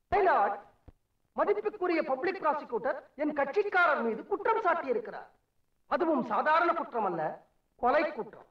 டைலாட் மதிப்புக்குரிய public prosecutor என் கட்சிக்காரர் மீது குற்றம் சாட்டி இருக்கிறார் அதுவும் சாதாரண குற்றம் அல்ல கொலை குற்றம்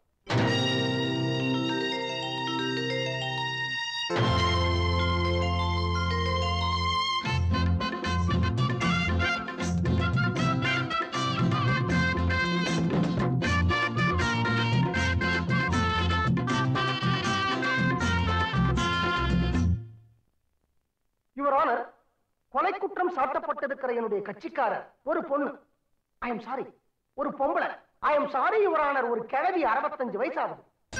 யுவர் ஆனர் கொலை குற்றம் சாட்டப்பட்டிருக்கிற என்னுடைய கட்சிக்காரர் ஒரு பொண்ணு ஐ எம் சாரி ஒரு பொம்பளை I am sorry your honour ஒரு கிழவி அறுபத்தஞ்சு வயசு ஆகுது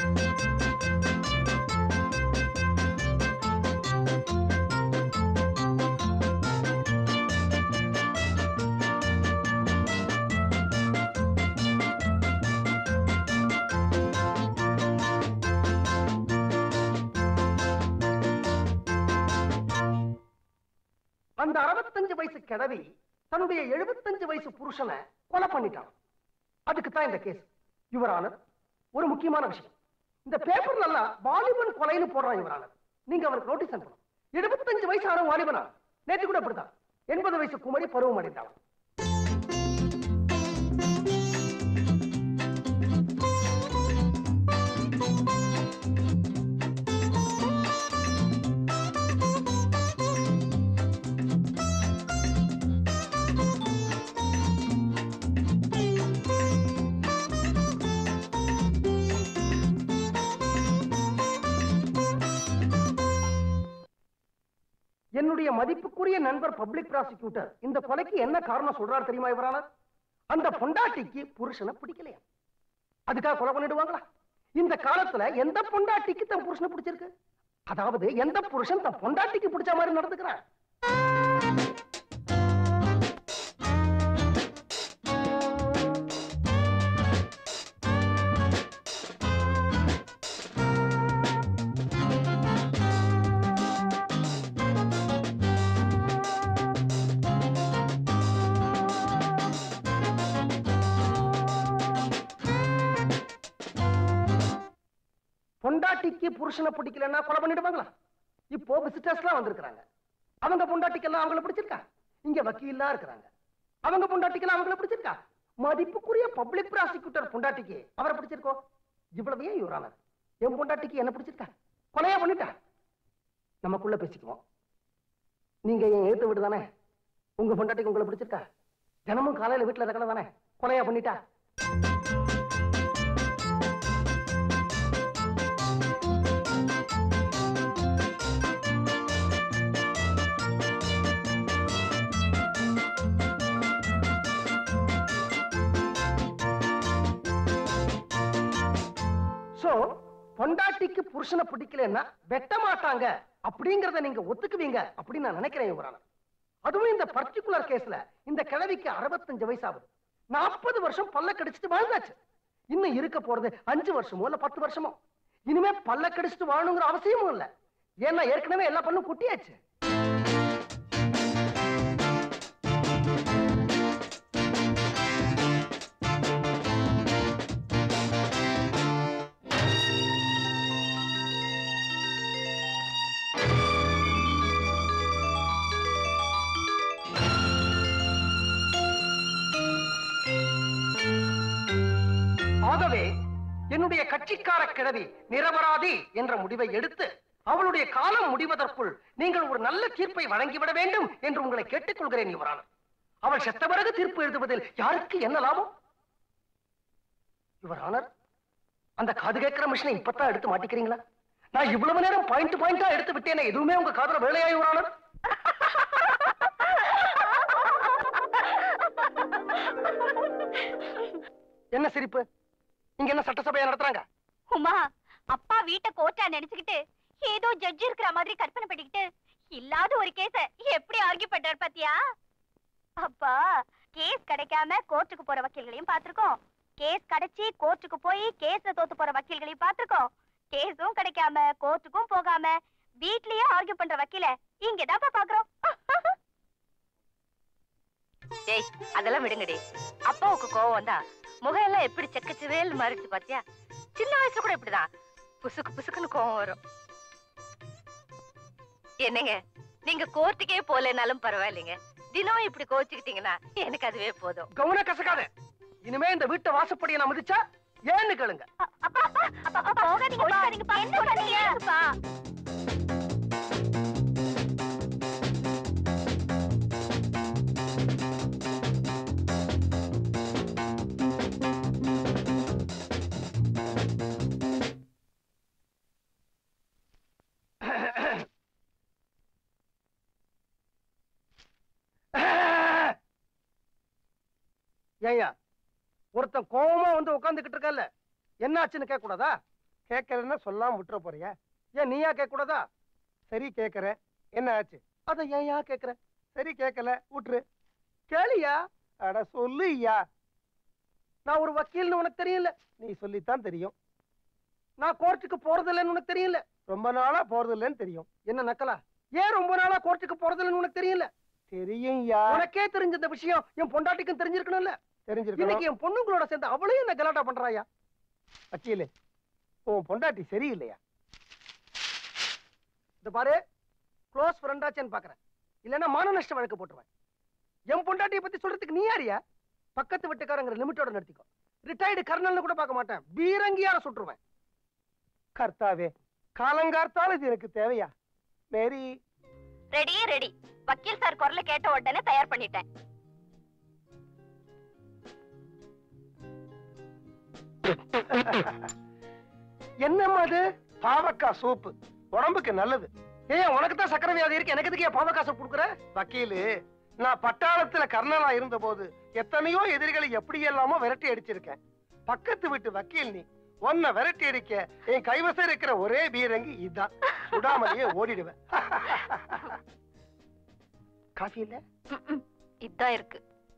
அந்த அறுபத்தஞ்சு வயசு கிழவி தன்னுடைய எழுபத்தஞ்சு வயசு புருஷனை கொலை பண்ணிட்டான் அதுக்கு தான் இந்த கேஸ் யுவர் ஆனர் ஒரு முக்கியமான விஷயம் இந்த பேப்பர்ல எல்லாம் வாலிபன் கொலைன்னு போடுறான் யுவர் ஆனர் நீங்க அவருக்கு நோட்டீஸ் அனுப்பணும் எழுபத்தஞ்சு வயசு ஆன வாலிபனா நேற்று கூட அப்படித்தான் எண்பது வயசு குமரி பருவம் அடைந்தான் என்னுடைய மதிப்புக்குரிய நண்பர் பப்ளிக் ப்ராசிக்யூட்டர் இந்த கொலைக்கு என்ன காரணம் சொல்றாரு தெரியுமா இவரான அந்த பொண்டாட்டிக்கு புருஷனை பிடிக்கலையா அதுக்காக கொலை பண்ணிடுவாங்களா இந்த காலத்துல எந்த பொண்டாட்டிக்கு தன் புருஷனை பிடிச்சிருக்கு அதாவது எந்த புருஷன் தன் பொண்டாட்டிக்கு பிடிச்ச மாதிரி நடந்துக்கிறான் பொண்டாட்டிக்கு புருஷனை பிடிக்கலன்னா கொலை பண்ணிடுவாங்களா இப்போ விசிட்டர்ஸ்லாம் வந்திருக்காங்க அவங்க பொண்டாட்டிக்கெல்லாம் அவங்கள பிடிச்சிருக்கா இங்க வக்கீல்லாம் இருக்கிறாங்க அவங்க பொண்டாட்டிக்கெல்லாம் அவங்கள பிடிச்சிருக்கா மதிப்புக்குரிய பப்ளிக் ப்ராசிக்யூட்டர் பொண்டாட்டிக்கு அவரை பிடிச்சிருக்கோ இவ்வளவு ஏன் யுவரானர் என் பொண்டாட்டிக்கு என்ன பிடிச்சிருக்கா கொலையா பண்ணிட்டா நமக்குள்ள பேசிக்குவோம் நீங்க என் எழுத்து வீடு தானே உங்க பொண்டாட்டிக்கு உங்களை பிடிச்சிருக்கா தினமும் காலையில வீட்டுல இருக்கணும் தானே கொலையா பண்ணிட்டா சோ பொண்டாட்டிக்கு புருஷனை பிடிக்கலன்னா வெட்ட மாட்டாங்க அப்படிங்கறத நீங்க ஒத்துக்குவீங்க அப்படின்னு நான் நினைக்கிறேன் யுவரான அதுவும் இந்த பர்டிகுலர் கேஸ்ல இந்த கிழவிக்கு அறுபத்தஞ்சு வயசு ஆகுது நாற்பது வருஷம் பல்ல கடிச்சிட்டு வாழ்ந்தாச்சு இன்னும் இருக்க போறது அஞ்சு வருஷமோ இல்ல பத்து வருஷமோ இனிமே பல்ல கடிச்சிட்டு வாழணுங்கிற அவசியமும் இல்ல ஏன்னா ஏற்கனவே எல்லா பண்ணும் குட்டியாச்சு ஆகவே என்னுடைய கட்சிக்கார கிழவி நிரபராதி என்ற முடிவை எடுத்து அவளுடைய காலம் முடிவதற்குள் நீங்கள் ஒரு நல்ல தீர்ப்பை வழங்கிவிட வேண்டும் என்று உங்களை கேட்டுக்கொள்கிறேன் யுவரான அவள் செத்த பிறகு தீர்ப்பு எழுதுவதில் யாருக்கு என்ன லாபம் யுவரானர் அந்த காது கேட்கிற மிஷினை இப்பதான் எடுத்து மாட்டிக்கிறீங்களா நான் இவ்வளவு நேரம் பாயிண்ட் பாயிண்டா எடுத்து விட்டேனே எதுவுமே உங்க காதுல வேலையா யுவரானர் என்ன சிரிப்பு இங்க என்ன சட்டசபையா நடத்துறாங்க உமா அப்பா வீட்டை கோர்ட்டா நினைச்சுக்கிட்டு ஏதோ ஜட்ஜ் இருக்கிற மாதிரி கற்பனை பண்ணிக்கிட்டு இல்லாத ஒரு கேஸ எப்படி ஆர்கியூ பண்றாரு பாத்தியா அப்பா கேஸ் கிடைக்காம கோர்ட்டுக்கு போற வக்கீல்களையும் பாத்திருக்கோம் கேஸ் கிடைச்சி கோர்ட்டுக்கு போய் கேஸ்ல தோத்து போற வக்கீல்களையும் பாத்திருக்கோம் கேஸும் கிடைக்காம கோர்ட்டுக்கும் போகாம வீட்லயே ஆர்கியூ பண்ற வக்கீல இங்கதான்ப்பா பாக்குறோம் டேய் அதெல்லாம் விடுங்கடி அப்பாவுக்கு கோவம் வந்தா முகம் எல்லாம் எப்படி செக்கச்சிவேல் மாறிடுச்சு பாத்தியா சின்ன வயசுல கூட இப்படிதான் புசுக்கு புசுக்குன்னு கோவம் வரும் என்னங்க நீங்க கோர்ட்டுக்கே போலனாலும் பரவாயில்லைங்க தினம் இப்படி கோச்சுக்கிட்டீங்கன்னா எனக்கு அதுவே போதும் கவன கசக்காத இனிமே இந்த வீட்டை வாசப்படியை நான் மதிச்சா ஏன்னு கேளுங்க அப்பா அப்பா அப்பா அப்பா போகாதீங்கப்பா என்ன பண்ணீங்கப்பா ஏய்யா ஒருத்தன் கோவமா வந்து உட்காந்துக்கிட்டு இருக்கல்ல என்னாச்சுன்னு கேட்க கூடாதா கேட்கறேன்னா சொல்லாம விட்டுற போறியா ஏன் நீயா கேட்க கூடாதா சரி கேட்கறேன் என்ன ஆச்சு அத ஏன்யா கேட்கற சரி கேட்கல விட்டுரு கேளியா அட சொல்லு ஐயா நான் ஒரு வக்கீல்னு உனக்கு தெரியல நீ சொல்லித்தான் தெரியும் நான் கோர்ட்டுக்கு போறது இல்லைன்னு உனக்கு தெரியல ரொம்ப நாளா போறது இல்லைன்னு தெரியும் என்ன நக்கலா ஏன் ரொம்ப நாளா கோர்ட்டுக்கு போறது இல்லைன்னு உனக்கு தெரியல தெரியும் உனக்கே தெரிஞ்ச இந்த விஷயம் என் பொண்டாட்டிக்கும் தெரிஞ்சிருக்கணும்ல தெரிஞ்சிருக்கணும் இன்னைக்கு என் பொண்ணுங்களோட சேர்ந்து அவளையும் என்ன கலாட்டா பண்றாயா வக்கீலு உன் பொண்டாட்டி சரியில்லையா இந்த பாரு க்ளோஸ் ஃப்ரெண்டாச்சேன்னு பாக்குறேன் இல்லைன்னா மான நஷ்ட வழக்கு போட்டுருவேன் என் பொண்டாட்டியை பத்தி சொல்றதுக்கு நீ யாரியா பக்கத்து வீட்டுக்காரங்கிற லிமிட்டோட நடத்திக்கோ ரிட்டையர்டு கர்னல்னு கூட பார்க்க மாட்டேன் பீரங்கியார சுட்டுருவேன் கர்த்தாவே காலங்கார்த்தால இது எனக்கு தேவையா மேரி ரெடி ரெடி வக்கீல் சார் குரலை கேட்ட உடனே தயார் பண்ணிட்டேன் என்னம்மா அது பாவக்காய் சூப்பு உடம்புக்கு நல்லது ஏன் உனக்கு தான் சக்கரை வியாதி இருக்கு எனக்கு எதுக்கு ஏன் பாவக்காய் சூப் கொடுக்குற வக்கீலு நான் பட்டாளத்துல கர்னலா இருந்த போது எத்தனையோ எதிரிகளை எப்படி எல்லாமோ விரட்டி அடிச்சிருக்கேன் பக்கத்து வீட்டு வக்கீல் நீ உன்னை விரட்டி அடிக்க என் கைவசம் இருக்கிற ஒரே பீரங்கி இதுதான் சுடாமலேயே ஓடிடுவேன் காஃபி இல்ல இதான் இருக்கு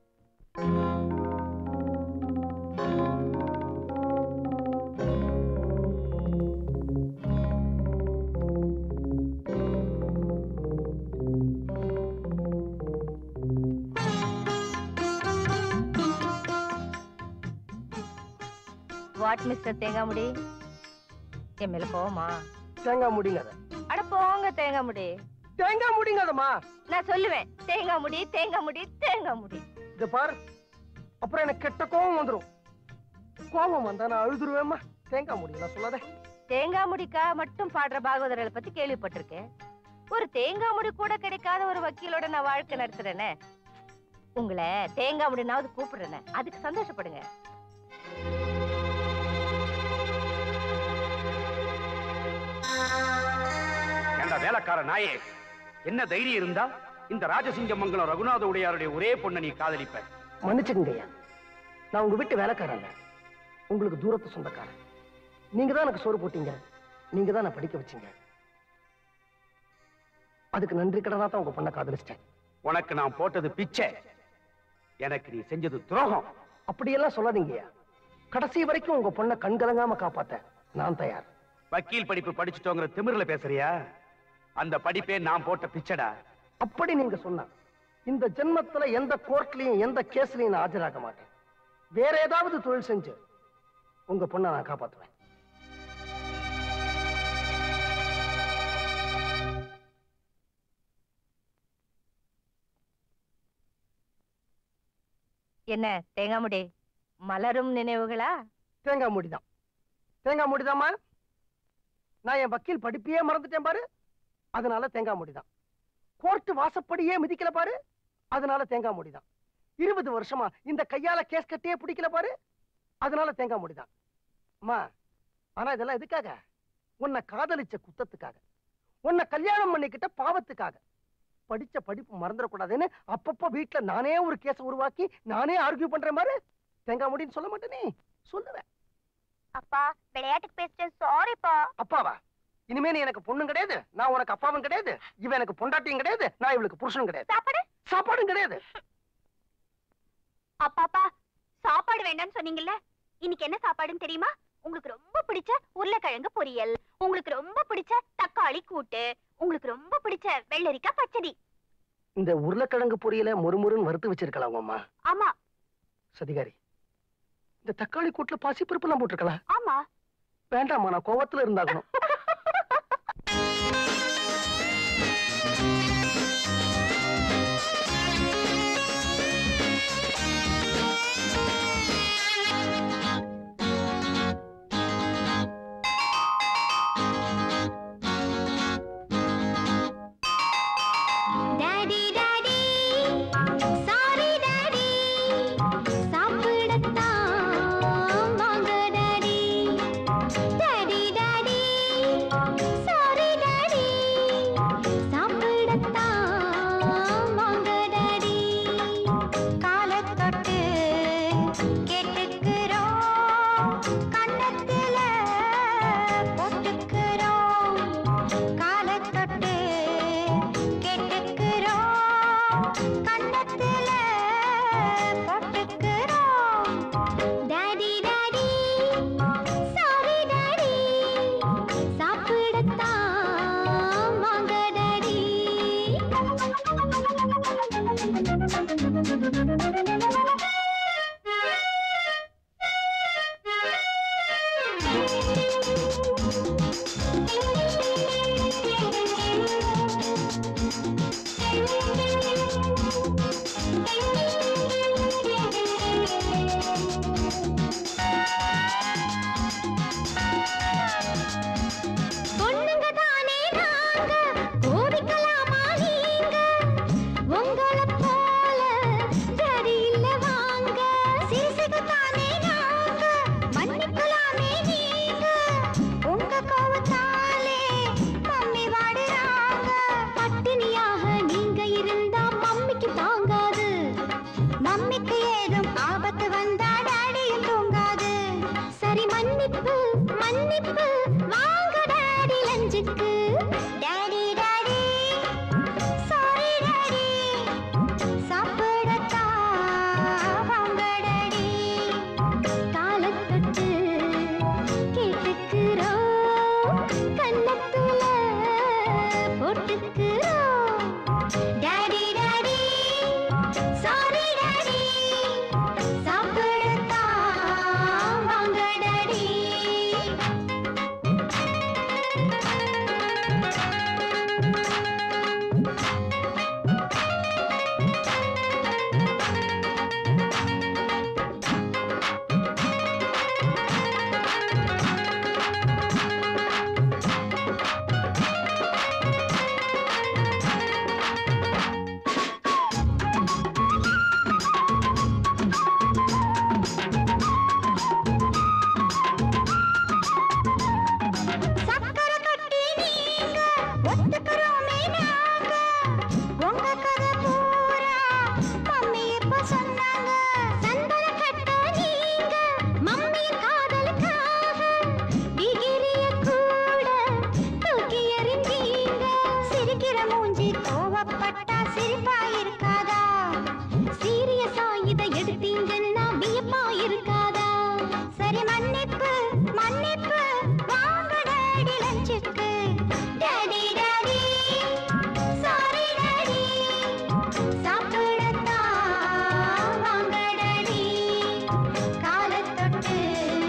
வாட் மிஸ்டர் தேங்காமுடி என் மேல கோவமா தேங்காய் முடிங்காத அட போங்க தேங்காமுடி தேங்காய் முடிங்காதம்மா நான் சொல்லுவேன் தேங்காய் முடி தேங்காய் முடி தேங்காய் முடி இது பாரு அப்புறம் எனக்கு கெட்ட கோபம் வந்துரும் கோபம் வந்தா நான் அழுதுருவேம்மா தேங்காய் முடியல சொல்லாத தேங்காய் முடிக்கா மட்டும் பாடுற பாகவதர்களை பத்தி கேள்விப்பட்டிருக்கேன் ஒரு தேங்காய் முடி கூட கிடைக்காத ஒரு வக்கீலோட நான் வாழ்க்கை நடத்துறேனே உங்களை தேங்காய் முடினாவது கூப்பிடுறேனே அதுக்கு சந்தோஷப்படுங்க ஏண்டா வேலைக்கார நாயே என்ன தைரியம் இருந்தா இந்த ராஜசிங்கமங்கலம் ரகுநாத உடையாருடைய ஒரே பொண்ணை நீ காதலிப்ப மன்னிச்சுக்கங்கய்யா நான் உங்க வீட்டு வேலைக்காரன் இல்ல. உங்களுக்கு தூரத்து சொந்தக்காரன் நீங்க தான் எனக்கு சோறு போட்டீங்க நீங்க தான் நான் படிக்க வச்சீங்க அதுக்கு நன்றி கடனா தான் உங்க பொண்ணை காதலிச்சிட்டேன் உனக்கு நான் போட்டது பிச்சை எனக்கு நீ செஞ்சது துரோகம் அப்படியெல்லாம் சொல்லாதீங்கய்யா கடைசி வரைக்கும் உங்க பொண்ணை கண்கலங்காம காப்பாத்த நான் தயார் வக்கீல் படிப்பு படிச்சுட்டோங்கிற திமிர்ல பேசுறியா அந்த படிப்பே நான் போட்ட பிச்சைடா அப்படி நீங்க சொன்னா இந்த ஜென்மத்துல எந்த கோர்ட்லயும் எந்த கேஸ்லயும் நான் ஆஜராக மாட்டேன் வேற ஏதாவது தொழில் செஞ்சு உங்க பொண்ணை நான் காப்பாத்துவேன் என்ன தேங்காய் முடி மலரும் நினைவுகளா தேங்காய் மூடிதான் தேங்காய் மூடிதாம்மா நான் என் வக்கீல் படிப்பையே மறந்துட்டேன் பாரு அதனால தேங்காய் மூடிதான் கோர்ட் வாசப்படியே மிதிக்கல பாரு அதனால தேங்காய் மூடிதான் இருபது வருஷமா இந்த கையால கேஸ் கட்டியே பிடிக்கல பாரு அதனால தேங்காய் மூடிதான் அம்மா ஆனா இதெல்லாம் எதுக்காக உன்னை காதலிச்ச குத்தத்துக்காக உன்னை கல்யாணம் பண்ணிக்கிட்ட பாவத்துக்காக படிச்ச படிப்பு மறந்துடக்கூடாதுன்னு அப்பப்போ வீட்டுல நானே ஒரு கேஸ உருவாக்கி நானே ஆர்கியூ பண்றேன் பாரு தேங்காய் முடின்னு சொல்ல மாட்டேனே சொல்லுவேன் அப்பா விளையாட்டுக்கு பேசிட்டேன் சாரிப்பா அப்பாவா இனிமே நீ எனக்கு பொண்ணும் கிடையாது நான் உனக்கு அப்பாவும் கிடையாது இவன் எனக்கு பொண்டாட்டியும் கிடையாது நான் இவளுக்கு புருஷனும் கிடையாது சாப்பாடு சாப்பாடும் கிடையாது அப்பாப்பா சாப்பாடு வேண்டாம்னு சொன்னீங்கல்ல இன்னைக்கு என்ன சாப்பாடுன்னு தெரியுமா உங்களுக்கு ரொம்ப பிடிச்ச உருளைக்கிழங்கு பொரியல் உங்களுக்கு ரொம்ப பிடிச்ச தக்காளி கூட்டு உங்களுக்கு ரொம்ப பிடிச்ச வெள்ளரிக்காய் பச்சடி இந்த உருளைக்கிழங்கு பொரியல முறுமுறுன்னு வறுத்து வச்சிருக்கலாம் உங்க அம்மா ஆமா சதிகாரி இந்த தக்காளி கூட்டுல பாசி பருப்பு போட்டிருக்கலாம் ஆமா வேண்டாம்மா நான் கோவத்துல இருந்தாகணும் போட்டுக்கிறோம் டாடி டாடி சாரி டாடி சாப்பிடத்தான் வாங்க டாடி பொண்ணுங்க தானே நாங்க கோபிக்கலாமா நீங்க உங்களைப் போல ஜரி இல்ல வாங்க சிரிசுக்கு தானே நாங்க மன்னிக்கலாமே நீங்க உங்க கோவத்தாலே மம்மி வாடுறாங்க பட்டினியாக நீங்க இருந்தா மம்மிக்கு தாங்காது மம்மிக்கு ஏதும் ஆபத்து வந்தா டாடியும் தூங்காது சரி மன்னிப்பு மன்னிப்பு வாங்க டாடி லஞ்சுக்கு டாடி டாடி சாரி டாடி சாப்பிடத்தான் வாங்க டாடி காலத்தொட்டு கேட்டுக்கிறோம் கண்ணத்துல போட்டுக்கிறோம் டாடி டாடி சாரி டாடி சாப்பிடத்தான் வாங்க டாடி சக்கரை கட்டி நீங்க ஒத்துக்கிறோமே நாங்க உங்க கதை பூரா மம்மி இப்ப சொன்னாங்க சந்தன கட்ட நீங்க மம்மி காதலுக்காக டிகிரிய கூட தூக்கி எறிஞ்சீங்க சிரிக்கிற மூஞ்சி கோவப்பட்டா சிரிப்பா இருக்காதா சீரியஸா இதை எடுத்தீங்கன்னா வியப்பா இருக்காதா சரி மன்னிப்பு மன்னிப்பு வாங்க டாடி லஞ்சுக்கு டாடி டாடி சாரி டாடி சாப்பிடத்தான் வாங்க டாடி காலத்தொட்டு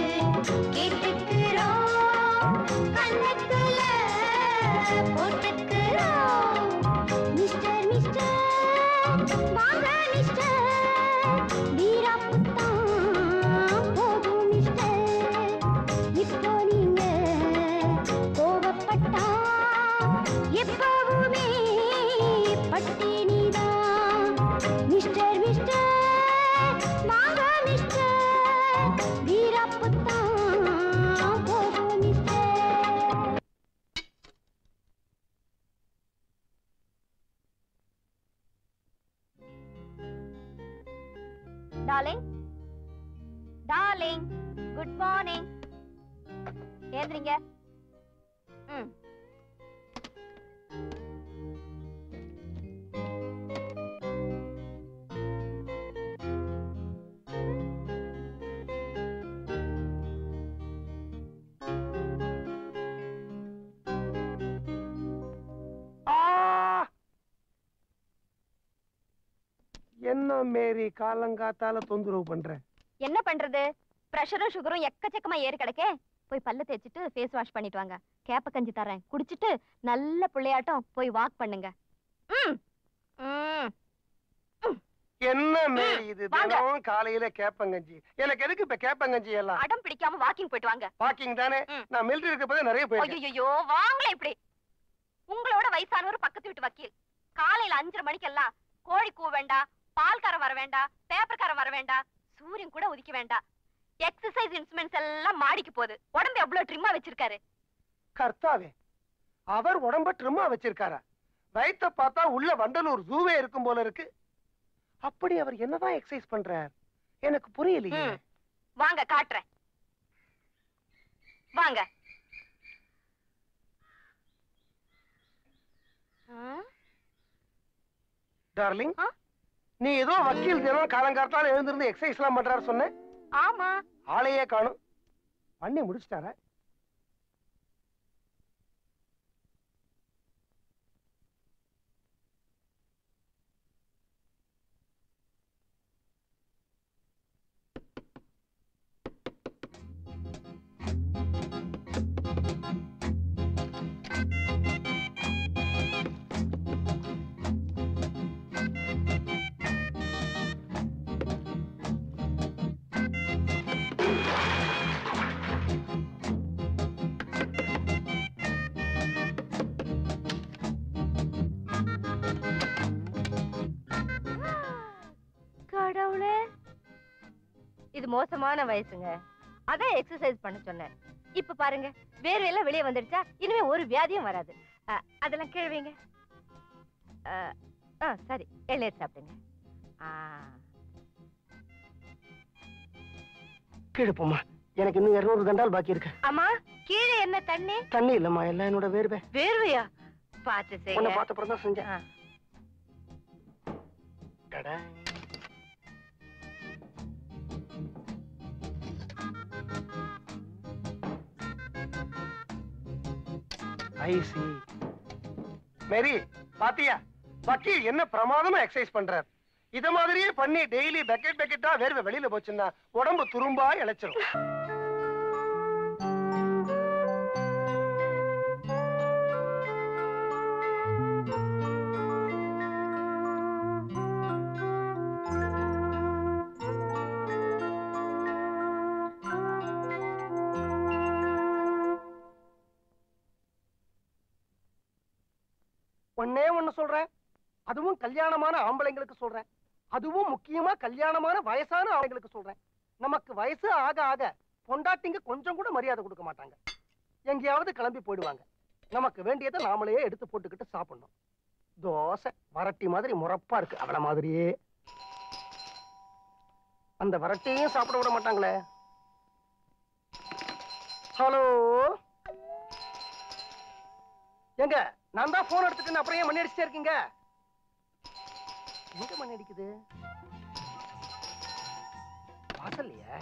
கேட்டுக்கிறோம் கண்ணத்துல போட்டுக்கிறோம் மிஸ்டர் மிஸ்டர் வாங்க மிஸ்டர் வீராப்புத்தான் போதும் மிஸ்டர் இப்போ நீங்க கோபப்பட்டா எப்பவுமே பட்டினிதான் மிஸ்டர் மிஸ்டர் வாங்க மிஸ்டர் வீராப்புத்தான் போதும் mister darling darling good morning ஏந்திரிங்க ம் ஆ! என்ன மேரி காலங்காத்தால தொந்தரவு பண்ற என்ன பண்றது பிரஷரும் சுகரும் எக்கச்சக்கமா ஏறி கிடக்கே போய் பல்ல தேய்ச்சிட்டு ஃபேஸ் வாஷ் பண்ணிட்டு வாங்க கேப்ப கஞ்சி தரேன் குடிச்சிட்டு நல்ல பிள்ளையாட்டம் போய் வாக் பண்ணுங்க ம் ம் என்ன மேரி இது வாங்க. தினம் காலையில கேப்பங்கஞ்சி எனக்கு எதுக்கு இப்ப கேப்பங்கஞ்சி எல்லாம் அடம் பிடிக்காம வாக்கிங் போயிட்டு வாங்க வாக்கிங் தானே ம். நான் மிலிட்டரி இருக்கப்பதான் நிறைய போயிருக்கேன் ஐயோ வாங்களே இப்படி உங்களோட வயசானவர் பக்கத்து வீட்டு வக்கீல் காலையில அஞ்சரை மணிக்கெல்லாம் கோழி கூ வேண்டாம் பால்காரன் வர வேண்டாம் பேப்பர்காரன் வர வேண்டாம் சூரியன் கூட உதிக்க வேண்டாம் எக்ஸசைஸ் இன்ஸ்ட்ருமெண்ட்ஸ் எல்லாம் மாடிக்கு போகுது உடம்பு எவ்வளவு ட்ரிம்மா வச்சிருக்காரு கர்த்தாவே அவர் உடம்ப ட்ரிம்மா வச்சிருக்காரா வயித்த பார்த்தா உள்ள வண்டலூர் ஜூவே இருக்கும் போல இருக்கு அப்படி அவர் என்னதான் எக்ஸசைஸ் பண்றார் எனக்கு புரியலையே ம். வாங்க காட்டுறேன் வாங்க ஆ? டார்லிங் ஆ? நீ ஏதோ வக்கீல் தினம் காலங்காத்தால எழுந்திருந்து எக்ஸசைஸ் எல்லாம் பண்றாரு சொன்னேன் ஆமா ஆளையே காணும் பண்ணி முடிச்சிட்டாரா கடவுளே இது மோசமான வயசுங்க அதான் எக்ஸசைஸ் பண்ண சொன்னேன் இப்ப பாருங்க வேர்வையெல்லாம் வெளியே வந்துடுச்சா இனிமே ஒரு வியாதியும் வராது அ, அதெல்லாம் கேள்விங்க ஆ சரி எள்ளேர் சாப்பிடுங்க ஆ, கீழே போம்மா எனக்கு இன்னும் இருநூறு தண்டால் பாக்கி இருக்கு அம்மா கீழே என்ன தண்ணி தண்ணி இல்லம்மா எல்லாம் என்னோட வேர்வை வேர்வையா பார்த்து உன்னை செய்யுங்க பார்த்த அப்புறம் தான் செஞ்சேன் ஆ. டடா. I see. மேரி பாத்தியா வக்கீல் என்ன பிரமாதமா எக்ஸசைஸ் பண்றார் இத மாதிரியே பண்ணி டெய்லி பக்கெட் பக்கெட்டா வேர்வை வெளியில போச்சுன்னா உடம்பு துரும்பா இழைச்சிரும் ஒன்னே ஒண்ணு சொல்றேன் அதுவும் கல்யாணமான ஆம்பளைங்களுக்கு சொல்றேன் அதுவும் முக்கியமா கல்யாணமான வயசான ஆம்பளைங்களுக்கு சொல்றேன் நமக்கு வயசு ஆக ஆக பொண்டாட்டிங்க கொஞ்சம் கூட மரியாதை கொடுக்க மாட்டாங்க எங்கேயாவது கிளம்பி போயிடுவாங்க நமக்கு வேண்டியதை நாமளே எடுத்து போட்டுக்கிட்டு சாப்பிடணும் தோசை வரட்டி மாதிரி முறப்பா இருக்கு அவள மாதிரியே அந்த வரட்டியையும் சாப்பிட விட மாட்டாங்களே ஹலோ எங்க நான் தான் போன் எடுத்துட்டு அப்புறம் ஏன் மணி அடிச்சுட்டே இருக்கீங்க எங்க மணி அடிக்குது வாசல்லையா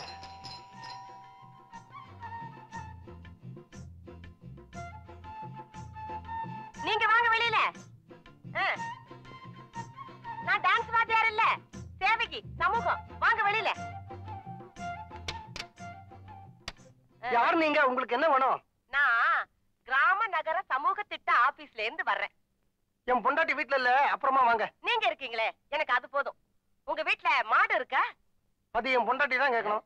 நீங்க வாங்க வெளியில ஆ. நான் டான்ஸ் வாத்தியார் இல்ல சேவைக்கு சமூகம் வாங்க வெளியில ஆ. யார் நீங்க உங்களுக்கு என்ன வேணும் நான் கிராம நகர சமூக திட்ட ஆபீஸ்ல இருந்து வர்றேன் என் பொண்டாட்டி வீட்ல இல்ல அப்புறமா வாங்க நீங்க இருக்கீங்களே எனக்கு அது போதும் உங்க வீட்ல மாடு இருக்கா அது என் பொண்டாட்டி தான் கேட்கணும்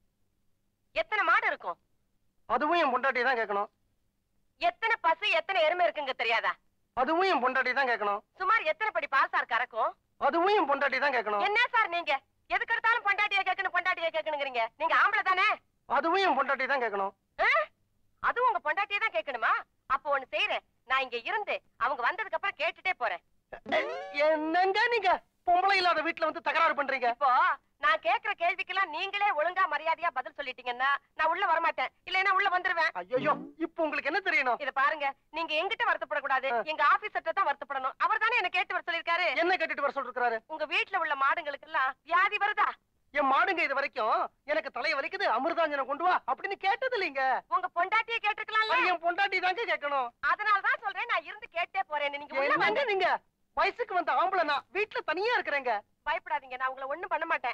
எத்தனை மாடு இருக்கும் அதுவும் என் பொண்டாட்டி தான் கேட்கணும் எத்தனை பசு எத்தனை எருமை இருக்குங்க தெரியாதா அதுவும் என் பொண்டாட்டி தான் கேட்கணும் சுமார் எத்தனை படி பால் சார் கறக்கும் அதுவும் என் பொண்டாட்டி தான் கேட்கணும் என்ன சார் நீங்க எதுக்கு எடுத்தாலும் பொண்டாட்டிய கேட்கணும் பொண்டாட்டிய கேட்கணுங்கிறீங்க நீங்க ஆம்பளை தானே அதுவும் என் பொண்டாட்டி தான் கேட்கணும் ஆ? அதுவும் உங்க பொண்டாட்டிய தான் கேட்கணுமா அப்போ ஒண்ணு செய்யறேன் நான் இங்க இருந்து அவங்க வந்ததுக்கு அப்புறம் கேட்டுட்டே போறேன் என்னங்க நீங்க பொம்பளை இல்லாத வீட்ல வந்து தகராறு பண்றீங்க இப்போ நான் கேக்குற கேள்விக்கெல்லாம் நீங்களே ஒழுங்கா மரியாதையா பதில் சொல்லிட்டீங்கன்னா நான் உள்ள வரமாட்டேன் இல்லைன்னா உள்ள வந்துருவேன் ஐயோ இப்போ உங்களுக்கு என்ன தெரியணும் இத பாருங்க நீங்க எங்கிட்ட வருத்தப்படக்கூடாது ஆ. எங்க ஆபீசர்ட்ட தான் வருத்தப்படணும் அவர் தானே என்ன கேட்டு வர சொல்லிருக்காரு என்ன கேட்டுட்டு வர சொல்லிருக்காரு உங்க வீட்ல உள்ள மாடுங்களுக்கு எல்லாம் வியாதி வருதா என் மாடுங்க இது வரைக்கும் எனக்கு தலை வலிக்குது அமிர்தாஞ்சனம் கொண்டு வா அப்படின்னு கேட்டது இல்லைங்க உங்க பொண்டாட்டிய கேட்டிருக்கலாம்ல அது என் பொண்டாட்டி தாங்க கேட்கணும் அதனால தான் சொல்றேன் நான் இருந்து கேட்டே போறேன் நீங்க உள்ள என்னங்க வாங்க நீங்க வயசுக்கு வந்த ஆம்பளை நான் வீட்டுல தனியா இருக்கிறேங்க பயப்படாதீங்க நான் உங்களை ஒண்ணும் பண்ண மாட்டேன்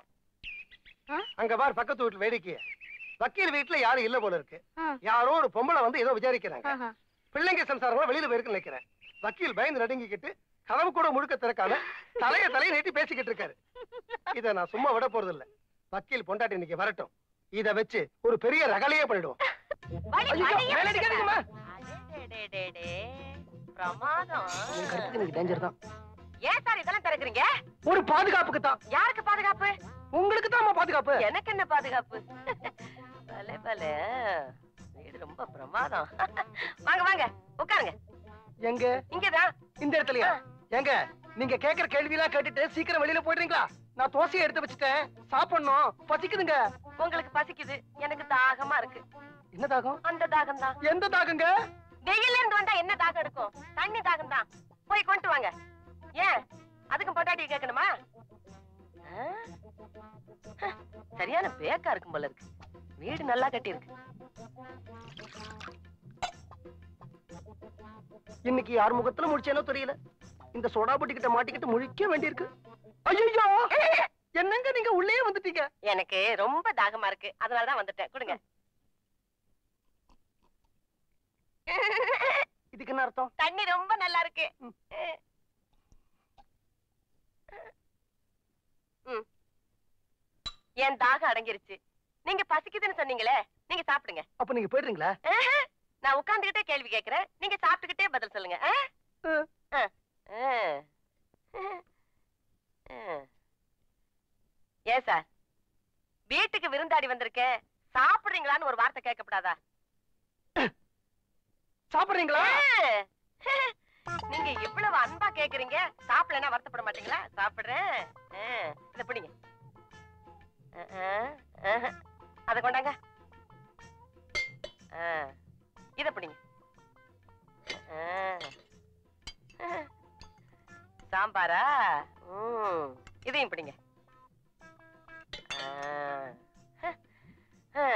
அங்க பார் பக்கத்து வீட்டுல வேடிக்கை வக்கீல் வீட்டுல யாரும் இல்ல போல இருக்கு ஆ. யாரோ ஒரு பொம்பளை வந்து ஏதோ விசாரிக்கிறாங்க பிள்ளைங்க சம்சாரம் வெளியில போயிருக்குன்னு நினைக்கிறேன் வக்கீல் பயந்து நடுங்கிக்கிட்டு கதவு கூட முழுக்க திறக்காம தலைய தலைய நீட்டி பேசிக்கிட்டு இருக்காரு இத நான் சும்மா விட போறது இல்ல வக்கீல் பொண்டாட்டி இன்னைக்கு வரட்டும் இத வச்சு ஒரு பெரிய ரகலையே பண்ணிடுவோம் வலி, ஐயோ, வலியா மேல அடிக்காதீங்கம்மா. அடேடேடேடே. பிரமாதம் என் கருத்துக்கு இன்னைக்கு டேஞ்சர் தான் ஏன் சார் இதெல்லாம் திறக்கிறீங்க ஒரு பாதுகாப்புக்கு தான் யாருக்கு பாதுகாப்பு உங்களுக்கு தான் பாதுகாப்பு எனக்கு என்ன பாதுகாப்பு பலே பலே வீடு ரொம்ப பிரமாதம் வாங்க வாங்க உட்காருங்க எங்க இங்கதான் இந்த இடத்துலயா எங்க நீங்க கேக்குற கேள்வி எல்லாம் கேட்டுட்டு சீக்கிரம் வெளியில போயிடுறீங்களா நான் தோசையை எடுத்து வச்சுட்டேன் சாப்பிடணும் பசிக்குதுங்க உங்களுக்கு பசிக்குது எனக்கு தாகமா இருக்கு என்ன தாகம் அந்த தாகம் தான் எந்த தாகங்க வெயில்ல இருந்து வந்தா என்ன தாகம் இருக்கும் தண்ணி தாகம் தான் போய் கொண்டு வாங்க ஏன் அதுக்கும் பொட்டாட்டி கேட்கணுமா ஆ? ஹ, சரியான பேக்கா இருக்கும் போல இருக்கு வீடு நல்லா கட்டி இருக்கு இன்னைக்கு யார் முகத்துல முடிச்சேனோ தெரியல இந்த சோடா புட்டி கிட்ட மாட்டிக்கிட்டு முழிக்க வேண்டியிருக்கு ஐயோ என்னங்க நீங்க உள்ளே வந்துட்டீங்க எனக்கு ரொம்ப தாகமா இருக்கு அதனாலதான் வந்துட்டேன் கொடுங்க இதுக்கு என்ன அர்த்தம் தண்ணி ரொம்ப நல்லா இருக்கு ம். ம். என் தாகம் அடங்கிருச்சு நீங்க பசிக்குதுன்னு சொன்னீங்களே நீங்க சாப்பிடுங்க அப்ப நீங்க போயிடுறீங்களா ஆஹா, நான் உட்கார்ந்துகிட்டே கேள்வி கேக்குறேன் நீங்க சாப்பிட்டுக்கிட்டே பதில் சொல்லுங்க ஆ? ஆ. ஆ. ஆ. ஆ. ஏன் சார் வீட்டுக்கு விருந்தாடி வந்திருக்கேன் சாப்பிடுறீங்களான்னு ஒரு வார்த்தை கேட்கப்படாதா சாப்பிடுறீங்களா நீங்க இவ்வளவு அன்பா கேக்குறீங்க சாப்பிடலன்னா வருத்தப்பட மாட்டீங்களா சாப்பிடுறேன் ஆ, இத பிடிங்க ஆ, ஆ, ஆஹா. அத கொண்டாங்க ஆ, இத பிடிங்க ஆ. ஆ. சாம்பாரா ம், இதையும் பிடிங்க ஆ. ஆ.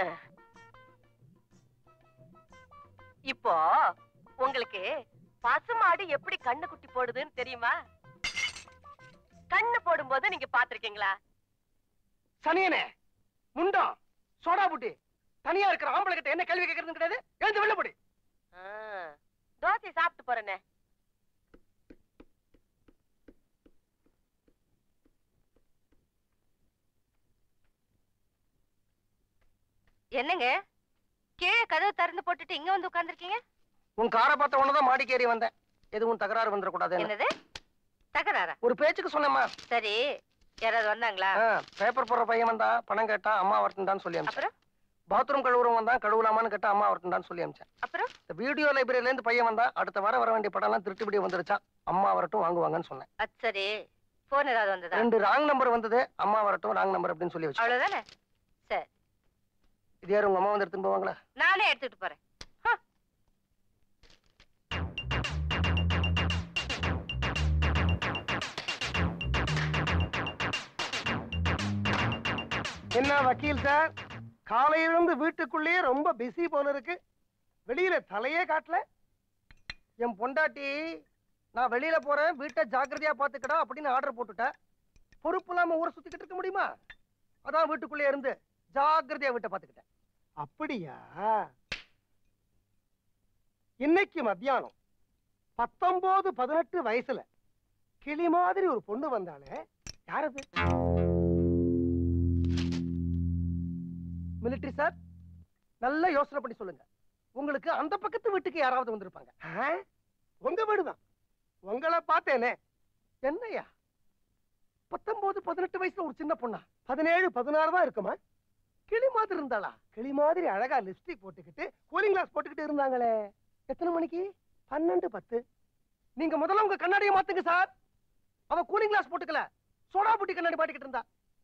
இப்போ உங்களுக்கு பசுமாடு எப்படி கண்ணு குட்டி போடுதுன்னு தெரியுமா கண்ணு போடும்போது நீங்க பாத்திருக்கீங்களா சனியனே முண்டம் சோடா புட்டி தனியா இருக்கிற ஆம்பளை கிட்ட என்ன கேள்வி கேட்கறது கிடையாது எழுந்து வெளில போடி ஆ, தோசை சாப்பிட்டு போறேனே என்னங்க கீழே கதவு திறந்து போட்டுட்டு இங்க வந்து உட்கார்ந்திருக்கீங்க உன் காரை பார்த்த உடனே மாடிக்கு ஏறி வந்தேன் எதுவும் தகராறு வந்துடக்கூடாது என்னது தகராறா ஒரு பேச்சுக்கு சொன்னேம்மா சரி யாராவது வந்தாங்களா பேப்பர் போடுற பையன் வந்தா பணம் கேட்டா அம்மா வரட்டும்டான்னு சொல்லி அமிச்சேன் அப்புறம் பாத்ரூம் கழுவுறவன் வந்தா கழுவலாமான்னு கேட்டா அம்மா வரட்டும்டான்னு சொல்லி அமிச்சேன் அப்புறம் இந்த வீடியோ லைப்ரரியில இருந்து பையன் வந்தா அடுத்த வாரம் வர வேண்டிய படம் எல்லாம் திருட்டு இப்படி வந்துருச்சா அம்மா வரட்டும் வாங்குவாங்கன்னு சொன்னேன் அது சரி போன் ஏதாவது வந்ததா ரெண்டு ராங் நம்பர் வந்தது அம்மா வரட்டும் ராங் நம்பர் அப்படின்னு சொல்லி வச்சு அவ்வளவுதானே இது யாரு உங்க அம்மா வந்து எடுத்துட்டு போவாங்களா நானே எடுத்துட்டு போறேன் என்ன வக்கீல் சார் காலையில இருந்து வீட்டுக்குள்ளேயே ரொம்ப பிஸி போல இருக்கு வெளியில தலையே காட்டல என் பொண்டாட்டி நான் வெளியில போறேன் வீட்டை ஜாக்கிரதையா பாத்துக்கடா அப்படின்னு ஆர்டர் போட்டுட்டேன் பொறுப்பு இல்லாம ஊரை சுத்திக்கிட்டு இருக்க முடியுமா அதான் வீட்டுக்குள்ளே இருந்து ஜாக்கிரதையா வீட்டை பாத்துக்கிட்டேன் அப்படியா இன்னைக்கு மத்தியானம் பத்தொன்பது பதினெட்டு வயசுல கிளி மாதிரி ஒரு பொண்ணு வந்தாலே யாரது மிலிட்டரி சார் நல்லா யோசனை பண்ணி சொல்லுங்க உங்களுக்கு அந்த பக்கத்து வீட்டுக்கு யாராவது வந்திருப்பாங்க ஆ? உங்க வீடுதான் உங்களை பார்த்தேனே என்னையா பத்தொன்பது பதினெட்டு வயசுல ஒரு சின்ன பொண்ணா பதினேழு பதினாறு தான் இருக்குமா கிளி மாதிரி இருந்தாளா கிளி மாதிரி அழகா லிப்ஸ்டிக் போட்டுக்கிட்டு கூலிங் கிளாஸ் போட்டுக்கிட்டு இருந்தாங்களே எத்தனை மணிக்கு பன்னெண்டு பத்து நீங்க முதல்ல உங்க கண்ணாடியை மாத்துங்க சார் அவ கூலிங் கிளாஸ் போட்டுக்கல சோடா புட்டி கண்ணாடி மாட்டிக்கிட்டு இருந்தா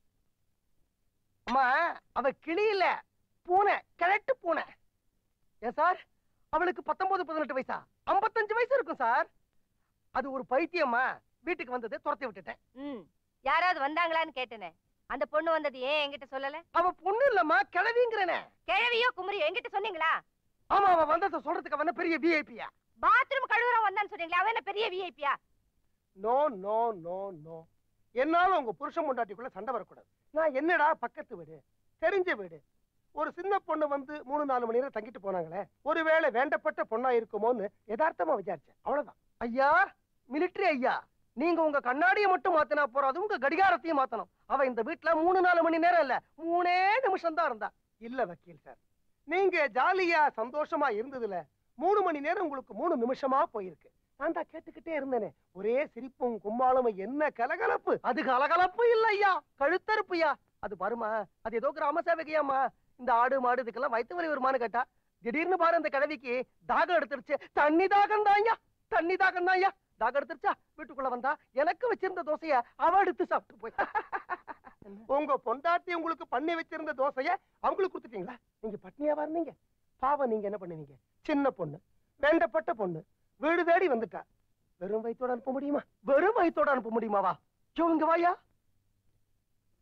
அம்மா அவ கிளி இல்ல பூனை கிழட்டு பூனை ஏன் சார் அவளுக்கு பத்தொன்பது பதினெட்டு வயசா ஐம்பத்தஞ்சு வயசு இருக்கும் சார் அது ஒரு பைத்தியம்மா வீட்டுக்கு வந்தது துரத்தி விட்டுட்டேன் ம் யாராவது வந்தாங்களான்னு கேட்டேனே அந்த பொண்ணு வந்தது ஏன் என்கிட்ட சொல்லல அவ பொண்ணு இல்லம்மா கிழவிங்கிறனே கிழவியோ குமரியோ என்கிட்ட சொன்னீங்களா ஆமா அவ வந்ததை சொல்றதுக்கு அவன பெரிய விஐபியா பாத்ரூம் கழுவுறவன் வந்தான்னு சொன்னீங்களா அவன் என்ன பெரிய விஐபியா நோ நோ நோ நோ என்னால உங்க புருஷன் பொண்டாட்டிக்குள்ள சண்டை வரக்கூடாது நான் என்னடா பக்கத்து வீடு தெரிஞ்ச வீடு ஒரு சின்ன பொண்ணு வந்து மூணு நாலு மணி நேரம் தங்கிட்டு போனாங்களே ஒருவேளை வேண்டப்பட்ட பொண்ணா இருக்குமோன்னு யதார்த்தமா விசாரிச்சேன் அவ்வளவுதான் ஐயா மிலிட்டரி ஐயா நீங்க உங்க கண்ணாடியை மட்டும் மாத்தினா போறாது உங்க கடிகாரத்தையும் மாத்தணும் அவ இந்த வீட்டுல மூணு நாலு மணி நேரம் இல்ல மூணே நிமிஷம் தான் இருந்தா இல்ல வக்கீல் சார் நீங்க ஜாலியா சந்தோஷமா இருந்ததுல மூணு மணி நேரம் உங்களுக்கு மூணு நிமிஷமா போயிருக்கு நான் தான் கேட்டுக்கிட்டே இருந்தேனே ஒரே சிரிப்பும் கும்மாளம் என்ன கலகலப்பு அது கலகலப்பு இல்ல ஐயா கழுத்தறுப்புயா அது பாருமா அது ஏதோ கிராம சேவகையாமா இந்த ஆடு மாடு இதுக்கெல்லாம் வயிற்று வலி வருமானு கேட்டா திடீர்னு பாரு அந்த கிழவிக்கு தாகம் எடுத்துருச்சு தண்ணி தாகம் தான் ஐயா தண்ணி தாகம் தான் ஐயா தாகம் எடுத்துருச்சா வீட்டுக்குள்ள வந்தா எனக்கு வச்சிருந்த தோசைய அவ எடுத்து சாப்பிட்டு போய் உங்க பொண்டாட்டி உங்களுக்கு பண்ணி வச்சிருந்த தோசைய அவங்களுக்கு கொடுத்துட்டீங்களா நீங்க பட்னியாவா இருந்தீங்க பாவம் நீங்க என்ன பண்ணுவீங்க சின்ன பொண்ணு வேண்டப்பட்ட பொண்ணு வீடு தேடி வந்துட்டா வெறும் வயித்தோட அனுப்ப முடியுமா வெறும் வயித்தோட அனுப்ப முடியுமாவா யோ, இங்க வாயா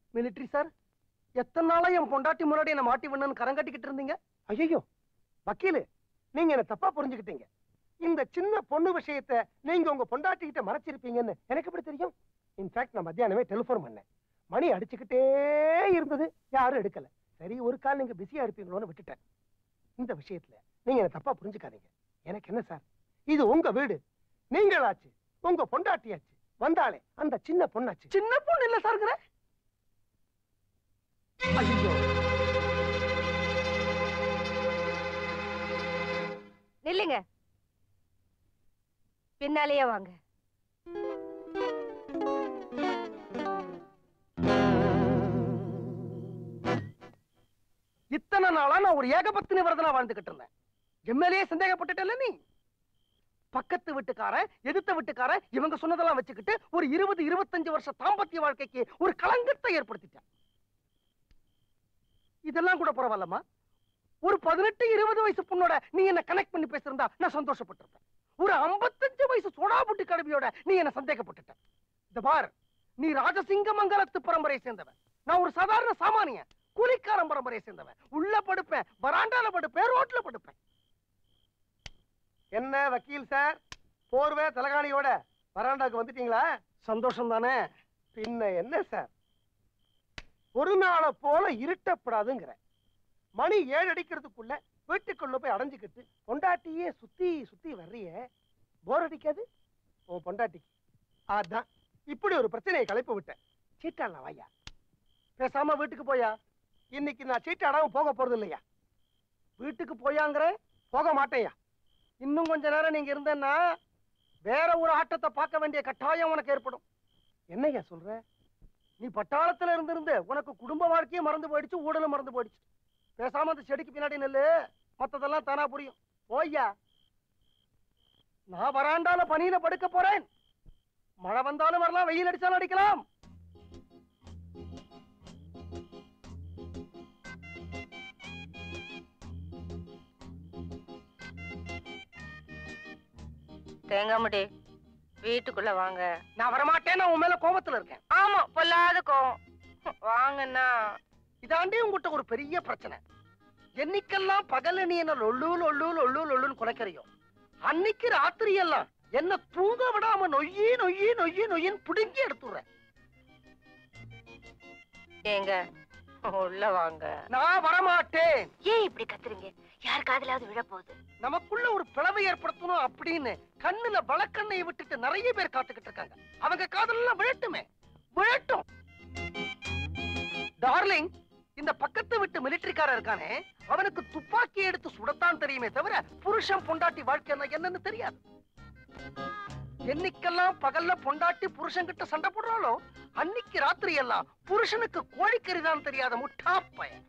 மிலிட்டரி சார் எத்தனை நாளா என் பொண்டாட்டி முன்னாடி என்ன மாட்டி விடணும்னு கரம் கட்டிக்கிட்டு இருந்தீங்க ஐயோ வக்கீலு நீங்க என்ன தப்பா புரிஞ்சுக்கிட்டீங்க இந்த சின்ன பொண்ணு விஷயத்த நீங்க உங்க பொண்டாட்டி கிட்ட மறைச்சிருப்பீங்கன்னு எனக்கு எப்படி தெரியும் இன்ஃபேக்ட் நான் மத்தியானமே டெலிஃபோன் பண்ணேன் மணி அடிச்சுக்கிட்டே இருந்தது யாரும் எடுக்கல சரி ஒரு கால் நீங்க பிஸியா இருப்பீங்களோன்னு விட்டுட்டேன் இந்த விஷயத்துல நீங்க என்ன தப்பா புரிஞ்சுக்காதீங்க எனக்கு என்ன சார் இது உங்க வீடு நீங்களாச்சு உங்க பொண்டாட்டியாச்சு வந்தாலே அந்த சின்ன பொண்ணாச்சு சின்ன பொண்ணு இல்ல சார்ங்கிற ஐயோ நில்லுங்க பின்னாலேயே வாங்க இத்தனை நாளா நான் ஒரு ஏகபத்தினி விரதனா வாழ்ந்துகிட்டு இருந்தேன் எம்எல்ஏ சந்தேகப்பட்டுட்டல நீ பக்கத்து வீட்டுக்காரன் எதிர்த்த வீட்டுக்காரன் இவங்க சொன்னதெல்லாம் வச்சுக்கிட்டு ஒரு இருபது இருபத்தஞ்சு வருஷ தாம்பத்திய வாழ்க்கைக்கு ஒரு களங்கத்தை ஏற்படுத்திட்டேன் இதெல்லாம் கூட பரவாயில்லம்மா ஒரு பதினெட்டு இருபது வயசு பொண்ணோட நீ என்ன கனெக்ட் பண்ணி பேசியிருந்தா நான் சந்தோஷப்பட்டிருப்பேன் ஒரு 55 வயசு சோடாபுட்டி கடவியோட நீ என்ன சந்தேகப்பட்டுட்ட இந்த பார் நீ ராஜசிங்க மங்கலத்து பரம்பரையை சேர்ந்தவன் நான் ஒரு சாதாரண சாமானியன் கூலிக்காரன் பரம்பரையை சேர்ந்தவன் உள்ள படுப்பேன் வராண்டால படுப்பேன் ரோட்ல படுப்பேன் என்ன வக்கீல் சார் போர்வை தலகாணியோட வராண்டாக்கு வந்துட்டீங்களா சந்தோஷம் தானே பின்ன என்ன சார் ஒரு நாளை போல இருட்டப்படாதுங்கிற மணி ஏழு அடிக்கிறதுக்குள்ள வீட்டுக்குள்ள போய் அடைஞ்சுக்கிட்டு பொண்டாட்டியே சுத்தி சுத்தி வர்றியே போர் அடிக்காது உன் பொண்டாட்டிக்கு அதான் இப்படி ஒரு பிரச்சனையை கிளப்பி விட்டேன் சீட்டாளா வாயா பேசாம வீட்டுக்கு போயா இன்னைக்கு நான் சீட்டாடாம போக போறது இல்லையா வீட்டுக்கு போயாங்கிற போக மாட்டேயா இன்னும் கொஞ்ச நேரம் நீங்க இருந்தேன்னா வேற ஒரு ஆட்டத்தை பார்க்க வேண்டிய கட்டாயம் உனக்கு ஏற்படும் என்னய்யா சொல்ற நீ பட்டாளத்துல இருந்திருந்து உனக்கு குடும்ப வாழ்க்கையும் மறந்து போயிடுச்சு ஊடலும் மறந்து போயிடுச்சு பேசாம அந்த செடிக்கு பின்னாடி நெல்லு மத்ததெல்லாம் தானா புரியும் போய்யா நான் வராண்டால பனியில படுக்க போறேன் மழை வந்தாலும் வரலாம் வெயில் அடிச்சாலும் அடிக்கலாம் தேங்காமடி வீட்டுக்குள்ள வாங்க நான் வரமாட்டேன் நான் உன் மேல கோபத்துல இருக்கேன் ஆமா பொல்லாத கோவம் வாங்கண்ணா இதாண்டி உங்ககிட்ட ஒரு பெரிய பிரச்சனை என்னைக்கெல்லாம் பகல்ல நீ என்ன லொல்லு லொல்லு லொல்லு லொல்லுன்னு குலைக்கிறியோ அன்னைக்கு ராத்திரி எல்லாம் என்ன தூங்க விடாம நொய்யி நொய்யி நொய்யி நொய்யின்னு புடுங்கி எடுத்துடுறேன் ஏங்க உள்ள வாங்க நான் வரமாட்டேன் ஏன் இப்படி கத்துறீங்க யார் காதலாவது விழ போகுது நமக்குள்ள ஒரு பிளவை ஏற்படுத்தணும் அப்படின்னு கண்ணுல வழக்கண்ணையை விட்டுட்டு நிறைய பேர் காத்துக்கிட்டு இருக்காங்க அவங்க காதலெல்லாம் விழட்டுமே விழட்டும் டார்லிங் இந்த பக்கத்து விட்டு மிலிட்டரிக்காரன் இருக்கானே அவனுக்கு துப்பாக்கி எடுத்து சுடத்தான் தெரியுமே தவிர புருஷன் பொண்டாட்டி வாழ்க்கை என்னன்னு தெரியாது என்னைக்கெல்லாம் பகல்ல பொண்டாட்டி புருஷன் கிட்ட சண்டை போடுறாளோ அன்னைக்கு ராத்திரி எல்லாம் புருஷனுக்கு கோழிக்கறி தான் தெரியாத முட்டா பையன்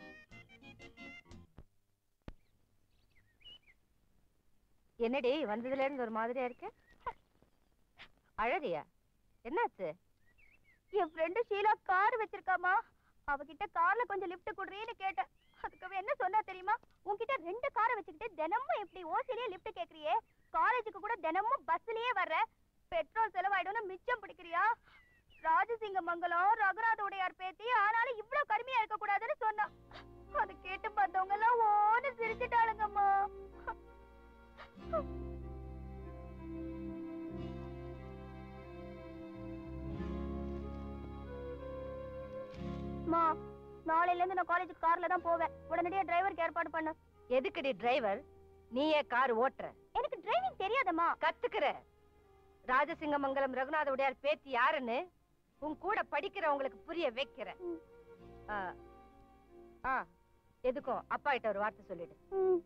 என்னடி வந்ததுல இருந்து ஒரு மாதிரியா இருக்கு அழறியா என்னாச்சு என் ஃப்ரெண்டு ஷீலா கார் வச்சிருக்காமா அவகிட்ட கார்ல கொஞ்சம் லிஃப்ட் குடுறேன்னு கேட்டேன் அதுக்கு அவ என்ன சொன்னா தெரியுமா உன்கிட்ட ரெண்டு காரை வச்சுக்கிட்டு தினமும் இப்படி ஓசிலேயே லிஃப்ட் கேக்குறியே காலேஜுக்கு கூட தினமும் பஸ்லயே வர்ற பெட்ரோல் செலவாயிடும்னு மிச்சம் பிடிக்கிறியா ராஜசிங்க மங்கலம் ரகுநாத உடையார் பேத்தி ஆனாலும் இவ்ளோ கடுமையா இருக்க கூடாதுன்னு சொன்னா அதை கேட்டு பார்த்தவங்க எல்லாம் ஓன்னு சிரிச்சுட்டாளுங்கம்மா மா நாளையில இருந்து நான் காலேஜுக்கு கார்ல தான் போவேன் உடனடியா டிரைவருக்கு ஏற்பாடு பண்ணு எதுக்குடி டிரைவர் நீயே கார் ஓட்டுற எனக்கு டிரைவிங் தெரியாதம்மா கத்துக்கிற ராஜசிங்கமங்கலம் ரகுநாத உடையார் பேத்தி யாருன்னு உன் கூட படிக்கிறவங்களுக்கு புரிய வைக்கிற ம். ஆ. ஆ எதுக்கும் அப்பா கிட்ட ஒரு வார்த்தை சொல்லிடு ம்.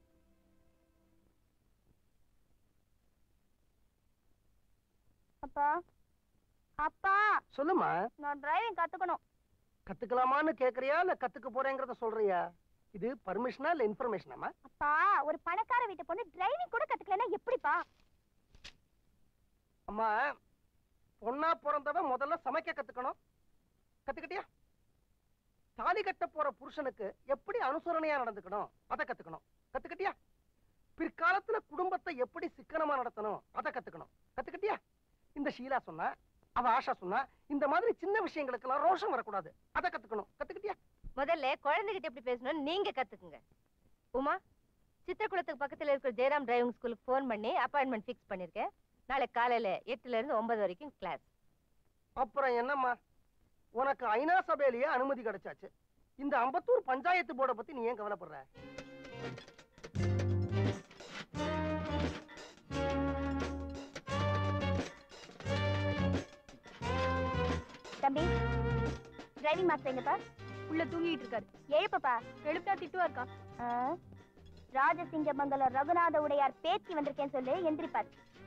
அப்பா அப்பா சொல்லுமா நான் டிரைவிங் கத்துக்கணும் கத்துக்கலாமான்னு கேக்குறியா இல்ல கத்துக்க போறேங்கிறத சொல்றியா இது பர்மிஷனா இல்ல இன்ஃபர்மேஷனாமா அப்பா ஒரு பணக்கார வீட்டு பொண்ணு டிரைவிங் கூட கத்துக்கலன்னா எப்படிப்பா அம்மா பொண்ணா பிறந்தவன் முதல்ல சமைக்க கத்துக்கணும் கத்துக்கிட்டியா தாலி கட்ட போற புருஷனுக்கு எப்படி அனுசரணையா நடந்துக்கணும் அதை கத்துக்கணும் கத்துக்கிட்டியா பிற்காலத்துல குடும்பத்தை எப்படி சிக்கனமா நடத்தணும் அதை கத்துக்கணும் கத்துக்கிட்டியா இந்த ஷீலா சொன்னா அவ ஆஷா சொன்னா இந்த மாதிரி சின்ன விஷயங்களுக்கெல்லாம் ரோஷம் வரக்கூடாது அதை கத்துக்கணும் கத்துக்கிட்டியா முதல்ல குழந்தைகிட்ட எப்படி பேசணும்னு நீங்க கத்துக்குங்க உமா சித்திரகுளத்துக்கு பக்கத்துல இருக்கிற ஜெயராம் டிரைவிங் ஸ்கூலுக்கு ஃபோன் பண்ணி அப்பாயின்மெண்ட் ஃபிக்ஸ் பண்ணிருக்கேன் நாளை காலையில எட்டுல இருந்து ஒன்பது வரைக்கும் கிளாஸ் அப்புறம் என்னம்மா உனக்கு ஐநா சபையிலேயே அனுமதி கிடைச்சாச்சு இந்த அம்பத்தூர் பஞ்சாயத்து போர்டை பத்தி நீ ஏன் கவலைப்படுற தம்பி டிரைவிங் மாஸ்டர் எங்கப்பா உள்ள தூங்கிட்டு இருக்காரு எழுப்பப்பா எழுப்பினா திட்டுவா இருக்கா ராஜசிங்கமங்கலம் ரகுநாத உடையார் பேத்தி வந்திருக்கேன்னு சொல்லு எந்திரிப்பார்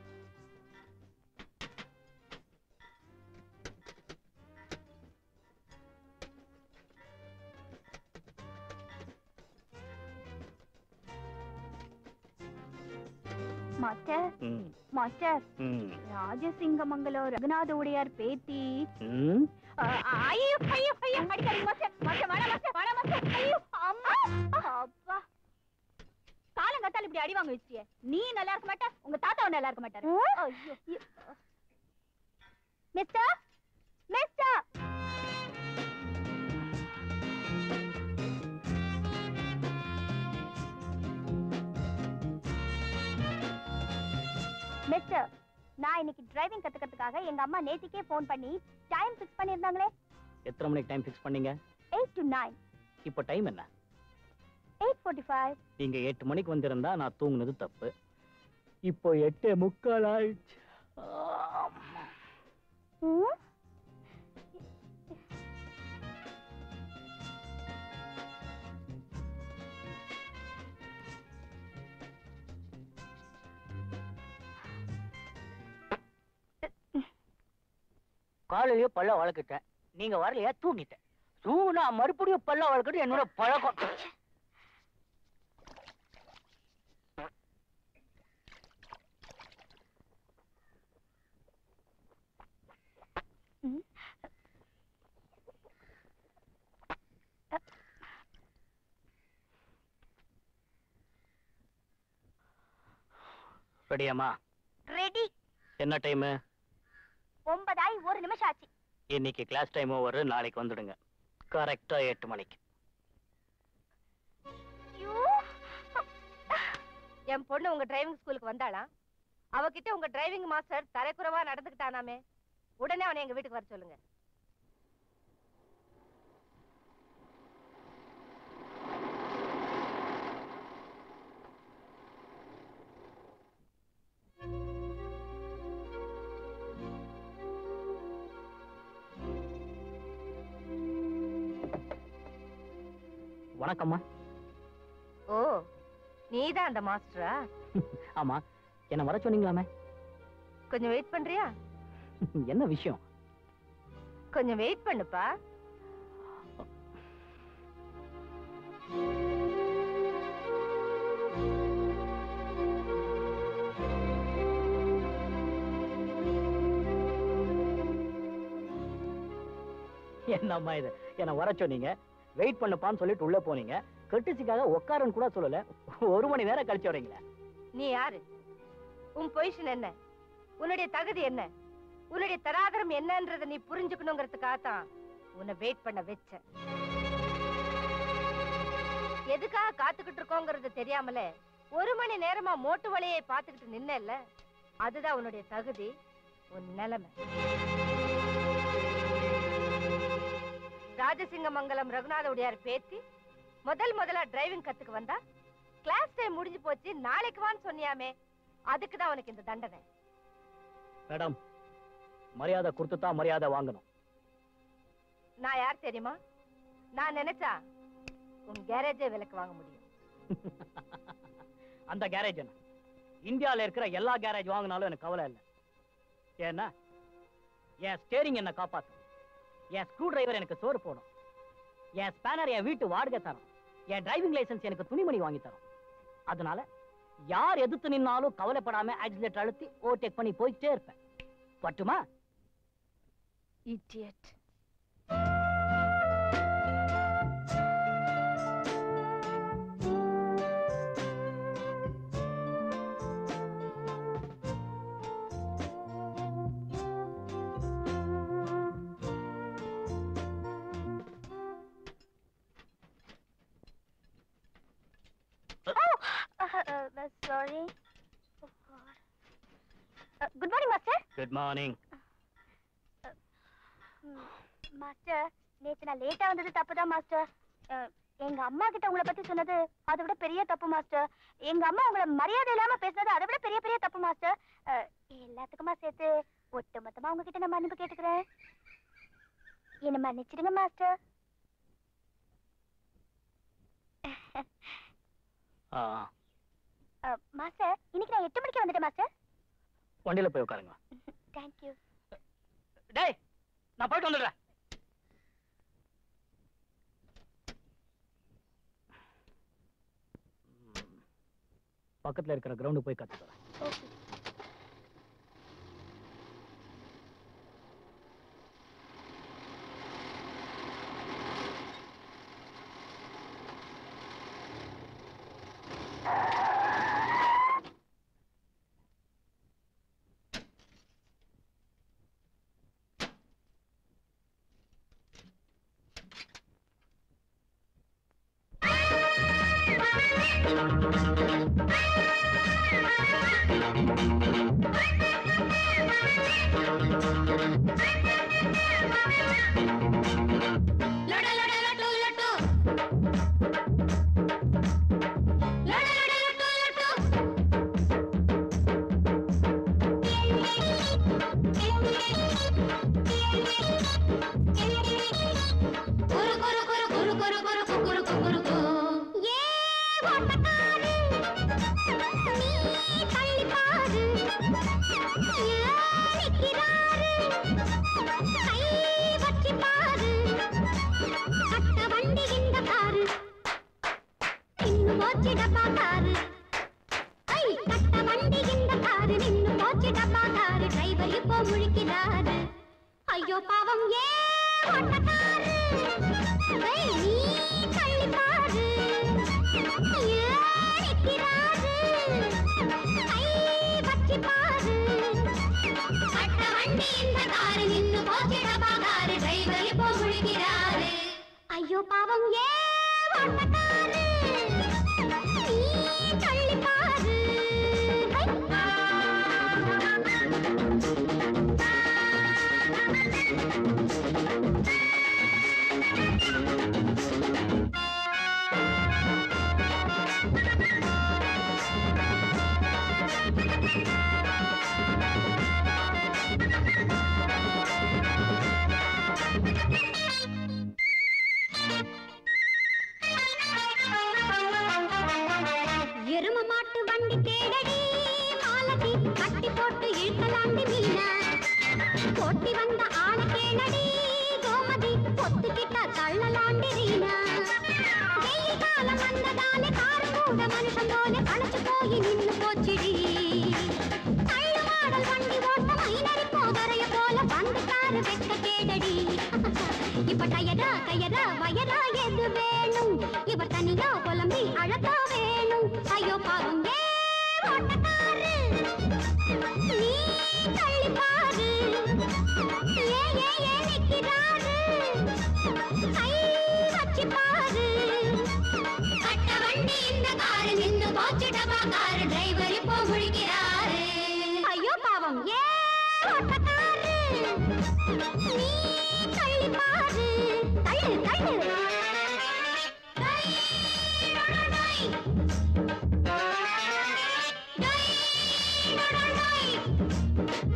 மாஸ்டர் ம், மாஸ்டர் ம், ராஜசிங்கமங்கலம் ரகுநாத உடையார் பேத்தி ம். ஐயோ ஐயோ ஐயோ அடிக்காதீங்க மாஸ்டர் மாஸ்டர் வேணாம் மாஸ்டர் வேணாம் மாஸ்டர் ஐயோ அம்மா அப்பா காலங்காத்தால இப்படி அடி வாங்க வச்சிட்டியே நீ நல்லா இருக்க மாட்ட உங்க தாத்தாவும் நல்லா இருக்க மாட்டாரு ஐயோ மிஸ்டர் மிஸ்டர் மிஸ்டர் நான் இன்னைக்கு டிரைவிங் கத்துக்கிறதுக்காக எங்க அம்மா நேத்திக்கே ஃபோன் பண்ணி டைம் ஃபிக்ஸ் பண்ணியிருந்தாங்களே எத்தனை மணிக்கு டைம் ஃபிக்ஸ் பண்ணீங்க எயிட் டு நைன் இப்போ டைம் என்ன எயிட் ஃபோர்ட்டி ஃபைவ் நீங்க எட்டு மணிக்கு வந்திருந்தா நான் தூங்குனது தப்பு இப்போ எட்டு முக்கால் ஆயிடுச்சு ஆமா. காலையிலயே பல்ல வளர்க்கிட்டேன் நீங்க வரலையா தூங்கிட்டேன் தூங்குனா மறுபடியும் பல்ல வளர்க்கறது என்னோட பழக்கம் ரெடியாம்மா ரெடி என்ன டைமு ஒன்பதாய் ஒரு நிமிஷம் ஆச்சு இன்னைக்கு கிளாஸ் டைம் ஓவர் நாளைக்கு வந்துடுங்க கரெக்டா எட்டு மணிக்கு ஐயோ. என் பொண்ணு உங்க டிரைவிங் ஸ்கூலுக்கு வந்தாளா அவகிட்ட உங்க டிரைவிங் மாஸ்டர் தரைக்குறவா நடந்துக்கிட்டானாமே உடனே அவனை எங்க வீட்டுக்கு வர சொல்லுங்க வணக்கம்மா ஓ நீதான் அந்த மாஸ்டரா ஆமா என்ன வர சொன்னீங்களாமே கொஞ்சம் வெயிட் பண்றியா என்ன விஷயம் கொஞ்சம் வெயிட் பண்ணுப்பா என்னம்மா இது என்ன வர சொன்னீங்க வெயிட் பண்ணப்பான்னு சொல்லிட்டு உள்ள போனீங்க கெட்டுச்சிக்காக உட்காருன்னு கூட சொல்லல ஒரு மணி நேரம் கழிச்சு வரீங்களே நீ யாரு உன் பொசிஷன் என்ன உன்னுடைய தகுதி என்ன உன்னுடைய தராதரம் என்னன்றத நீ புரிஞ்சுக்கணுங்கிறதுக்காக தான் உன்னை வெயிட் பண்ண வச்ச எதுக்காக காத்துக்கிட்டு இருக்கோங்கிறது தெரியாமலே ஒரு மணி நேரமா மோட்டு வழியை பார்த்துக்கிட்டு நின்னல்ல அதுதான் உன்னுடைய தகுதி உன் நிலைமை ராஜசிங்கமங்கலம் ரகுநாத உடையார் பேத்தி முதல் முதலா டிரைவிங் கத்துக்கு வந்தா கிளாஸ் டைம் முடிஞ்சு போச்சு நாளைக்கு வான்னு சொன்னியாமே அதுக்கு தான் உனக்கு இந்த தண்டனை மேடம் மரியாதை கொடுத்து தான் மரியாதை வாங்கணும் நான் யார் தெரியுமா நான் நினைச்சா உன் கேரேஜே விலைக்கு வாங்க முடியும் அந்த கேரேஜ் என்ன இந்தியால இருக்கிற எல்லா கேரேஜ் வாங்கினாலும் எனக்கு கவலை இல்லை ஏன்னா என் ஸ்டேரிங் என்ன காப்பாத்தும் என் ஸ்க்ரூ டிரைவர் எனக்கு சோறு போடும் என் ஸ்பேனர் என் வீட்டு வாடகை தரும் என் டிரைவிங் லைசென்ஸ் எனக்கு துணிமணி வாங்கி தரும் அதனால யார் எதிர்த்து நின்னாலும் கவலைப்படாம ஆக்சிலேட்டர் அழுத்தி ஓவர்டேக் பண்ணி போயிட்டே இருப்பேன் பட்டுமா இடியட் குட் மார்னிங் மாஸ்டர் நேத்து நான் லேட்டா வந்தது தப்புதான் மாஸ்டர் அஹ், எங்க அம்மா கிட்ட உங்களை பத்தி சொன்னது அதை விட பெரிய தப்பு மாஸ்டர் எங்க அம்மா உங்களை மரியாதை இல்லாம பேசுனது அதை விட பெரிய பெரிய தப்பு மாஸ்டர் அஹ், எல்லாத்துக்குமா சேர்த்து ஒட்டு மொத்தமா உங்ககிட்ட நான் மன்னிப்பு கேட்டுக்கிறேன் என்ன மன்னிச்சிடுங்க மாஸ்டர் அஹ், மாஸ்டர் இன்னைக்கு நான் எட்டு மணிக்கு வந்துட்டேன் மாஸ்டர் வண்டியில போய் உட்காருங்க தேங்க்யூ டேய் நான் போயிட்டு வந்துடுறேன் ம். பக்கத்துல இருக்கிற கிரவுண்டு போய் கத்துக்கிறேன் ஓகே ஐயோ பாவம் ஏ ஓட்டக்காரு ஏய், நீ தள்ளி பாரு ஏன் நிற்கிறாரு? கை வச்சு பாரு. அட்ட வண்டி இந்த காரு நின்னு போச்சிட பாகாரு டிரைவர் இப்போ முழுகிறாரு ஐயோ பாவம் ஏ ஓட்டக்காரு நீ தள்ளி பாரு எரும மாட்டு வண்டி தேடடி மாலதி கட்டி போட்டு இழுக்கலாண்டி மீனா போட்டி வந்த ஆள கேளடி கோமதி பொத்துக்கிட்ட தள்ளலாண்டி ரீனா வெயில் காலம் வந்ததாலே காரு கூட மனுஷன் போல களைச்சு போய் நின்னு போச்சுடி தள்ளு மாடல் வண்டி ஓட்ட மைனரி போதரைய போல வந்துட்டாரு வெட்ட கேடடி இப்ப டயரா கயரா வயரா எது வேணும் இவர் தனியா புலம்பி அழகா வேணும் ஐயோ பாவம் ஏ ஓட்டக்காரு நீ தள்ளி பாரு ஏ ஏ ஏ நிக்கிறாரு கை வச்சு பாரு கட்ட வண்டி இந்த காரு நின்னு போச்சு டபா காரு டிரைவர் இப்போ முழிக்கிறாரு ஐயோ பாவம் ஏ ஓட்டக்காரு நீ தள்ளி பாரு தள்ளு தள்ளு டொய், டொடொடொய். டொய், டொடொடொய்.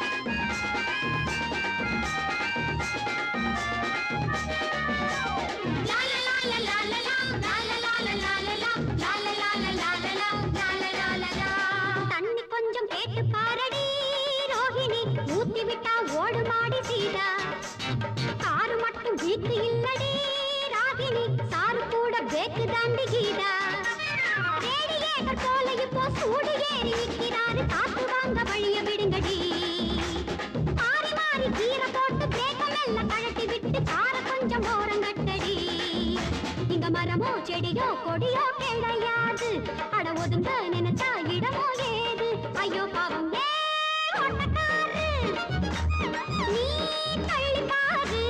லா, லா, லா, லா, லா, லா, லா. லா, லா, லா, லா, லா, லா, லா. லா, லா, லா, லா, லா, லா, லா. லா, லா, லா, லா, லா. தண்ணி கொஞ்சம் கேட்டு பாரடி ரோஹிணி ஊத்தி விட்டா ஓடு மாடி சீதா காரு மட்டும் வீட்டு இல்லடி ராகினி சாரு கூட பேக்கு தாண்டி கீதா ரேடியேட்டர் போல இப்போ சூடு ஏறி நிற்கிறாரு காத்து வாங்க வழிய விடுங்கடி மாறி மாறி கீரை போட்டு பிரேக்க மெல்ல கழட்டி விட்டு கார கொஞ்சம் ஓரங்கட்டடி இங்க மரமோ செடியோ கொடியோ கிடையாது அட ஒதுங்க நினைச்சா இடமோ ஏது ஐயோ பாவம் ஏ ஓட்டக்காரு நீ தள்ளி பாரு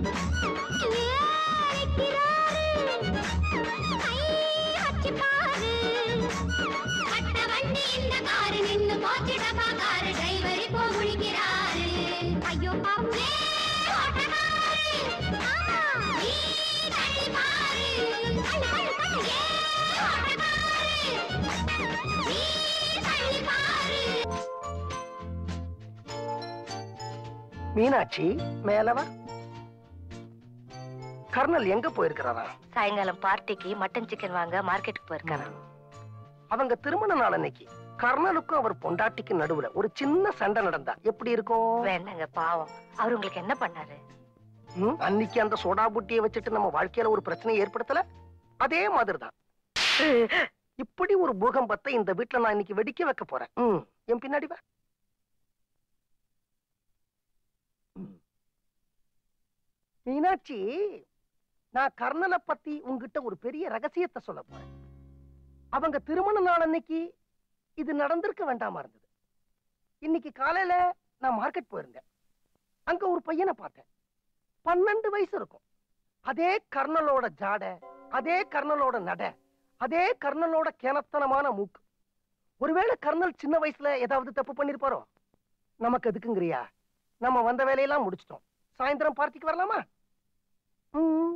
ஏறிக்கிறாரு கை வச்சு பாரு கட்ட வண்டி இந்த காரு நின்னு போச்சிடப்பா காரு டிரைவர் இப்போ முழிக்கிறாரு மீனாட்சி மேலவா கர்னல் எங்க போயிருக்கிறாரா சாயங்காலம் பார்ட்டிக்கு மட்டன் சிக்கன் வாங்க மார்க்கெட்டுக்கு போயிருக்காராம் அவங்க திருமண நாள் அன்னைக்கு கர்னலுக்கும் அவர் பொண்டாட்டிக்கு நடுவுல ஒரு சின்ன சண்டை நடந்தா எப்படி இருக்கும் வேண்டாங்க பாவம் அவர் உங்களுக்கு என்ன பண்ணாரு ம், அன்னைக்கு அந்த சோடா புட்டியை வச்சுட்டு நம்ம வாழ்க்கையில ஒரு பிரச்சனை ஏற்படுத்தல அதே மாதிரிதான் இப்படி ஒரு பூகம்பத்தை இந்த வீட்டுல நான் இன்னைக்கு வெடிக்க வைக்க போறேன் ம், என் பின்னாடி வா ம். மீனாட்சி நான் கர்ணனை பத்தி உங்ககிட்ட ஒரு பெரிய ரகசியத்தை சொல்ல போறேன் அவங்க திருமண நாள் அன்னைக்கு இது நடந்திருக்க வேண்டாமா இருந்தது இன்னைக்கு காலையில நான் மார்க்கெட் போயிருந்தேன் அங்க ஒரு பையனை பார்த்தேன் பன்னெண்டு வயசு இருக்கும் அதே கர்னலோட ஜாடை அதே கர்னலோட நட அதே கர்னலோட கேனத்தனமான மூக்கு ஒருவேளை கர்னல் சின்ன வயசுல ஏதாவது தப்பு பண்ணிருப்பாரோ நமக்கு எதுக்குங்கிறியா நம்ம வந்த வேலையெல்லாம் முடிச்சிட்டோம் சாயந்தரம் பார்ட்டிக்கு வரலாமா ம்.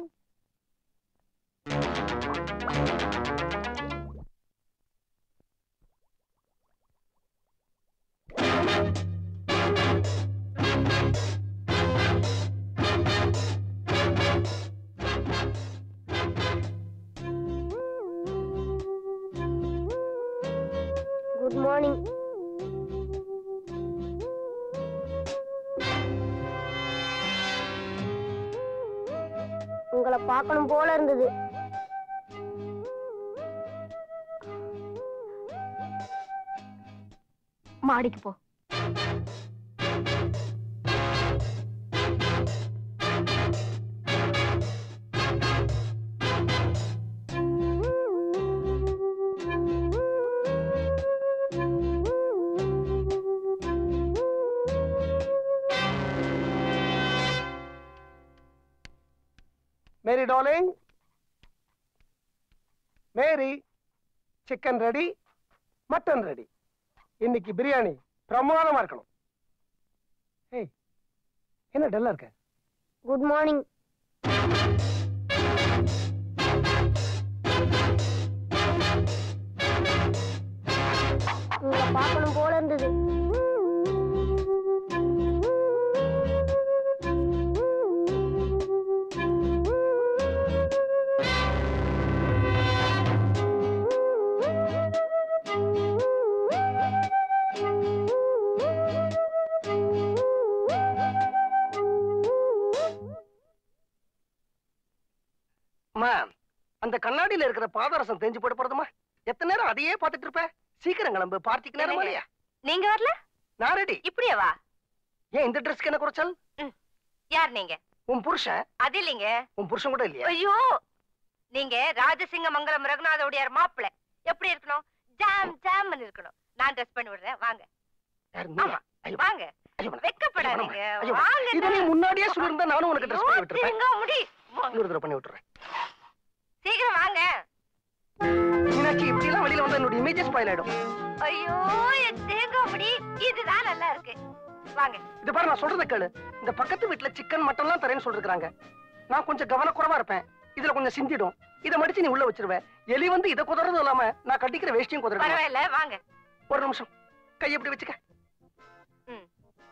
குட் மார்னிங் உங்களை பார்க்கணும் போல இருந்தது மாடிக்கு போ Mary darling Mary chicken ready mutton ready இன்னைக்கு பிரியாணி பிரமாதமா இருக்கணும் ஏய் என்ன டல்லா இருக்க குட் மார்னிங் உங்களை பார்க்கணும் போல இருந்தது அம்மா அந்த கண்ணாடியில இருக்கிற பாதரசம் தெரிஞ்சு போட போறதுமா எத்தனை நேரம் அதையே பார்த்துட்டு இருப்ப சீக்கிரம் கிளம்பு பார்ட்டிக்கு நேரம் என்னங்க? இல்லையா நீங்க வரல நான் ரெடி இப்படியே வா ஏன் இந்த ட்ரெஸ்க்கு என்ன குறைச்சல் யார் நீங்க உன் புருஷன் அது இல்லைங்க உன் புருஷன் கூட இல்லையா ஐயோ நீங்க ராஜசிங்க மங்கலம் ரகுநாத உடையார் மாப்பிள்ளை எப்படி இருக்கணும் ஜாம் ஜாம் இருக்கணும் நான் ட்ரெஸ் பண்ணி விடுறேன் வாங்க யாரு நீயா? ஆமா. ஐயோ, வாங்க ஐயோ, வேணாம். வெக்கப்படாதீங்க ஐயோ, வாங்க இதை நீ முன்னாடியே சொல்லியிருந்தா நானும் உனக்கு ட்ரெஸ் பண்ணி விட்டுருப்பேன் ஐயோ, முடி வாங்க. இன்னொரு தடவை பண்ணி விட்டுறேன் சீக்கிரம் வாங்க மீனாட்சி இப்படி எல்லாம் வெளியில வந்தா என்னோட இமேஜஸ் ஸ்பாயில் ஆயிடும் ஐயோ என் தேங்காய் முடி இதுதான் நல்லா இருக்கு வாங்க இது பாரு நான் சொல்றத கேளு இந்த பக்கத்து வீட்டுல சிக்கன் மட்டன் எல்லாம் தரேன்னு சொல்லிருக்காங்க நான் கொஞ்சம் கவனக்குறைவா இருப்பேன் இதுல கொஞ்சம் சிந்திடும் இதை மடிச்சு நீ உள்ள வச்சிருவேன் எலி வந்து இதை குதறதும் இல்லாம நான் கட்டிக்கிற வேஷ்டியும் குதறேன் பரவாயில்ல வாங்க ஒரு நிமிஷம் கை எப்படி வச்சுக்க ம்.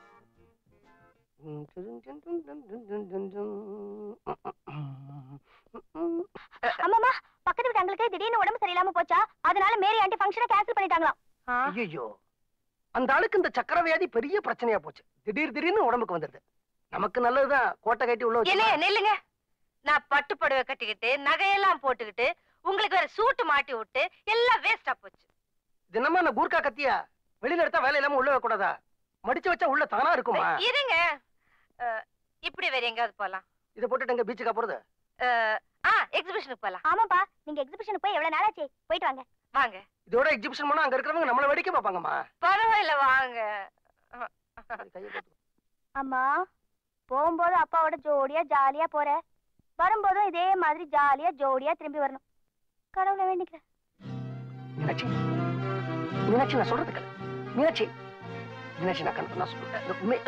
அம்மாமா பக்கத்து வீட்டு அங்களுக்கு திடீர்னு உடம்பு சரியில்லாம போச்சா அதனால மேரி ஆண்டி ஃபங்க்ஷனை கேன்சல் பண்ணிட்டாங்களாம் ஐயோ அந்த ஆளுக்கு இந்த சக்கர வியாதி பெரிய பிரச்சனையா போச்சு திடீர் திடீர்னு உடம்புக்கு வந்துருது நமக்கு நல்லதுதான் கோட்டை கட்டி உள்ள இல்ல வச்சு நில்லுங்க நான் பட்டு புடவை கட்டிக்கிட்டு நகையெல்லாம் போட்டுக்கிட்டு உங்களுக்கு வேற சூட்டு மாட்டி விட்டு எல்லாம் வேஸ்டா போச்சு தினமா நான் கூர்க்கா கத்தியா வெளியில எடுத்தா வேலை இல்லாம உள்ள வைக்க கூடாதா மடிச்சு வச்சா உள்ள தானா இருக்குமா இருங்க அஹ், இப்படி வேற எங்கயாவது போலாம் இதை போட்டுட்டு எங்க பீச்சுக்கா போறது அஹ், ஆ எக்ஸிபிஷனுக்கு போலாம் ஆமாப்பா நீங்க எக்ஸிபிஷனுக்கு போய் எவ்வளவு நாளாச்சு போயிட்டு வாங்க வாங்க இதோட எக்ஸிபிஷன் பண்ணா அங்க இருக்கிறவங்க நம்மள வேடிக்கை பார்ப்பாங்கம்மா பரவாயில்ல வாங்க சரி, கையை கொடுத்து. அம்மா போகும்போது அப்பாவோட ஜோடியா ஜாலியா போற வரும்போதும் இதே மாதிரி ஜாலியா ஜோடியா திரும்பி வரணும் கடவுளை வேண்டிக்கிறேன் மீனாட்சி மீனாட்சி நான் சொல்றது கேளு மீனாட்சி மீனாட்சி நான் கண் நான் சொல்றேன் இந்த உண்மை-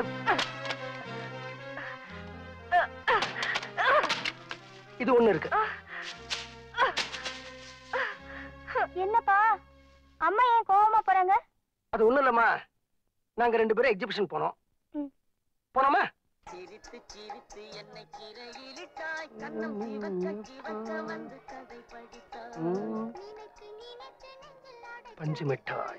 இது ஒண்ணு இருக்கு என்னப்பா அம்மா ஏன் கோவமா போறாங்க அது ஒண்ணும் இல்லம்மா நாங்க ரெண்டு பேரும் எக்ஸிபிஷன் போனோம் ம். போனோமா சிரித்து சிரித்து என்னை சிறையிலிட்டாய் கண்ணம் சிவக்க சிவக்க வந்து கதை படித்தாய் ம், பஞ்சு மிட்டாய்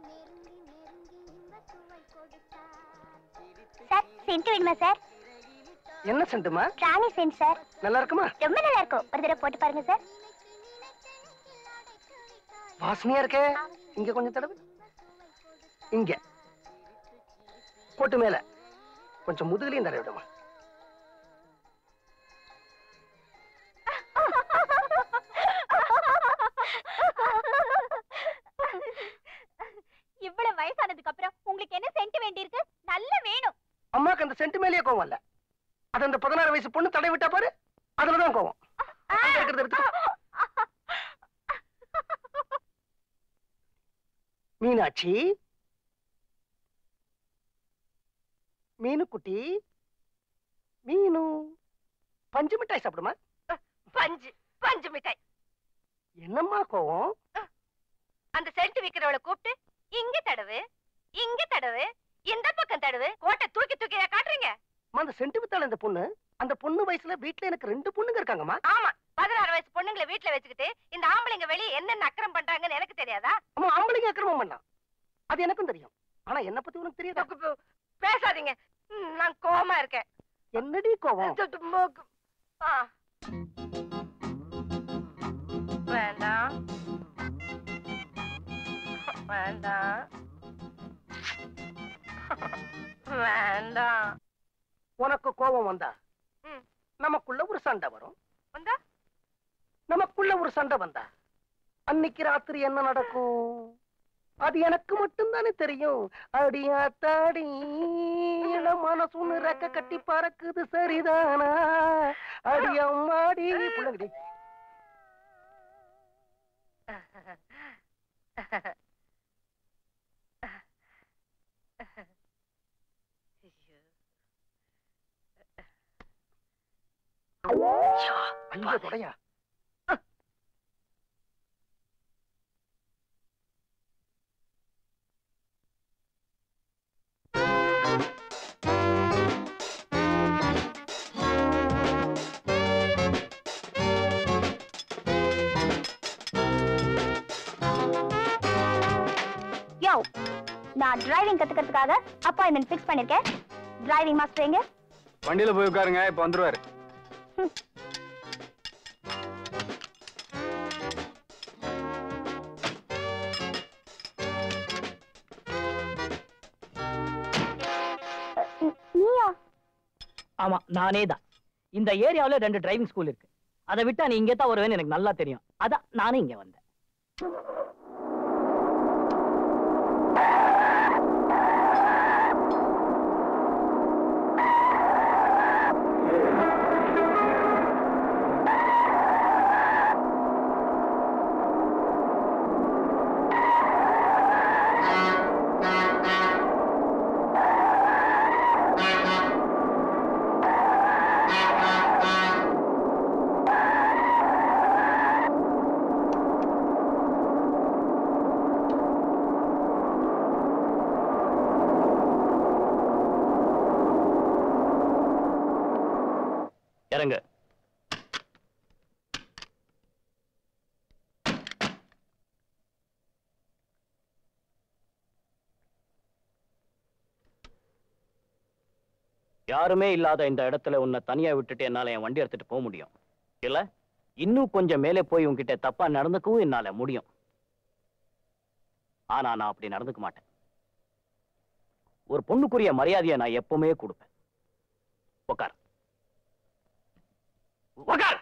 சார் சென்ட் வேணுமா சார் என்ன சென்ட்டுமா ராணி சென்ட் சார் நல்லா இருக்குமா ரொம்ப நல்லா இருக்கும் ஒரு தடவை போட்டு பாருங்க சார் வாசனையா இருக்கே இங்க கொஞ்சம் தடவை இங்க போட்டு மேல கொஞ்சம் முதுகுலையும் தடவை விடுமா இவ்வளவு வயசானதுக்கு அப்புறம் உங்களுக்கு என்ன சென்ட் வேண்டியிருக்கு நல்ல வேணும் அம்மாக்கு அந்த சென்ட் மேலேயே கோவம் இல்ல அது அந்த பதினாறு வயசு பொண்ணு தடை விட்டா பாரு அதுலதான் கோவம் அங்க இருக்கிறத எடுத்துக்கோ. மீனாட்சி மீனுக்குட்டி மீனு பஞ்சு மிட்டாய் சாப்பிடுமா பஞ்சு பஞ்சு மிட்டாய் என்னம்மா கோவம் அந்த சென்ட் விக்கிறவளை கூப்பிட்டு இங்க தடவு இங்க தடவு இந்த பக்கம் தடவு கோட்டை தூக்கி தூக்கி காட்டுறீங்க அம்மா, அந்த சென்ட் வித்தாள் இந்த பொண்ணு அந்த பொண்ணு வயசுல வீட்டுல எனக்கு ரெண்டு பொண்ணுங்க இருக்காங்கம்மா ஆமா பதினாறு வயசு பொண்ணுங்களை வீட்டுல வச்சுக்கிட்டு இந்த ஆம்பளைங்க வெளியே என்னென்ன அக்கறம் பண்றாங்கன்னு எனக்கு தெரியாதா அம்மா ஆம்பளைங்க அக்கிரமம் பண்ணலாம் அது எனக்கும் தெரியும் ஆனா என்ன பத்தி உனக்கு தெரியாதா பு- பு- பேசாதீங்க ம், நான் கோவமா இருக்கேன் என்னடி கோவம் து- து- மூக்கு. ஆ. வேண்டாம் வேண்டாம் வேண்டாம் உனக்கு கோபம் வந்தா ம். நமக்குள்ள ஒரு சண்டை வரும் வந்தா நமக்குள்ள ஒரு சண்டை வந்தா அன்னைக்கு ராத்திரி என்ன நடக்கும் அது எனக்கு மட்டும்தானே தெரியும் அடியாத்தாடி இளம் மனசுன்னு ரெக்க கட்டி பறக்குது சரிதானா அடி அம்மாடி புள்ளங்கடி ஐயோ தொடையா யோ நான் டிரைவிங் கத்துக்கிறதுக்காக அப்பாயின்மெண்ட் ஃபிக்ஸ் பண்ணிருக்கேன் டிரைவிங் மாஸ்டர் எங்க வண்டியில போய் உட்காருங்க இப்ப வந்துருவாரு நீயா ஆமா நானே தான் இந்த ஏரியாவுல ரெண்டு டிரைவிங் ஸ்கூல் இருக்கு அதை விட்டா நீ இங்கே தான் வருவேன்னு எனக்கு நல்லா தெரியும் அதான் நானும் இங்க வந்தேன் இறங்க யாருமே இல்லாத இந்த இடத்துல உன்னை தனியா விட்டுட்டு என்னால என் வண்டி எடுத்துட்டு போக முடியும் இல்ல இன்னும் கொஞ்சம் மேலே போய் உன்கிட்ட தப்பா நடந்துக்கவும் என்னால முடியும் ஆனா நான் அப்படி நடந்துக்க மாட்டேன் ஒரு பொண்ணுக்குரிய மரியாதையை நான் எப்பவுமே கொடுப்பேன் உக்கார் உக்கார்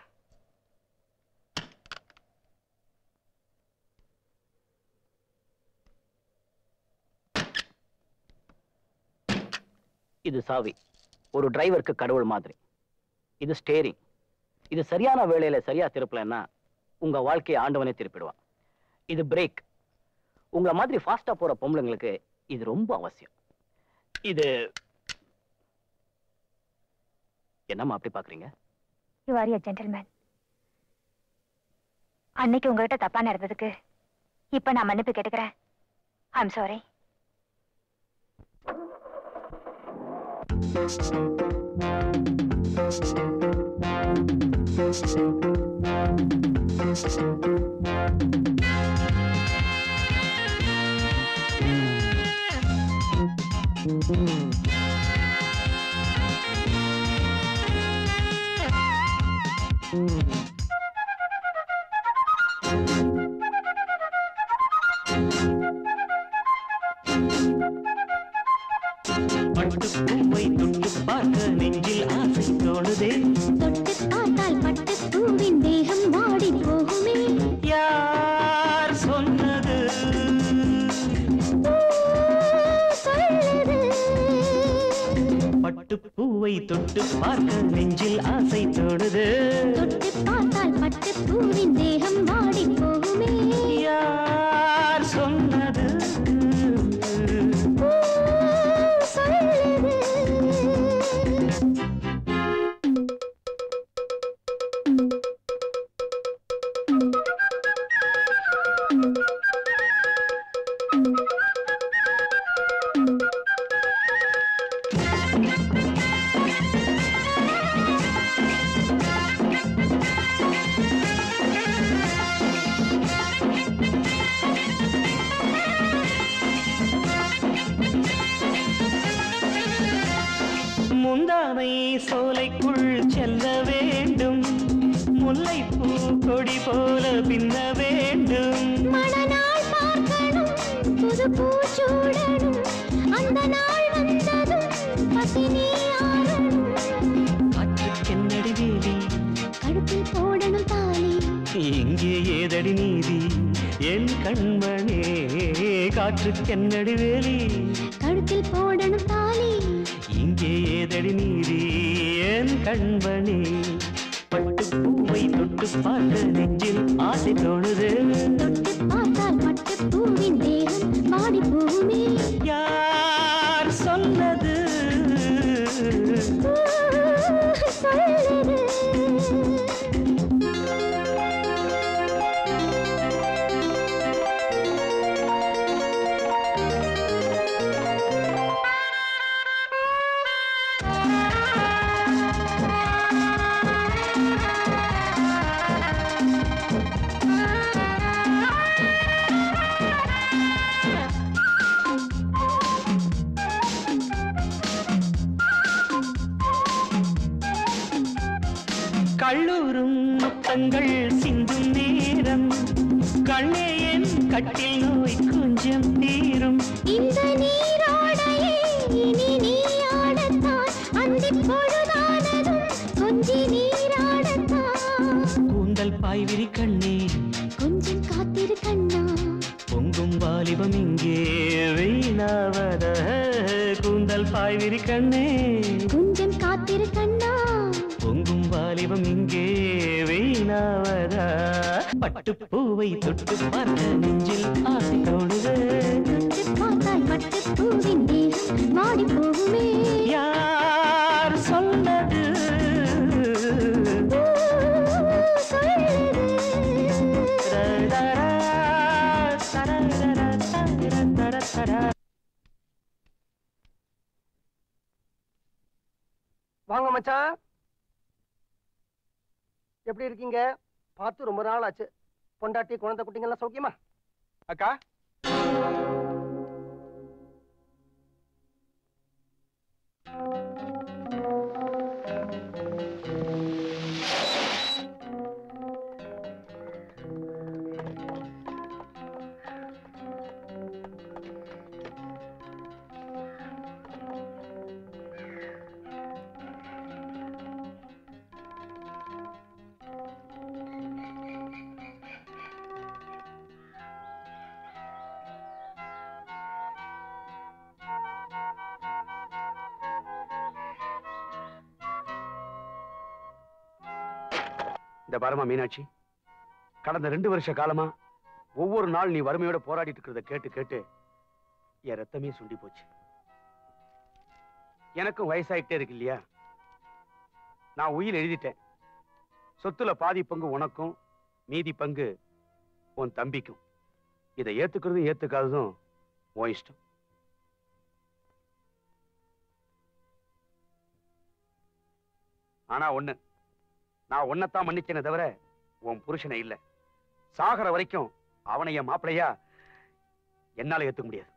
இது சாவி ஒரு டிரைவருக்கு கடவுள் மாதிரி இது ஸ்டேரிங் இது சரியான வேளையில சரியா திருப்பலன்னா உங்க வாழ்க்கையை ஆண்டவனே திருப்பிடுவான் இது பிரேக் உங்க மாதிரி ஃபாஸ்டா போற பொம்பளைங்களுக்கு இது ரொம்ப அவசியம் இது என்னம்மா அப்படி பாக்குறீங்க யூ ஆர் எ ஜென்டில்மேன் அன்னைக்கு உங்ககிட்ட தப்பா நடந்ததுக்கு இப்ப நான் மன்னிப்பு கேட்டுக்கிறேன் ஐம் சாரி பட்டு பூவை தொட்டு பார்க்க நெஞ்சில் ஆசை தோணுதே தொட்டு பார்த்தால் பட்டு பூவின் தேகம் வாடி போகுமே யார் சொன்னது சொல்லுது பட்டு பூவை தொட்டு பார்க்க நெஞ்சில் ஆசை தோணுது தொட்டு பார்த்தால் பட்டு பூவின் தேகம் வாடி போகுமே யார் சொன்னது சொல்லுது முந்தானை சோலைக்குள் செல்ல வேண்டும் முல்லைப்பூ கொடி போல பின்ன வேண்டும் மணநாள் பார்க்கணும் புது பூச்சூடணும் அந்த நாள் வந்ததும் பசினி ஆறணும் காற்றுக்கென்னடி வேலி கழுத்தில் போடணும் தாலி இங்கே ஏதடி நீதி என் கண்மணே காற்றுக்கென்னடி வேலி கழுத்தில் போடணும் தாலி இங்கே ஏதடி நீதி என் கண்மணி பட்டு பூவை தொட்டு பார்க்க நெஞ்சில் ஆசை தோணுது தொட்டு பார்த்தால் பட்டு பூவின் தேகம் வாடி போகுமே யார் சொன்னது சொல்லுது கள்ளூரும் முத்தங்கள் சிந்தும் நேரம் கண்ணே என் கட்டில் நோய் கொஞ்சம் தீரும் இந்த நீரோடையே இனி நீயாடத்தான் அந்திப் பொழுதானதும் கொஞ்சி நீராடத்தான் கூந்தல் பாய்விரி கண்ணே கொஞ்சம் காத்திரு கண்ணா பொங்கும் வாலிபம் இங்கே வீணாவத கூந்தல் பாய்விரி கண்ணே கொஞ்சம் காத்திரு கண்ணா பொங்கும் வாலிபம் இங்கே வீணாவதா பட்டு பூவை தொட்டு பார்க்க நெஞ்சில் ஆசை தோணுது தொட்டு பார்த்தால் பட்டு பூவின் தேகம் வாடி போகுமே யார் சொன்னது சொல்லுது தரரா, தரரரா, தரரரா, தரரா. வாங்க மச்சான் எப்படி இருக்கீங்க பார்த்து ரொம்ப நாள் ஆச்சு பொண்டாட்டி குழந்தை குட்டிங்கெல்லாம் சௌக்கியமா அக்கா இந்த பாரமா மீனாட்சி கடந்த ரெண்டு வருஷ காலமா ஒவ்வொரு நாள் நீ வறுமையோட போராடிட்டு இருக்கிறத கேட்டு கேட்டு என் ரத்தமே சுண்டி போச்சு எனக்கும் வயசாயிட்டே இருக்கு இல்லையா நான் உயிர் எழுதிட்டேன் சொத்துல பாதி பங்கு உனக்கும் மீதி பங்கு உன் தம்பிக்கும் இதை ஏத்துக்கிறதும் ஏத்துக்காததும் உன் இஷ்டம் ஆனா ஒண்ணு நான் உன்னைத்தான் மன்னிச்சேனே தவிர உன் புருஷனை இல்ல சாகர வரைக்கும் அவனை என் மாப்பிளையா என்னால ஏத்துக்க முடியாது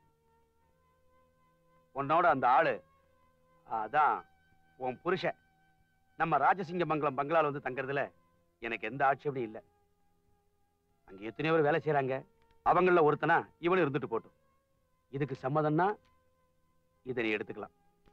உன்னோட அந்த ஆளு அதான் உன் புருஷன் நம்ம ராஜசிங்க மங்கலம் பங்களால வந்து தங்கறதுல எனக்கு எந்த ஆட்சேபனையும் இல்லை அங்க எத்தனையோ பேர் வேலை செய்யறாங்க அவங்கள ஒருத்தனா இவனும் இருந்துட்டு போட்டும் இதுக்கு சம்மதம்னா இதை நீ எடுத்துக்கலாம்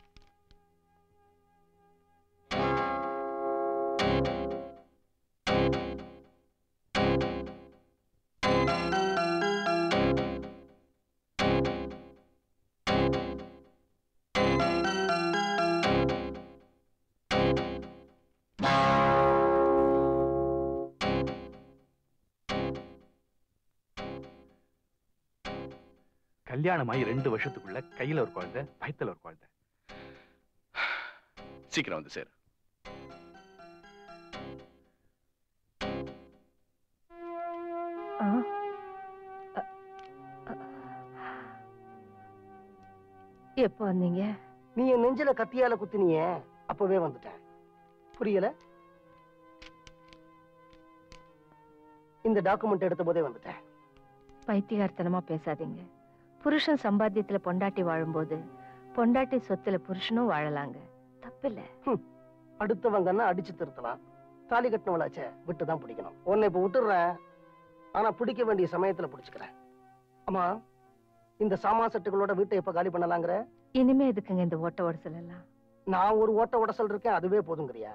கல்யாணமாயி ரெண்டு வருஷத்துக்குள்ள கையில ஒரு குழந்தை வயித்துல ஒரு குழந்தை சீக்கிரம் வந்து சேரு ஆ. அ, அ. எப்போ வந்தீங்க நீ என் நெஞ்சில கத்தியால குத்தினியே அப்பவே வந்துட்டேன் புரியல இந்த டாக்குமெண்ட் எடுத்த போதே வந்துட்டேன் பைத்தியகார்த்தனமா பேசாதீங்க புருஷன் சம்பாத்தியத்துல பொண்டாட்டி வாழும்போது பொண்டாட்டி சொத்துல புருஷனும் வாழலாங்க தப்பில்ல அடுத்தவங்கன்னா அடிச்சு திருத்தலாம் தாலி கட்டினவளாச்சே விட்டு தான் பிடிக்கணும் உன்னை இப்ப விட்டுடுறேன் ஆனா பிடிக்க வேண்டிய சமயத்துல பிடிச்சுக்கிறேன் ஆமா இந்த சாமா செட்டுகளோட வீட்டை எப்ப காலி பண்ணலாங்கிற இனிமே எதுக்குங்க இந்த ஓட்ட உடசல் எல்லாம் நான் ஒரு ஓட்ட உடசல் இருக்கேன் அதுவே போதுங்கிறியா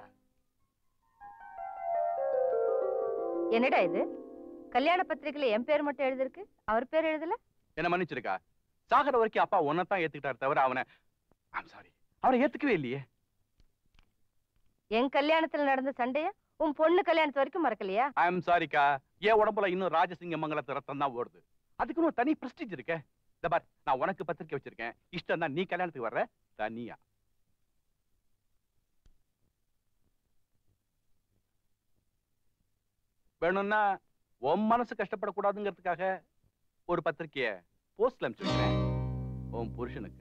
என்னடா இது கல்யாண பத்திரிக்கையில என் பேர் மட்டும் எழுதிருக்கு அவர் பேர் எழுதல என்ன மன்னிச்சிருக்கா சாகர வரைக்கும் அப்பா உன்னைத்தான் ஏத்துக்கிட்டாரு தவிர அவனை ஐம் சாரி அவனை ஏத்துக்கவே இல்லையே என் கல்யாணத்துல நடந்த சண்டைய உன் பொண்ணு கல்யாணத்து வரைக்கும் மறக்கலையா ஐ எம் சாரிக்கா என் உடம்புல இன்னும் ராஜசிங்க மங்கலத்து ரத்தம் தான் ஓடுது அதுக்குன்னு ஒரு தனி பிரஸ்டீஜ் இருக்கே இந்த பார் நான் உனக்கு பத்திரிக்கை வச்சிருக்கேன் இஷ்டம் தான் நீ கல்யாணத்துக்கு வர்ற தனியா வேணும்னா உன் மனசு கஷ்டப்படக்கூடாதுங்கிறதுக்காக ஒரு பத்திரிக்கைய போஸ்ட்ல அனுப்பிச்சுக்கிறேன் உன் புருஷனுக்கு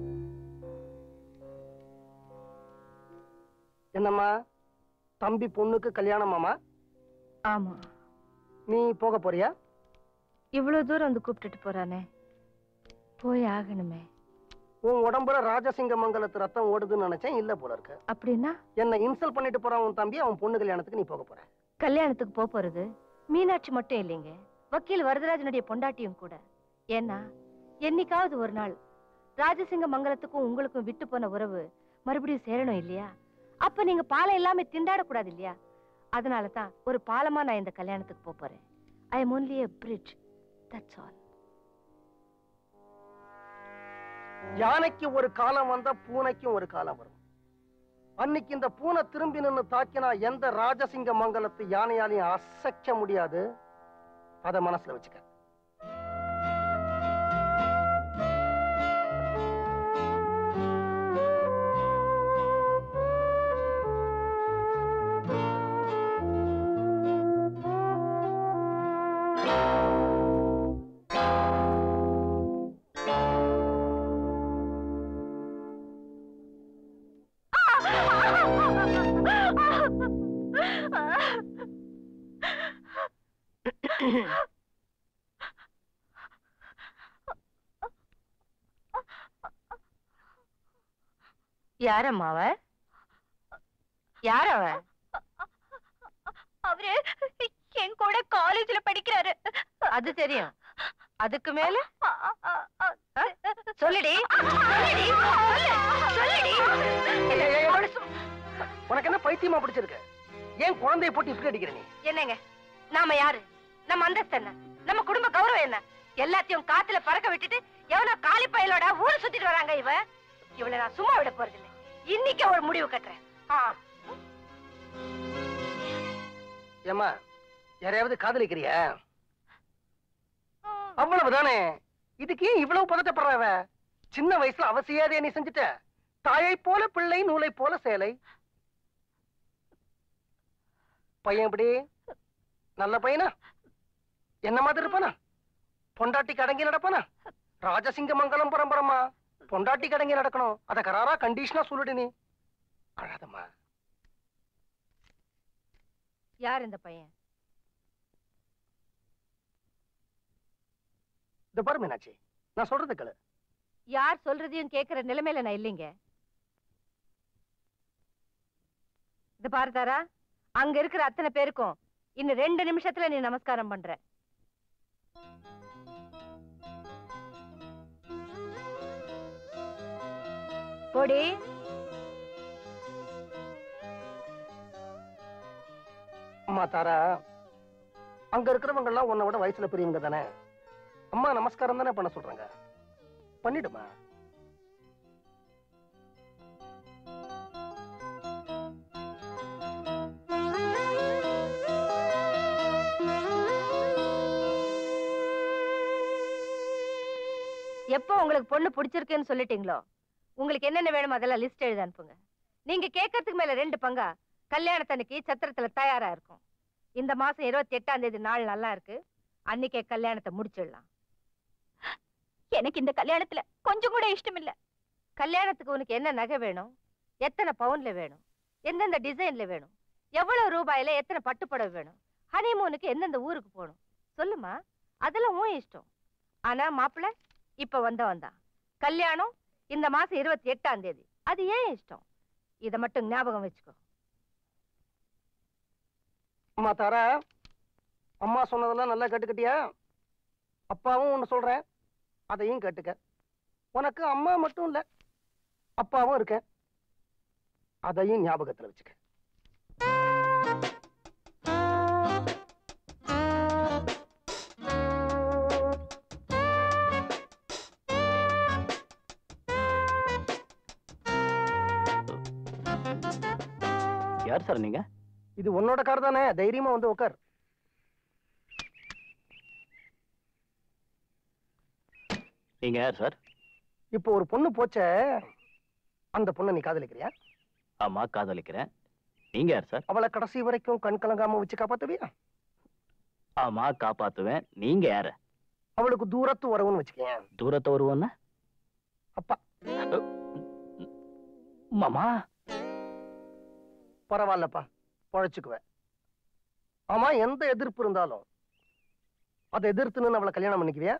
என்னம்மா தம்பி பொண்ணுக்கு கல்யாணமாமா ஆமா நீ போக போறியா இவ்வளவு தூரம் வந்து கூப்பிட்டுட்டு போறானே போய் ஆகணுமே உன் உடம்புல ராஜசிங்க மங்கலத்து ரத்தம் ஓடுதுன்னு நினைச்சேன் இல்ல போல இருக்கு அப்படின்னா என்ன இன்சல்ட் பண்ணிட்டு போறான் உன் தம்பி அவன் பொண்ணு கல்யாணத்துக்கு நீ போக போற கல்யாணத்துக்கு போப் போறது மீனாட்சி மட்டும் இல்லைங்க வக்கீல் வரதராஜனுடைய பொண்டாட்டியும் கூட ஏன்னா என்னைக்காவது ஒரு நாள் ராஜசிங்க மங்கலத்துக்கும் உங்களுக்கும் விட்டு போன உறவு மறுபடியும் சேரணும் இல்லையா அப்ப நீங்க பாலம் எல்லாமே திண்டாடக்கூடாது இல்லையா அதனால தான் ஒரு பாலமா நான் இந்த கல்யாணத்துக்கு போப் போறேன் I am only a bridge that's all யானைக்கு ஒரு காலம் வந்தா பூனைக்கும் ஒரு காலம் வரும் அன்னைக்கு இந்த பூனை திரும்பி நின்னு தாக்கினா எந்த ராஜசிங்க மங்கலத்து யானையாலையும் அசைக்க முடியாது அத மனசுல வச்சுக்க யாரம்மா அவ யார் அவ அவரு என் கூட காலேஜ்ல படிக்கிறாரு அது தெரியும் அதுக்கு மேல அ, அ, அ, அ, சொல்லுடி சொல்லுடி சொல்லு சொல்லுடி அவளை சும்- உனக்கு என்ன பைத்தியமா பிடிச்சிருக்கு ஏன் குழந்தைய போட்டு இப்படி அடிக்கிற நீ என்னங்க நாம யாரு நம்ம அந்தஸ்து என்ன நம்ம குடும்ப கௌரவம் என்ன எல்லாத்தையும் காத்துல பறக்க விட்டுட்டு எவனோ காலி பயலோட ஊர் சுத்திட்டு வராங்க இவ இவளை நான் சும்மா விட போறது இல்ல இன்னைக்கே ஒரு முடிவு கட்டுறேன் ஆ. ஏம்மா யாரையாவது காதலிக்கிறியா அவ்வளவுதானே இதுக்கு ஏன் இவ்வளவு பதட்டப்படுற அவ சின்ன வயசுல அவசியாதே நீ செஞ்சுட்ட தாயை போல பிள்ளை நூலை போல சேலை பையன் எப்படி நல்ல பையனா என்ன மாதிரி இருப்பானா பொண்டாட்டிக்கு அடங்கி நடப்பானா ராஜசிங்க மங்கலம் பரம்பரமா பொண்டாட்டிக்கு அடங்கி நடக்கணும் அத கராரா கண்டிஷனா சொல்லுடி நீ அழாதம்மா யார் இந்த பையன் இந்த பாரு மீனாட்சி நான் சொல்றது கேளு யார் சொல்றதையும் கேக்குற நிலைமையில நான் இல்லைங்க இந்த பாரு தாரா அங்க இருக்கிற அத்தனை பேருக்கும் இன்னும் ரெண்டு நிமிஷத்துல நீ நமஸ்காரம் பண்ற போடி அம்மா தாரா அங்க இருக்கிறவங்க எல்லாம் உன்னை விட வயசுல பெரியவங்க தானே அம்மா நமஸ்காரம் தானே பண்ண சொல்றாங்க பண்ணிடுமா எப்போ உங்களுக்கு பொண்ணு பிடிச்சிருக்குன்னு சொல்லிட்டீங்களோ உங்களுக்கு என்னென்ன வேணுமோ அதெல்லாம் லிஸ்ட் எழுதி அனுப்புங்க நீங்க கேட்கறதுக்கு மேல ரெண்டு பங்கா கல்யாணத்தன்னைக்கு சத்திரத்துல தயாரா இருக்கும் இந்த மாசம் இருபத்தி எட்டாம் தேதி நாள் நல்லா இருக்கு அன்னைக்கே கல்யாணத்தை முடிச்சிடலாம் எனக்கு இந்த கல்யாணத்துல கொஞ்சம் கூட இஷ்டம் இல்ல கல்யாணத்துக்கு உனக்கு என்ன நகை வேணும் எத்தனை பவுன்ல வேணும் எந்தெந்த டிசைன்ல வேணும் எவ்வளவு ரூபாயில எத்தனை பட்டுப்புடவை வேணும் ஹனிமூனுக்கு எந்தெந்த ஊருக்கு போகணும் சொல்லுமா அதெல்லாம் உன் இஷ்டம் ஆனா மாப்பிள்ளை இப்ப வந்த வந்தான் கல்யாணம் இந்த மாசம் இருபத்தி எட்டாம் தேதி அது ஏன் இஷ்டம் இத மட்டும் ஞாபகம் வச்சுக்கோ அம்மா தாரா அம்மா சொன்னதெல்லாம் நல்லா கேட்டுக்கிட்டியா அப்பாவும் ஒன்று சொல்றேன் அதையும் கேட்டுக்க உனக்கு அம்மா மட்டும் இல்ல அப்பாவும் இருக்க அதையும் ஞாபகத்துல வச்சுக்க யார் சார் நீங்க இது உன்னோட கார் தானே தைரியமா வந்து உட்கார் நீங்க யார் சார் இப்போ ஒரு பொண்ணு போச்சே அந்த பொண்ணை நீ காதலிக்கிறியா ஆமா காதலிக்கிறேன் நீங்க யார் சார் அவளை கடைசி வரைக்கும் கண் கலங்காம வச்சு காப்பாத்துவியா ஆமா காப்பாத்துவேன் நீங்க யாரு அவளுக்கு தூரத்து உறவுன்னு வச்சுக்கேன் தூரத்தை வருவோன்னா அப்பா மாமா பரவாயில்லப்பா பழச்சுக்குவேன் ஆமா எந்த எதிர்ப்பு இருந்தாலும் அதை எதிர்த்துன்னு அவளை கல்யாணம் பண்ணிக்குவியா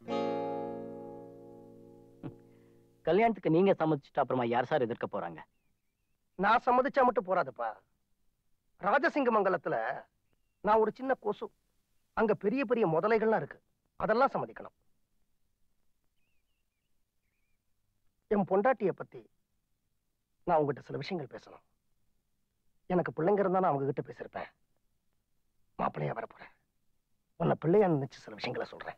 கல்யாணத்துக்கு நீங்க சம்மதிச்சுட்டு அப்புறமா யார் சார் எதிர்க்க போறாங்க நான் சம்மதிச்சா மட்டும் போறாதுப்பா ராஜசிங்க மங்கலத்துல நான் ஒரு சின்ன கொசு அங்க பெரிய பெரிய முதலைகள்லாம் இருக்கு அதெல்லாம் சம்மதிக்கணும் என் பொண்டாட்டிய பத்தி நான் உங்ககிட்ட சில விஷயங்கள் பேசணும் எனக்கு பிள்ளைங்க இருந்தா நான் அவங்க கிட்ட பேசியிருப்பேன் மாப்பிள்ளையா வரப்போறேன் உன்னை பிள்ளையா நினைச்சு சில விஷயங்களை சொல்றேன்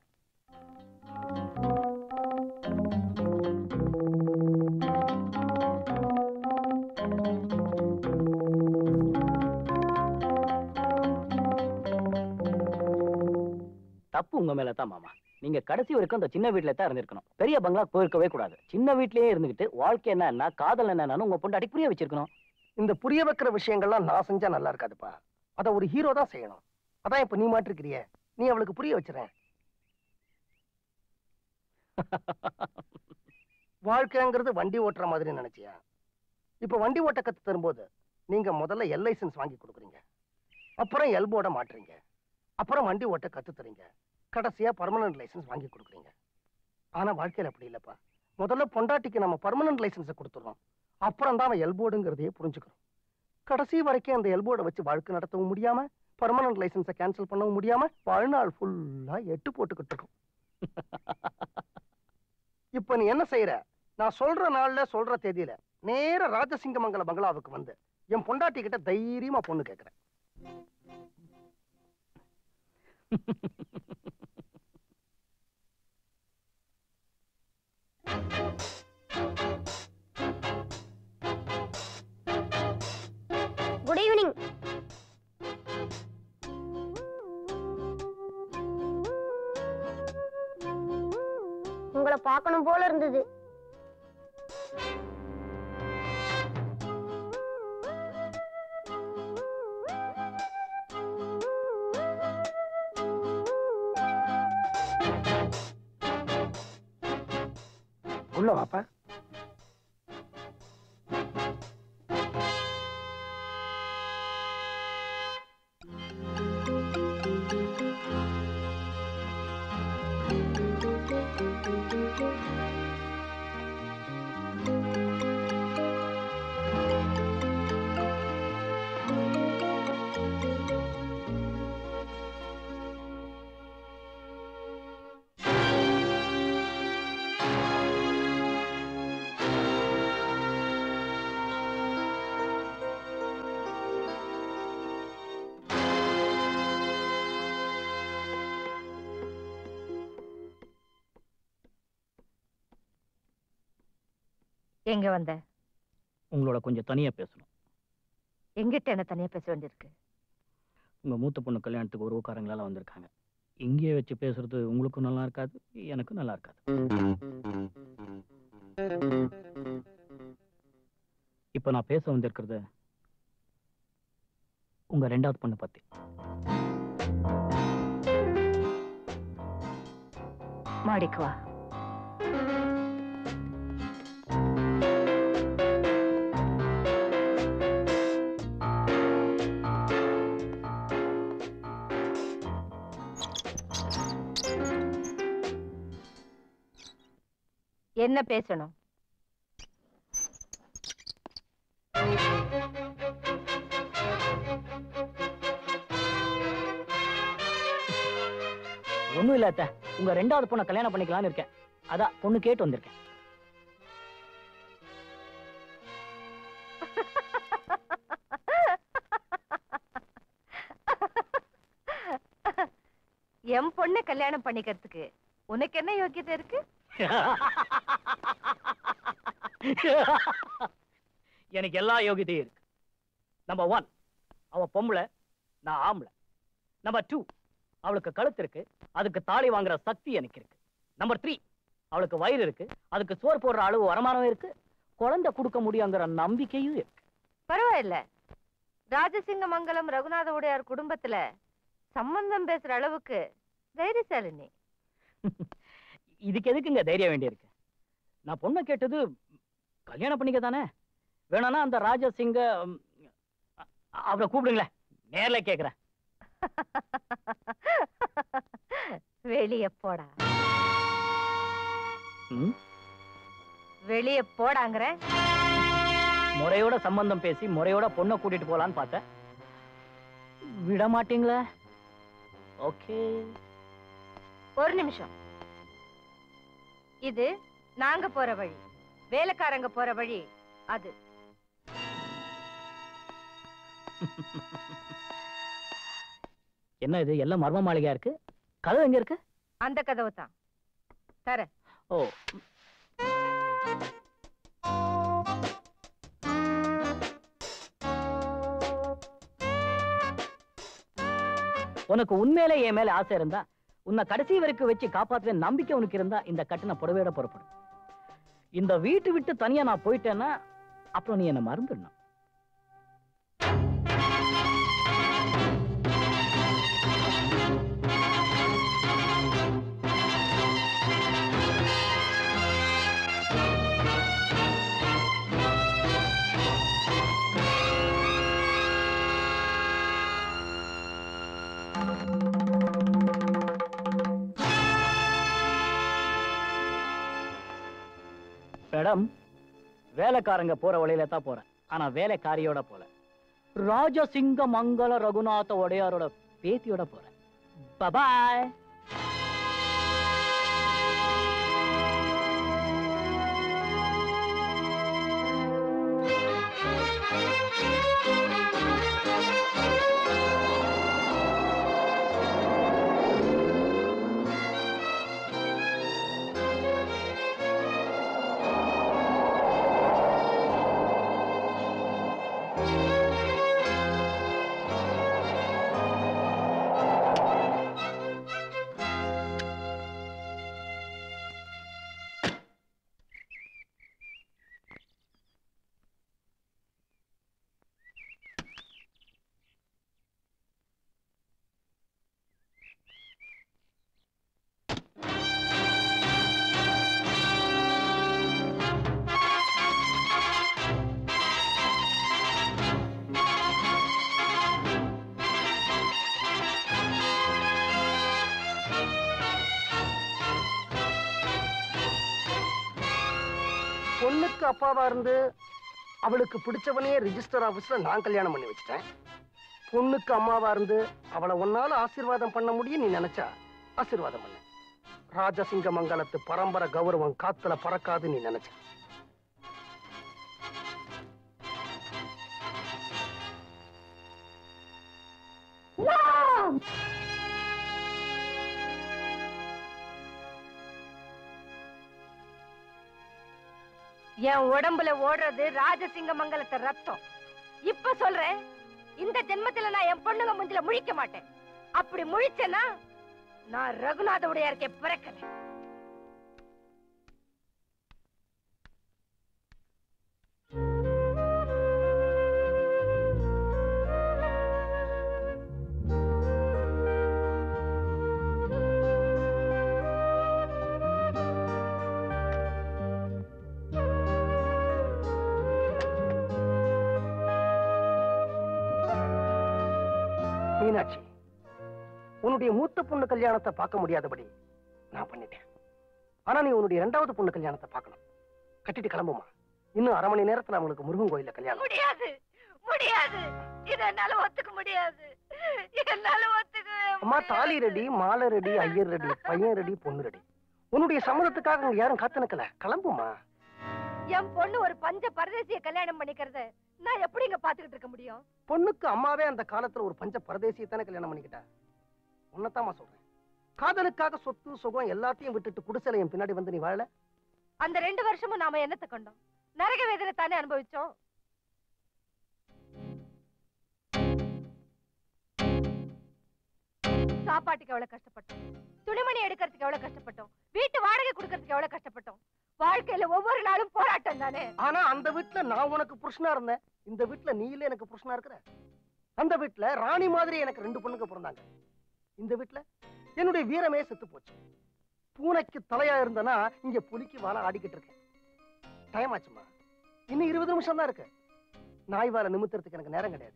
தப்பு உங்க மேல தான் மாமா நீங்க கடைசி வரைக்கும் அந்த சின்ன வீட்ல தான் இருந்திருக்கணும் பெரிய பங்களா போயிருக்கவே கூடாது சின்ன வீட்லயே இருந்துகிட்டு வாழ்க்கை என்னன்னா காதல் என்னன்னு உங்க பொண்டாட்டி புரிய வச்சிருக்கணும் இந்த புரிய வைக்கிற விஷயங்கள்லாம் நான் செஞ்சா நல்லா இருக்காதுப்பா அத ஒரு ஹீரோ தான் செய்யணும் அதான் இப்ப நீ மாட்டிருக்கிறிய நீ அவளுக்கு புரிய வச்சிரேன் வாழ்க்கைங்கிறது வண்டி ஓட்டுற மாதிரி நினைச்சியா இப்ப வண்டி ஓட்ட கத்து தரும்போது நீங்க முதல்ல எல் லைசன்ஸ் வாங்கி கொடுக்குறீங்க அப்புறம் எல்போர்ட மாட்டுறீங்க அப்புறம் வண்டி ஓட்ட கத்து தரீங்க கடைசியா பர்மனன்ட் லைசன்ஸ் வாங்கி கொடுக்குறீங்க ஆனா வாழ்க்கையில அப்படி இல்லப்பா முதல்ல பொண்டாட்டிக்கு நம்ம பர்மனன்ட் லைசன்ஸை கொடுத்துறோம் அப்புறம் தான் அவன் எல்போர்டுங்கிறதையே புரிஞ்சுக்கிறோம் கடைசி வரைக்கும் அந்த எல்போர்டை வச்சு வாழ்க்கை நடத்தவும் முடியாம பர்மனன்ட் லைசன்ஸை கேன்சல் பண்ணவும் முடியாம வாழ்நாள் ஃபுல்லா எட்டு போட்டுக்கிட்டு இருக்கோம் இப்ப நீ என்ன செய்யற நான் சொல்ற நாள்ல சொல்ற தேதியில நேர ராஜசிங்கமங்கல பங்களாவுக்கு வந்து என் பொண்டாட்டி கிட்ட தைரியமா பொண்ணு கேக்குறேன் குட் ஈவினிங் உங்களை பார்க்கணும் போல இருந்தது உள்ள வாப்பா எங்க வந்த உங்களோட கொஞ்சம் தனியா பேசணும் எங்கிட்ட என்ன தனியா பேச வேண்டியிருக்கு உங்க மூத்த பொண்ணு கல்யாணத்துக்கு உறவுக்காரங்களெல்லாம் வந்திருக்காங்க இங்கேயே வச்சு பேசுறது உங்களுக்கும் நல்லா இருக்காது எனக்கும் நல்லா இருக்காது இப்ப நான் பேச வந்திருக்கிறது உங்க ரெண்டாவது பொண்ணு பத்தி மாடிக்கு வா என்ன பேசணும் ஒண்ணும் இல்ல அத்தை உங்க ரெண்டாவது பொண்ணை கல்யாணம் பண்ணிக்கலாம்னு இருக்கேன் அதான் பொண்ணு கேட்டு வந்திருக்கேன் என் பொண்ணை கல்யாணம் பண்ணிக்கிறதுக்கு உனக்கு என்ன யோக்கியதை இருக்கு எனக்கு எல்லா யோகியத்தையும் இருக்கு நம்பர் ஒன் அவ பொம்பளை நான் ஆம்பளை நம்பர் டூ அவளுக்கு கழுத்து இருக்கு அதுக்கு தாலி வாங்குற சக்தி எனக்கு இருக்கு நம்பர் த்ரீ அவளுக்கு வயிறு இருக்கு அதுக்கு சோறு போடுற அளவு வருமானம் இருக்கு குழந்தை கொடுக்க முடியுங்கிற நம்பிக்கையும் இருக்கு பரவாயில்ல ராஜசிங்க மங்கலம் ரகுநாத உடையார் குடும்பத்துல சம்பந்தம் பேசுற அளவுக்கு தைரியசாலினி இதுக்கு எதுக்குங்க தைரியம் வேண்டியிருக்கு நான் பொண்ணை கேட்டது கல்யாணம் பண்ணிக்க தானே வேணும்னா அந்த ராஜசிங்க ம், அ- அவரை கூப்பிடுங்களேன் நேர்ல கேக்குறேன் வெளிய போடா ம், வெளிய போடாங்கிற முறையோட சம்பந்தம் பேசி முறையோட பொண்ணை கூட்டிட்டு போலான்னு பார்த்தேன் விட மாட்டீங்களா ஓகே ஒரு நிமிஷம் இது நாங்க போற வழி வேலைக்காரங்க போற வழி அது என்ன இது எல்லாம் மர்ம மாளிகையா இருக்கு கதவு எங்க இருக்கு அந்த கதவு தான் தர ஓ உனக்கு உண்மையிலே என் மேல ஆசை இருந்தா உன்னை கடைசி வரைக்கும் வச்சு காப்பாத்துவேன் நம்பிக்கை உனக்கு இருந்தா இந்த கட்டின புடவையோட புறப்படும் இந்த வீட்டு விட்டு தனியா நான் போயிட்டேன்னா அப்புறம் நீ என்ன மறந்துடணும் மேடம் வேலைக்காரங்க போற வழியில தான் போறேன் ஆனா வேலைக்காரியோட போல ராஜசிங்க மங்கள ரகுநாத உடையாரோட பேத்தியோட போறேன் பபாய் பொண்ணுக்கு அப்பாவா இருந்து அவளுக்கு பிடிச்சவனையே ரிஜிஸ்டர் ஆபீஸ்ல நான் கல்யாணம் பண்ணி வச்சிட்டேன் பொண்ணுக்கு அம்மாவா இருந்து அவளை ஒன்னால ஆசீர்வாதம் பண்ண முடியும் நீ நினைச்சா ஆசீர்வாதம் பண்ண ராஜசிங்க மங்கலத்து பரம்பரை கௌரவம் காத்துல பறக்காது நீ நினைச்ச என் உடம்புல ஓடுறது ராஜசிங்க மங்கலத்து ரத்தம் இப்ப சொல்றேன் இந்த ஜென்மத்துல நான் என் பொண்ணுங்க முந்தில முழிக்க மாட்டேன் அப்படி முழிச்சேன்னா நான் ரகுநாத உடையாருக்கே பிறக்கல மீனாட்சி உன்னுடைய மூத்த பொண்ணு கல்யாணத்தை பார்க்க முடியாதபடி நான் பண்ணிட்டேன் ஆனா நீ உன்னுடைய இரண்டாவது பொண்ணு கல்யாணத்தை பார்க்கணும் கட்டிட்டு கிளம்புமா இன்னும் அரை மணி நேரத்துல அவங்களுக்கு முருகன் கோயில்ல கல்யாணம் முடியாது முடியாது இத என்னால ஒத்துக்க முடியாது என்னால ஒத்துக்கவே அம்மா முடியாது. தாலி ரெடி மாலை ரெடி ஐயர் ரெடி பையன் ரெடி பொண்ணு ரெடி உன்னுடைய சம்மதத்துக்காக அங்க யாரும் காத்து நிக்கல கிளம்புமா என் பொண்ணு ஒரு பஞ்ச பரதேசிய கல்யாணம் பண்ணிக்கிறத நான் எப்படிங்க பாத்துக்கிட்டு இருக்க முடியும் பொண்ணுக்கு அம்மாவே அந்த காலத்துல ஒரு பஞ்ச பரதேசியை தானே கல்யாணம் பண்ணிக்கிட்டா உன்னத்தாமா சொல்றேன் காதலுக்காக சொத்து சுகம் எல்லாத்தையும் விட்டுட்டு குடிசையில என் பின்னாடி வந்து நீ வாழல அந்த ரெண்டு வருஷமும் நாம என்னத்தை கண்டோம் நரக வேதனை தானே அனுபவிச்சோம் சாப்பாட்டுக்கு எவ்வளவு கஷ்டப்பட்டோம் துணிமணி எடுக்கிறதுக்கு எவ்வளவு கஷ்டப்பட்டோம் வீட்டு வாடகை கொடுக்கறதுக்கு எவ்வளவு கஷ்டப்பட்டோம் வாழ்க்கையில ஒவ்வொரு நாளும் போராட்டம் தானே ஆனா அந்த வீட்டுல நான் உனக்கு புருஷனா இருந்தேன் இந்த வீட்டுல நீ இல்ல எனக்கு புருஷனா இருக்கிற அந்த வீட்டுல ராணி மாதிரி எனக்கு ரெண்டு பொண்ணுங்க பிறந்தாங்க இந்த வீட்டுல என்னுடைய வீரமே செத்து போச்சு பூனைக்கு தலையா இருந்தனா இங்க புலிக்கு வாழ ஆடிக்கிட்டு இருக்கேன் டைம் ஆச்சுமா இன்னும் இருபது நிமிஷம் தான் இருக்கு நாய் வாழ நிமித்துறதுக்கு எனக்கு நேரம் கிடையாது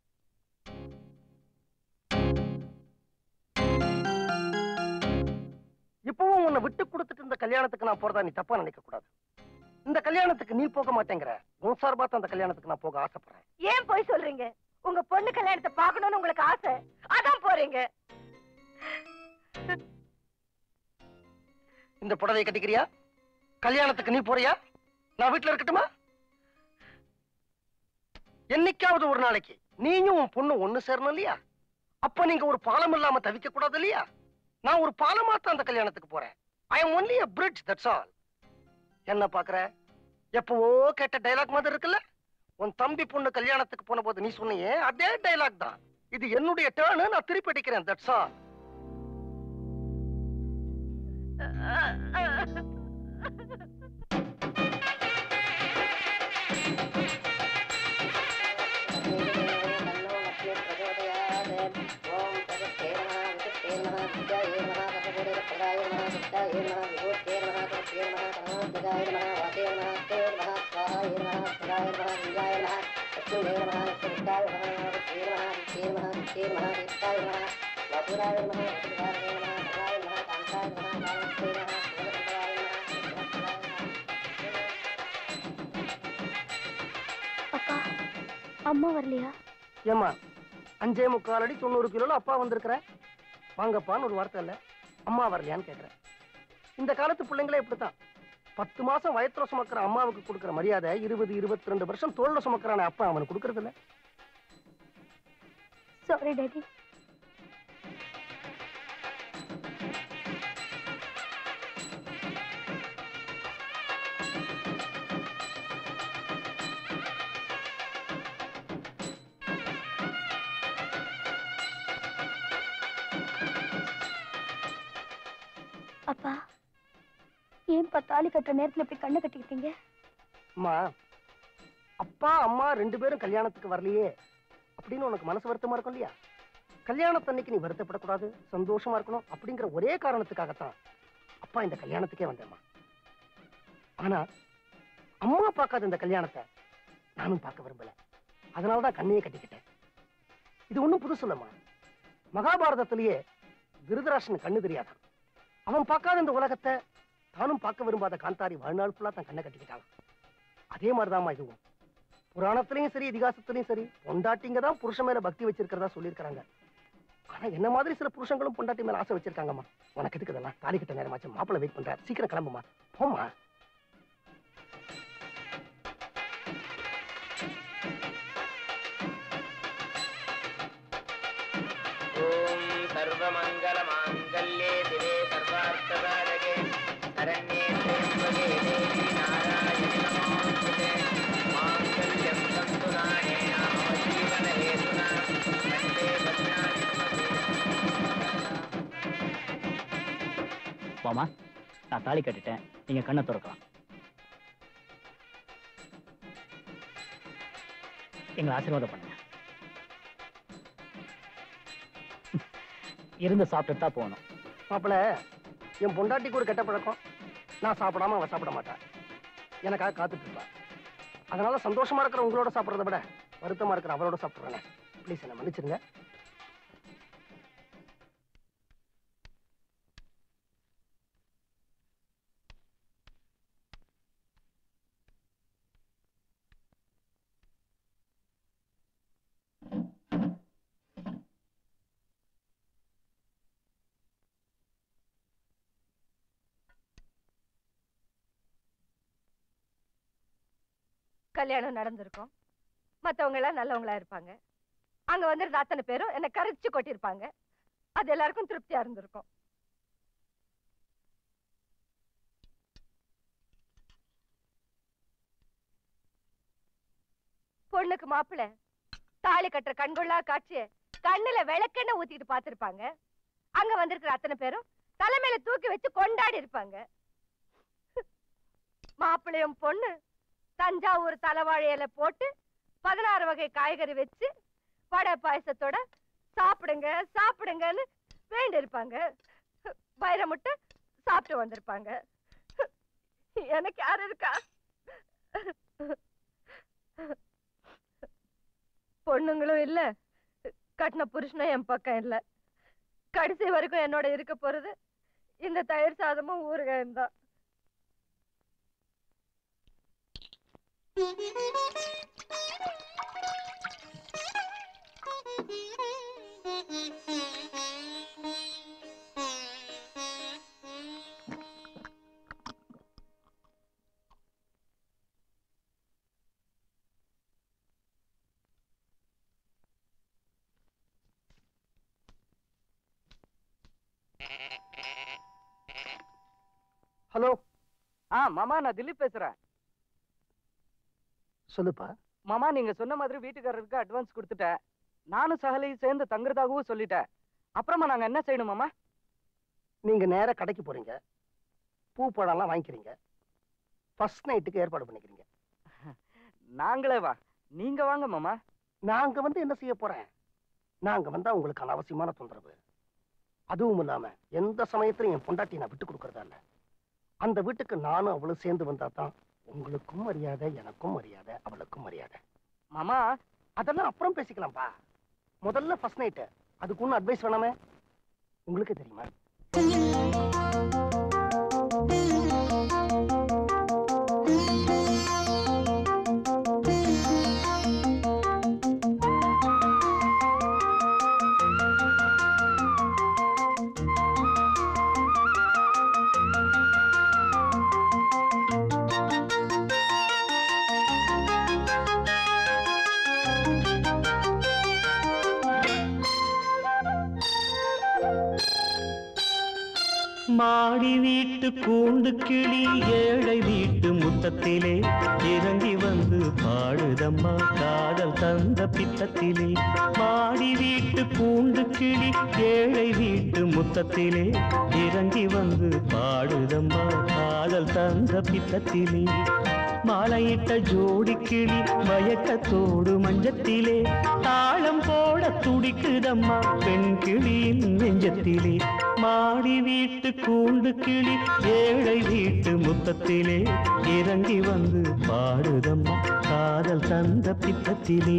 இப்பவும் உன்னை விட்டு கொடுத்துட்டு இந்த கல்யாணத்துக்கு நான் போறதா நீ தப்பா நினைக்க கூடாது இந்த கல்யாணத்துக்கு நீ போக மாட்டேங்கிற உன் சார்பா தான் அந்த கல்யாணத்துக்கு நான் போக ஆசைப்படுறேன் ஏன் போய் சொல்றீங்க உங்க பொண்ணு கல்யாணத்தை பார்க்கணும்னு உங்களுக்கு ஆசை அதான் போறீங்க இந்த புடவையை கட்டிக்கிறியா கல்யாணத்துக்கு நீ போறியா நான் வீட்டுல இருக்கட்டுமா என்னைக்காவது ஒரு நாளைக்கு நீயும் உன் பொண்ணு ஒண்ணு சேரணும் இல்லையா அப்ப நீங்க ஒரு பாலம் இல்லாம தவிக்க கூடாது இல்லையா நான் ஒரு பாலமா தான் அந்த கல்யாணத்துக்கு போறேன் I am only a bridge that's all என்ன பாக்குற எப்பவோ கேட்ட டைலாக் மாதிரி இருக்குல்ல உன் தம்பி பொண்ணு கல்யாணத்துக்கு போன போது நீ சொன்னியே அதே டைலாக் தான் இது என்னுடைய டேர்னு நான் திருப்பி அடிக்கிறேன் தட்ஸ் ஆல் அப்பா அம்மா வரலையா ஏமா அஞ்சே முக்கால் அடி தொண்ணூறு கிலோல அப்பா வந்திருக்கிற வாங்கப்பான்னு ஒரு வார்த்தை இல்ல அம்மா வரலையான்னு கேக்குறேன் இந்த காலத்து பிள்ளைங்களே இப்படித்தான் பத்து மாசம் வயத்துல சுமக்கிற அம்மாவுக்கு கொடுக்கிற மரியாதை இருபது இருபத்தி ரெண்டு வருஷம் தோல்ல சுமக்கிறான அப்பா அவனுக்கு கொடுக்கறது இல்ல சாரி டாடி அப்பா ஏன்பா தாலி கட்டுற நேரத்துல இப்படி கண்ணை கட்டிக்கிட்டீங்க அம்மா அப்பா அம்மா ரெண்டு பேரும் கல்யாணத்துக்கு வரலையே அப்படின்னு உனக்கு மனசு வருத்தமா இருக்கும் இல்லையா கல்யாணத்தன்னைக்கு நீ வருத்தப்படக்கூடாது சந்தோஷமா இருக்கணும் அப்படிங்கிற ஒரே காரணத்துக்காகத்தான் அப்பா இந்த கல்யாணத்துக்கே வந்தேம்மா ஆனா அம்மா பார்க்காத இந்த கல்யாணத்தை நானும் பார்க்க விரும்பல அதனாலதான் கண்ணையே கட்டிக்கிட்டேன் இது ஒண்ணும் புதுசு இல்லம்மா மகாபாரதத்திலேயே திருதராஷன் கண்ணு தெரியாதான் அவன் பார்க்காத இந்த உலகத்தை தானும் பார்க்க விரும்பாத காந்தாரி வாழ்நாள் ஃபுல்லா தன் கண்ணை கட்டிக்கிட்டான் அதே மாதிரிதாம்மா இதுவும் புராணத்திலையும் சரி இதிகாசத்திலையும் சரி பொண்டாட்டிங்க தான் புருஷன் மேல பக்தி வச்சிருக்கிறதா சொல்லியிருக்கிறாங்க ஆனா என்ன மாதிரி சில புருஷங்களும் பொண்டாட்டி மேல ஆசை வச்சிருக்காங்கம்மா உனக்கு எதுக்கு இதெல்லாம் தாலி கட்ட நேரமாச்சு மாப்பிள்ளை வெயிட் பண்றாரு சீக்கிரம் கிளம்புமா போம்மா ஓம் சர்வமங்கல மாங்கல்யே திவே சர்வார்த்தசாதகே சரண்யே திரியம்பகே தேவி நாராயணி நமோ மாமா நான் தாலி கட்டிட்டேன் நீங்க கண்ணை திறக்கலாம் எங்களை ஆசீர்வாதம் பண்ணுங்க இருந்து சாப்பிட்டு தான் போகணும் மாப்பிள என் பொண்டாட்டிக்கு ஒரு கெட்ட பழக்கம் நான் சாப்பிடாம அவ சாப்பிட மாட்டா எனக்காக காத்துட்டு இருப்பா அதனால சந்தோஷமா இருக்கிற உங்களோட சாப்பிடுறத விட வருத்தமா இருக்கிற அவளோட சாப்பிடுறேன் ப்ளீஸ் என்ன மன்னிச்சிருங்க கல்யாணம் நடந்திருக்கும் மத்தவங்க எல்லாம் நல்லவங்களா இருப்பாங்க அங்க வந்திருந்த அத்தனை பேரும் என்ன கரைச்சு கொட்டியிருப்பாங்க அது எல்லாருக்கும் திருப்தியா இருந்திருக்கும் பொண்ணுக்கு மாப்பிள்ளை தாலி கட்டுற கண்கொள்ளா காட்சிய கண்ணுல விளக்கெண்ணெய் ஊத்திட்டு பார்த்திருப்பாங்க அங்க வந்திருக்கிற அத்தனை பேரும் தலைமையில தூக்கி வச்சு கொண்டாடி இருப்பாங்க மாப்பிள்ளையும் பொண்ணு தஞ்சாவூர் தலைவாழை இலை போட்டு பதினாறு வகை காய்கறி வச்சு வடை பாயசத்தோட சாப்பிடுங்க சாப்பிடுங்கன்னு வேண்டி இருப்பாங்க வயிறை முட்டை சாப்பிட்டு வந்திருப்பாங்க எனக்கு யாரு இருக்கா பொண்ணுங்களும் இல்ல கட்டின புருஷனும் என் பக்கம் இல்ல கடைசி வரைக்கும் என்னோட இருக்க போறது இந்த தயிர் சாதமும் ஊறுகாயும் தான் ஹலோ ஆ மாமா நான் திலீப் பேசுறேன் சொல்லுப்பா மாமா நீங்க சொன்ன மாதிரி வீட்டுக்காரருக்கு அட்வான்ஸ் கொடுத்துட்டேன் நானும் சகலையும் சேர்ந்து தங்குறதாகவும் சொல்லிட்டேன் அப்புறமா நாங்க என்ன செய்யணும் மாமா நீங்க நேரா கடைக்கு போறீங்க பூ பழம்லாம் வாங்கிக்கிறீங்க ஃபர்ஸ்ட் நைட்டுக்கு ஏற்பாடு பண்ணிக்கிறீங்க நாங்களே வா நீங்க வாங்க மாமா நாங்க வந்து என்ன செய்ய போறேன் நாங்க வந்தா உங்களுக்கு அனாவசியமான தொந்தரவு அதுவும் இல்லாம எந்த சமயத்திலும் என் பொண்டாட்டி நான் விட்டு கொடுக்கறதா இல்ல அந்த வீட்டுக்கு நானும் அவளும் சேர்ந்து வந்தா தான் உங்களுக்கும் மரியாதை எனக்கும் மரியாதை அவளுக்கும் மரியாதை மாமா அதெல்லாம் அப்புறம் பேசிக்கலாம்ப்பா முதல்ல ஃபர்ஸ்ட் நைட்டு அதுக்கு ஒன்றும் அட்வைஸ் வேணாமே உங்களுக்கு தெரியுமா மாடி வீட்டு கூண்டு கிளி ஏழை வீட்டு முத்தத்திலே இறங்கி வந்து பாடுதம்மா காதல் தந்த பித்தத்திலே மாடி வீட்டு கூண்டு கிளி ஏழை வீட்டு முத்தத்திலே இறங்கி வந்து பாடுதம்மா காதல் தந்த பித்தத்திலே மாலையிட்ட ஜோடி கிளி மயக்கத்தோடு மஞ்சத்திலே தாளம் போட துடிக்குதம்மா பெண் கிளியின் நெஞ்சத்திலே மாடி வீட்டு கூண்டு கிளி ஏழை வீட்டு முத்தத்திலே இறங்கி வந்து பாடுதம்மா காதல் தந்த பித்தத்திலே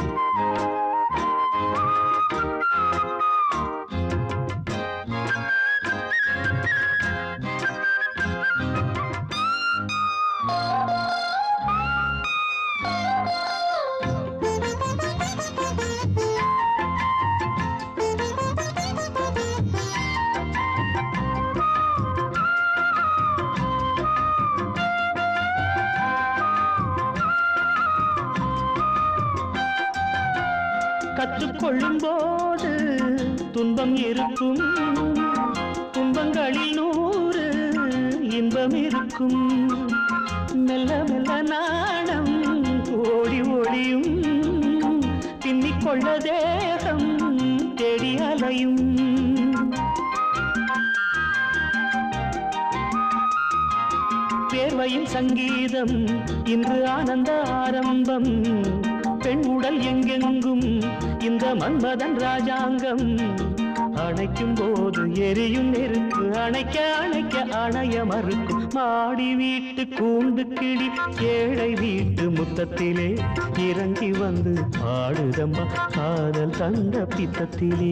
கற்றுக்கொள்ளும் போது துன்பம் இருக்கும் துன்பங்களில் நூறு இன்பம் இருக்கும் மெல்ல மெல்ல நாணம் ஓடி ஒளியும் பின்னிக்கொள்ள தேகம் தேடி அலையும் அன்னையின் சங்கீதம் இன்று ஆனந்த ஆரம்பம் பெண் உடல் எங்கெங்கும் இந்த மன்மதன் ராஜாங்கம் அணைக்கும் போது எரியும் நெருப்பு அணைக்க அணைக்க அணைய மறுக்கும் மாடி வீட்டு கூண்டு கிளி ஏழை வீட்டு முத்தத்திலே இறங்கி வந்து பாடுதம்மா காதல் தந்த பித்தத்திலே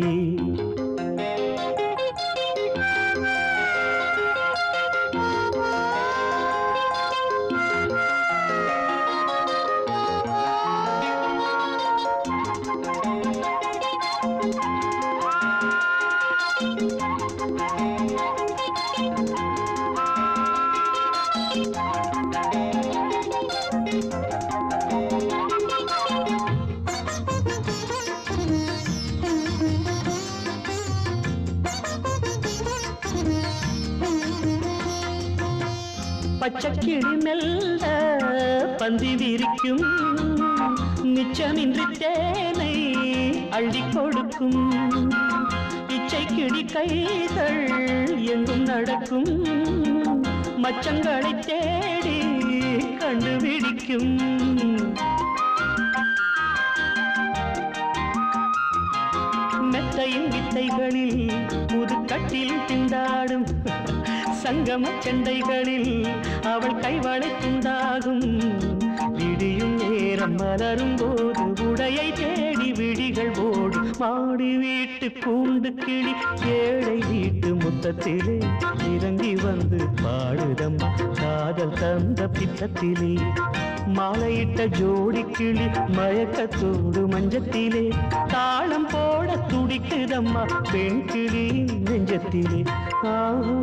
பச்சைக்கிளி மெல்ல பந்தி விரிக்கும் மிச்சமின்றி தேனை அள்ளி கொடுக்கும் இச்சை கிளி கைகள் எங்கும் நடக்கும் மச்சங்களை தேடி கண்டுபிடிக்கும் மெத்தையின் வித்தைகளில் முதுக்கட்டில் திண்டாடும் சங்கம சண்டைகளில் அவள் கைவளை துண்டாகும் விடியும் நேரம் மலரும் போது உடையை தேடி விழிகள் ஓடும் மாடி வீட்டு கூண்டு கிளி ஏழை வீட்டு முத்தத்திலே இறங்கி வந்து பாடுதம் காதல் தந்த பித்தத்திலே மாலையிட்ட ஜோடி கிளி மயக்கத்தோடு மஞ்சத்திலே தாளம் போட துடிக்குதம்மா பெண் கிளி நெஞ்சத்திலே ஆ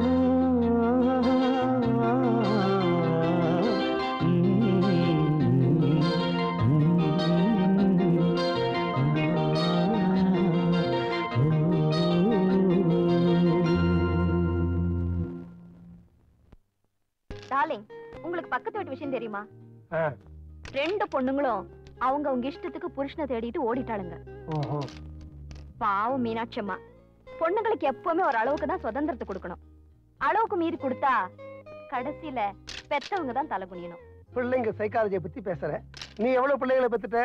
டார்லிங் உங்களுக்கு பக்கத்து வீட்டு விஷயம் தெரியுமா ஆ, ரெண்டு பொண்ணுங்களும் அவங்க அவங்க இஷ்டத்துக்கு புருஷனை தேடிட்டு ஓடிட்டாளுங்க ஓஹோ. பாவம் மீனாட்சி அம்மா பொண்ணுங்களுக்கு எப்பவுமே ஒரு அளவுக்கு தான் சுதந்திரத்தை கொடுக்கணும் அளவுக்கு மீறி கொடுத்தா கடைசியில பெத்தவங்க தான் தலை குனியணும் பிள்ளைங்க சைக்காலஜியை பத்தி பேசுற நீ எவ்வளவு பிள்ளைகளை பெத்துட்ட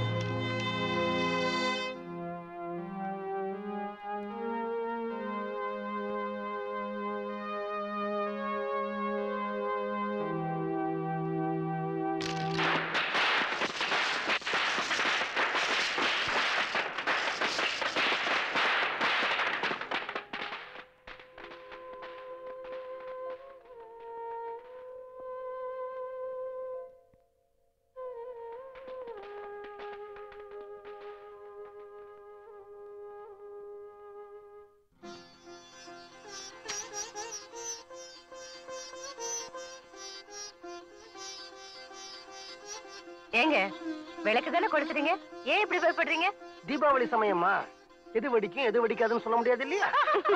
ஏங்க விளக்கு தானே கொடுத்துறீங்க ஏன் இப்படி பயப்படுறீங்க தீபாவளி சமயமா எது வெடிக்கும் எது வெடிக்காதுன்னு சொல்ல முடியாது இல்லையா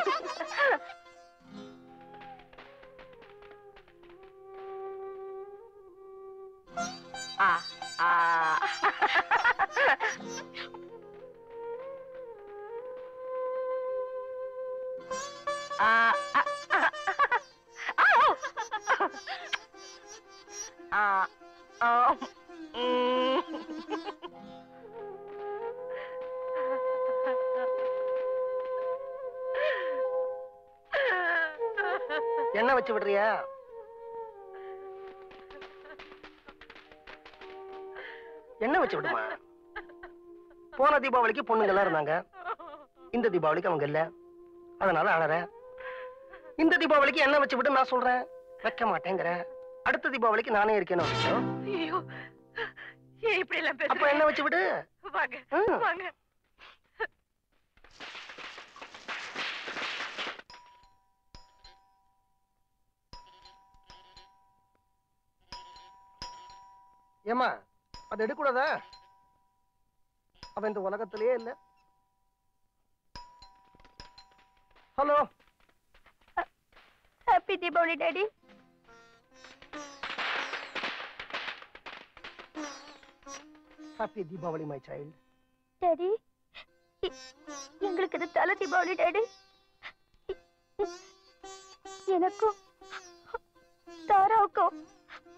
ஆ ஆ ஆ ஆ ஆ ஆ ம். எண்ணெய் வச்சு விடுறியா எண்ணெய் வச்சு விடுமா போன தீபாவளிக்கு பொண்ணுங்க எல்லாம் இருந்தாங்க இந்த தீபாவளிக்கு அவங்க இல்ல அதனால அழற இந்த தீபாவளிக்கு எண்ணெய் வச்சு விடு நான் சொல்றேன் வைக்க மாட்டேங்கிற அடுத்த தீபாவளிக்கு நானே இருக்கேன்னு ஐயோ ஏன் இப்படி எல்லாம் அப்ப பேசுறீங்க எண்ணெய் வச்சு விடு வாங்க ம். வாங்க ஏமா அது எடுக்கூடாதா அவன் இந்த உலகத்திலேயே இல்ல hello happy Deepavali daddy happy Deepavali my child daddy எ- எங்களுக்கு இது தலை தீபாவளி டாடி எ- எனக்கும் தாராவுக்கும்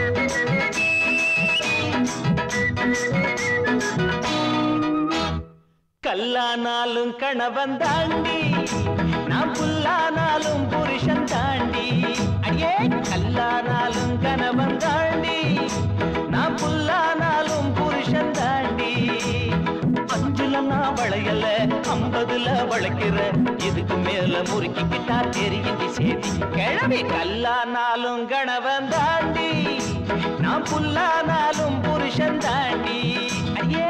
கணவன் தாண்டி நான் புல்லானாலும் புருஷன் தாண்டி அடியே கல்லானாலும் கணவன் தாண்டி நான் புல்லானாலும் புருஷன் தாண்டி அஞ்சுல நான் வளையல ஐம்பதுல வளைக்கிற இதுக்கு மேல முறுக்கிக்கிட்டா தெரியுது சேதி கிழவி கல்லானாலும் கணவன் தாண்டி நான் புல்லானாலும் புருஷன் தாண்டி அடியே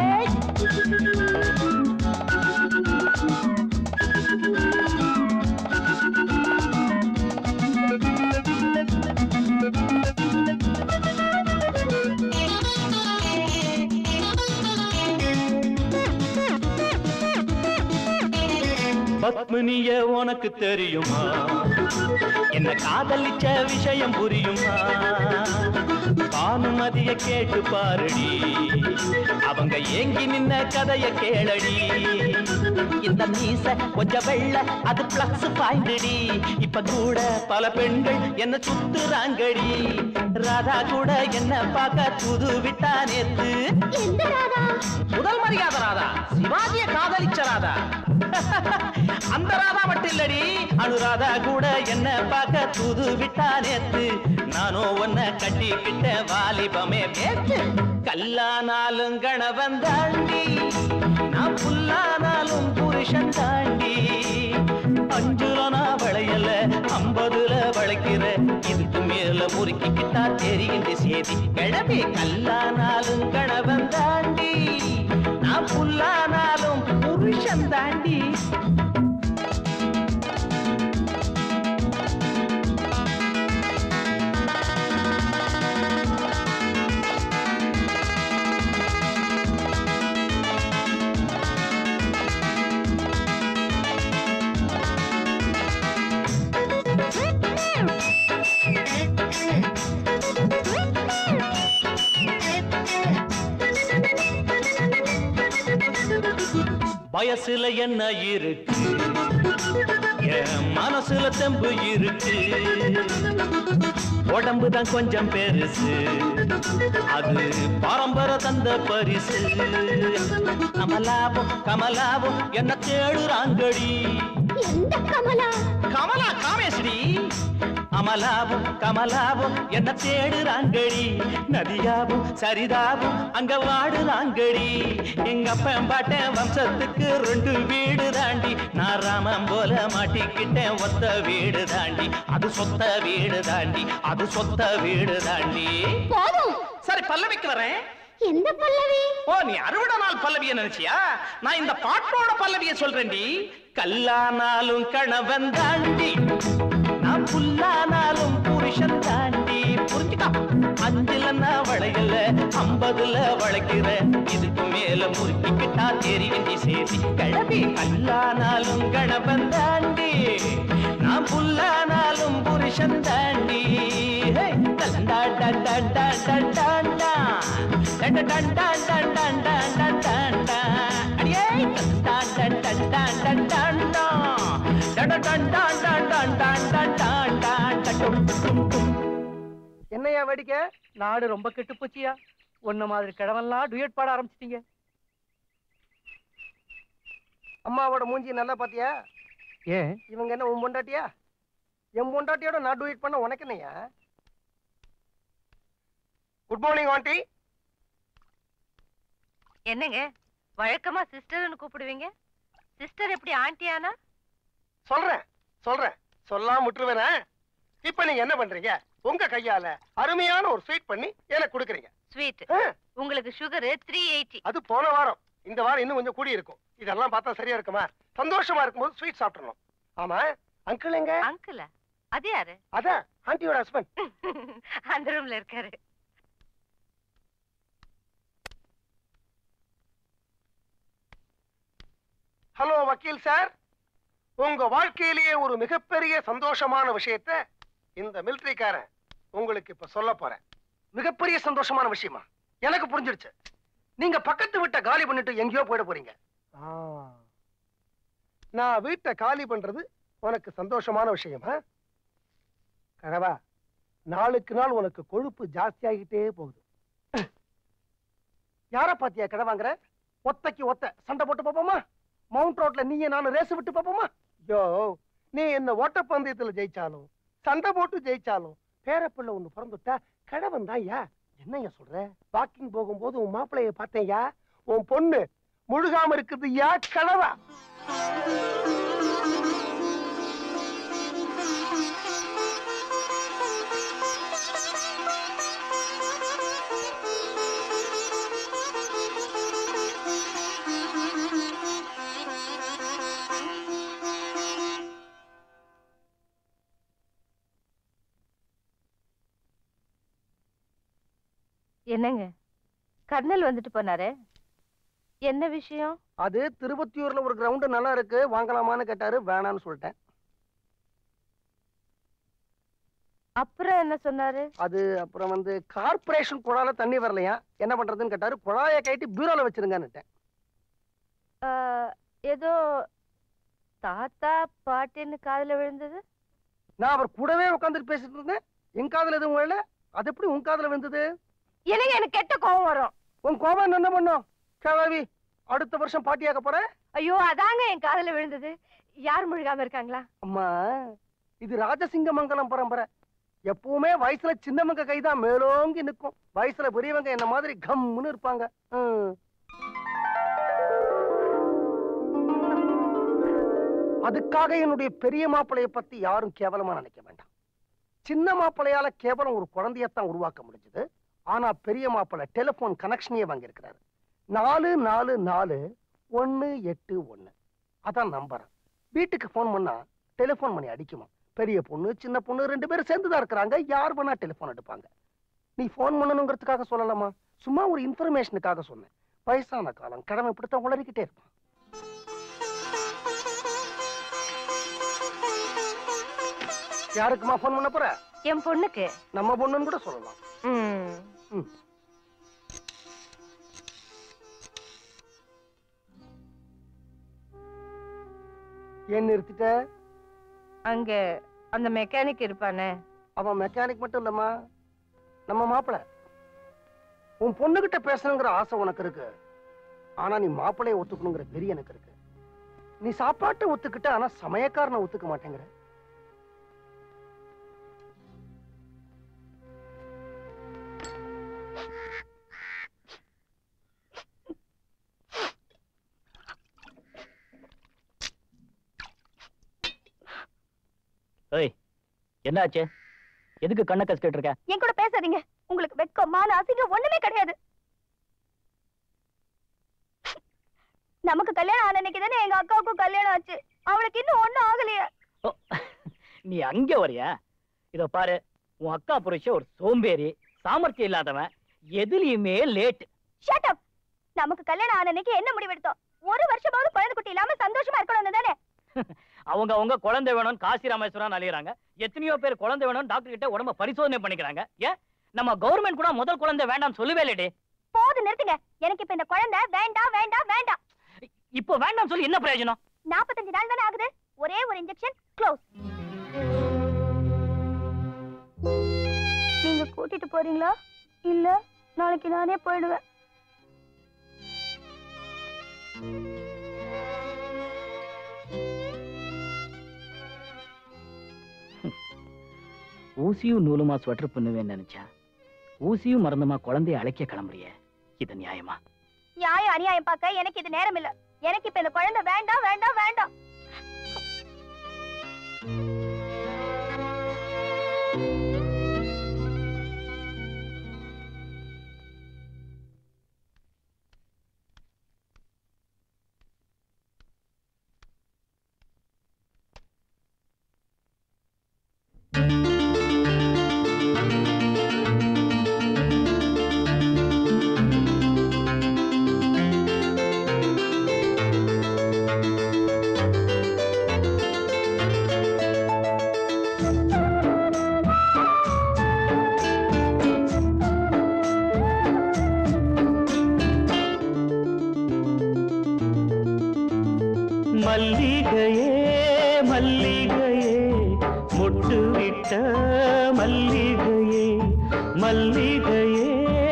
பத்மினிய உனக்கு தெரியுமா என்ன காதலிச்ச விஷயம் புரியுமா பானுமதிய கேட்டு பாருடி அவங்க ஏங்கி நின்ன கதைய கேளடி இந்த மீச கொஞ்சம் வெள்ள அது பிளக்ஸ் பாய்ந்துடி இப்ப கூட பல பெண்கள் என்ன சுத்துறாங்கடி ராதா கூட என்ன பார்க்க புது விட்டா நேத்து முதல் மரியாதை ராதா சிவாஜிய காதலிச்ச ராதா அந்த ராதா மட்டும் இல்லடி அனுராதா கூட என்ன பார்க்க தூது விட்டா நேத்து நானும் உன்னை கட்டிக்கிட்ட வாலிபமே பேச்சு கல்லானாலும் கணவன் தாண்டி நான் புல்லானாலும் புருஷன் தாண்டி அஞ்சுல நான் வளையல ஐம்பதுல வளைக்கிற இதுக்கு மேல முறுக்கிக்கிட்டா தெரியுது சேதி கிழமை கல்லானாலும் கணவன் தாண்டி நான் புல்லானாலும் புருஷன் தாண்டி வயசுல என்ன இருக்கு என் மனசுல தெம்பு இருக்கு உடம்பு தான் கொஞ்சம் பெருசு அது பரம்பரை தந்த பரிசு கமலாபம் கமலாபம் என்ன தேடுறாங்கடி எந்த கமலா கமலா காமேஸ்வரி அமலாவும் கமலாவும் என்ன தேடுறாங்கடி நதியாவும் சரிதாவும் அங்க வாடுறாங்கடி எங்க அப்பன் பாட்டன் வம்சத்துக்கு ரெண்டு வீடு தாண்டி நான் ராமன் போல மாட்டிக்கிட்டேன் ஒத்த வீடு தாண்டி அது சொத்த வீடு தாண்டி அது சொத்த வீடு தாண்டி போதும் சரி பல்லவிக்கு வரேன் எந்த பல்லவி ஓ நீ அறுவடை நாள் பல்லவிய நினைச்சியா நான் இந்த பாட்டோட பல்லவிய சொல்றேன்டி கல்லானாலும் கணவன் தாண்டி நான் புல்லானாலும் புருஷன் தாண்டி புரிஞ்சுக்கா அஞ்சுல நான் வளையல ஐம்பதுல வளைக்கிற இதுக்கு மேல முறுக்கிக்கிட்டா தெரிவிந்தி சேதி கிளம்பி கல்லானாலும் கணவன் தாண்டி நான் புல்லானாலும் புருஷன் தாண்டி ஹே, டண்டா டண்டா டண்டா டண்டா டண்டா டண்டா டண்டா டண்டா டண்டா அடியே டண்டா டண்டா டண்டா டண்டா டண்டா டண்டா டண்டா டண்டா டண்டா டட்டும் டும் டும் என்னையா வேடிக்கை நாடு ரொம்ப கெட்டு போச்சியா உன்ன மாதிரி கிழவெல்லாம் டுயட் பாட ஆரம்பிச்சிட்டீங்க அம்மாவோட மூஞ்சி நல்லா பாத்தியா ஏன் இவங்க என்ன உன் பொண்டாட்டியா என் பொண்டாட்டியோட நான் டூயிட் பண்ண உனக்கு என்னையா குட் மார்னிங் ஆண்டி என்னங்க வழக்கமா சிஸ்டர்னு கூப்பிடுவீங்க சிஸ்டர் எப்படி ஆண்டி ஆனா சொல்றேன் சொல்றேன் சொல்லாம விட்டுருவேனா இப்ப நீங்க என்ன பண்றீங்க உங்க கையால அருமையான ஒரு ஸ்வீட் பண்ணி எனக்கு கொடுக்குறீங்க ஸ்வீட் ஆ, உங்களுக்கு சுகர் த்ரீ எயிட்டி அது போன வாரம் இந்த வாரம் இன்னும் கொஞ்சம் கூடி இருக்கும் இதெல்லாம் பார்த்தா சரியா இருக்குமா சந்தோஷமா இருக்கும்போது ஸ்வீட் சாப்பிடணும் ஆமா அங்கிள் எங்க அங்கிளா அது யாரு அதான் ஆண்டியோட ஹஸ்பண்ட் அந்த ரூம்ல இருக்காரு ஹலோ வக்கீல் சார் உங்க வாழ்க்கையிலேயே ஒரு மிகப்பெரிய சந்தோஷமான விஷயத்த இந்த மிலிட்டரிக்காரன் உங்களுக்கு இப்ப சொல்ல போறேன் மிகப்பெரிய சந்தோஷமான விஷயமா எனக்கு புரிஞ்சிடுச்சு நீங்க பக்கத்து வீட்டை காலி பண்ணிட்டு எங்கேயோ போயிட போறீங்க நான் வீட்டை காலி பண்றது உனக்கு சந்தோஷமான விஷயமா கழவா நாளுக்கு நாள் உனக்கு கொழுப்பு ஜாஸ்தியாகிட்டே போகுது யார பாத்தியா கிழவாங்கிற ஒத்தைக்கு ஒத்த சண்டை போட்டு பார்ப்போமா மவுண்ட் ரோட்ல நீங்க நானும் ரேஸ் விட்டு பார்ப்போமா யோ நீ என்ன ஓட்டப்பந்தயத்துல ஜெயிச்சாலும் சண்டை போட்டு ஜெயிச்சாலும் பேரப்பிள்ளை ஒண்ணு பிறந்துட்டா கடவன் தான் யா என்னய்யா சொல்ற வாக்கிங் போகும்போது உன் மாப்பிளைய பார்த்தேன்யா உன் பொண்ணு முழுகாம இருக்குது யா கடவா என்னங்க கர்னல் வந்துட்டு போனாரு என்ன விஷயம் அது திருவத்தியூர்ல ஒரு கிரவுண்ட் நல்லா இருக்கு வாங்கலாமான்னு கேட்டாரு வேணான்னு சொல்லிட்டேன் அப்புறம் என்ன சொன்னாரு அது அப்புறம் வந்து கார்ப்பரேஷன் குழால தண்ணி வரலையா என்ன பண்றதுன்னு கேட்டாரு குழாயை கைட்டி பீரோல வச்சிருங்கன்னுட்டேன் ஆ, ஏதோ தாத்தா பாட்டின்னு காதுல விழுந்தது நான் அவர் கூடவே உட்காந்துட்டு பேசிட்டு இருந்தேன் என் காதுல எதுவும் விழல அது எப்படி உன் காதுல வந்தது எனக்கு எனக்கு கெட்ட கோவம் வரும் உன் கோபம் என்ன பண்ணும் கிழவி அடுத்த வருஷம் பாட்டியாக்க போற ஐயோ அதாங்க என் காதுல விழுந்தது யார் முழுகாம இருக்காங்களா அம்மா இது ராஜசிங்க மங்கலம் பரம்பரை எப்பவுமே வயசுல சின்னவங்க கைதான் மேலோங்கி நிக்கும் வயசுல பெரியவங்க என்ன மாதிரி கம்முன்னு இருப்பாங்க ம். அதுக்காக என்னுடைய பெரிய மாப்பிளைய பத்தி யாரும் கேவலமா நினைக்க வேண்டாம் சின்ன மாப்பிளையால கேவலம் ஒரு குழந்தையத்தான் உருவாக்க முடிஞ்சது ஆனா பெரிய மாப்பிள்ளை டெலிபோன் கனெக்ஷனையே வாங்கியிருக்கிறாரு நாலு நாலு நாலு ஒன்னு எட்டு ஒன்னு அதான் நம்பர் வீட்டுக்கு ஃபோன் பண்ணா டெலிஃபோன் பண்ணி அடிக்குமா பெரிய பொண்ணு சின்ன பொண்ணு ரெண்டு பேரும் சேர்ந்துதான் இருக்கிறாங்க யார் வேணா டெலிஃபோன் எடுப்பாங்க நீ ஃபோன் பண்ணணுங்கிறதுக்காக சொல்லலாமா சும்மா ஒரு இன்ஃபர்மேஷனுக்காக சொன்னேன் வயசான காலம் கடமை இப்படித்தான் உளறிக்கிட்டே இருப்பான் யாருக்குமா ஃபோன் பண்ண போற என் பொண்ணுக்கு நம்ம பொண்ணுன்னு கூட சொல்லலாம் ம் ம். ஏன் நிறுத்திட்ட அங்க அந்த மெக்கானிக் இருப்பானே அவன் மெக்கானிக் மட்டும் இல்லம்மா நம்ம மாப்பிள உன் பொண்ணுகிட்ட பேசணுங்கிற ஆசை உனக்கு இருக்கு ஆனா நீ மாப்பிளைய ஒத்துக்கணுங்கிற வெறி எனக்கு இருக்கு நீ சாப்பாட்டை ஒத்துக்கிட்ட ஆனா சமயக்காரனை ஒத்துக்க மாட்டேங்கிற ஏய் என்னாச்சு எதுக்கு கண்ணை கசிக்கிட்டு இருக்க என் கூட பேசாதீங்க உங்களுக்கு வெட்கம் மான அசிங்கம் ஒண்ணுமே கிடையாது நமக்கு கல்யாணம் ஆன அன்னைக்கு தானே எங்க அக்காவுக்கும் கல்யாணம் ஆச்சு அவளுக்கு இன்னும் ஒண்ணும் ஆகலையே நீ அங்க வரியா இதோ பாரு உன் அக்கா புருஷன் ஒரு சோம்பேறி சாமர்த்தியம் இல்லாதவன் எதுலயுமே லேட் ஷட் அப் நமக்கு கல்யாணம் ஆன அன்னைக்கு என்ன முடிவெடுத்தோம் ஒரு வருஷமாவது குழந்தை குட்டி இல்லாம சந்தோஷமா இருக்கணும்னு தானே அவங்க அவங்க குழந்தை வேணும்னு காசி ராமேஸ்வரம் அலையிறாங்க எத்தனையோ பேர் குழந்தை வேணும்னு டாக்டர் கிட்ட உடம்ப பரிசோதனை பண்ணிக்கிறாங்க ஏன் நம்ம கவர்மெண்ட் கூட முதல் குழந்தை வேண்டாம் சொல்லவே இல்லடி போது நிறுத்துங்க எனக்கு இப்ப இந்த குழந்தை வேண்டாம் வேண்டாம் வேண்டாம் இப்போ வேண்டாம் சொல்லி என்ன பிரயோஜனம் நாற்பத்தஞ்சு நாள் தானே ஆகுது ஒரே ஒரு இன்ஜெக்ஷன் க்ளோஸ் நீங்க கூட்டிட்டு போறீங்களா இல்ல நாளைக்கு நானே போயிடுவேன் ஊசியும் நூலுமா ஸ்வெட்டர் பண்ணுவேன்னு நினைச்சா ஊசியும் மறந்துமா குழந்தைய அழைக்க கிளம்புறிய இது நியாயமா நியாயம் அநியாயம் பார்க்க எனக்கு இது நேரம் இல்ல எனக்கு இப்ப இந்த குழந்தை வேண்டாம் வேண்டாம் வேண்டாம் மல்லிகையே மல்லிகையே மொட்டு விட்ட மல்லிகையே மல்லிகையே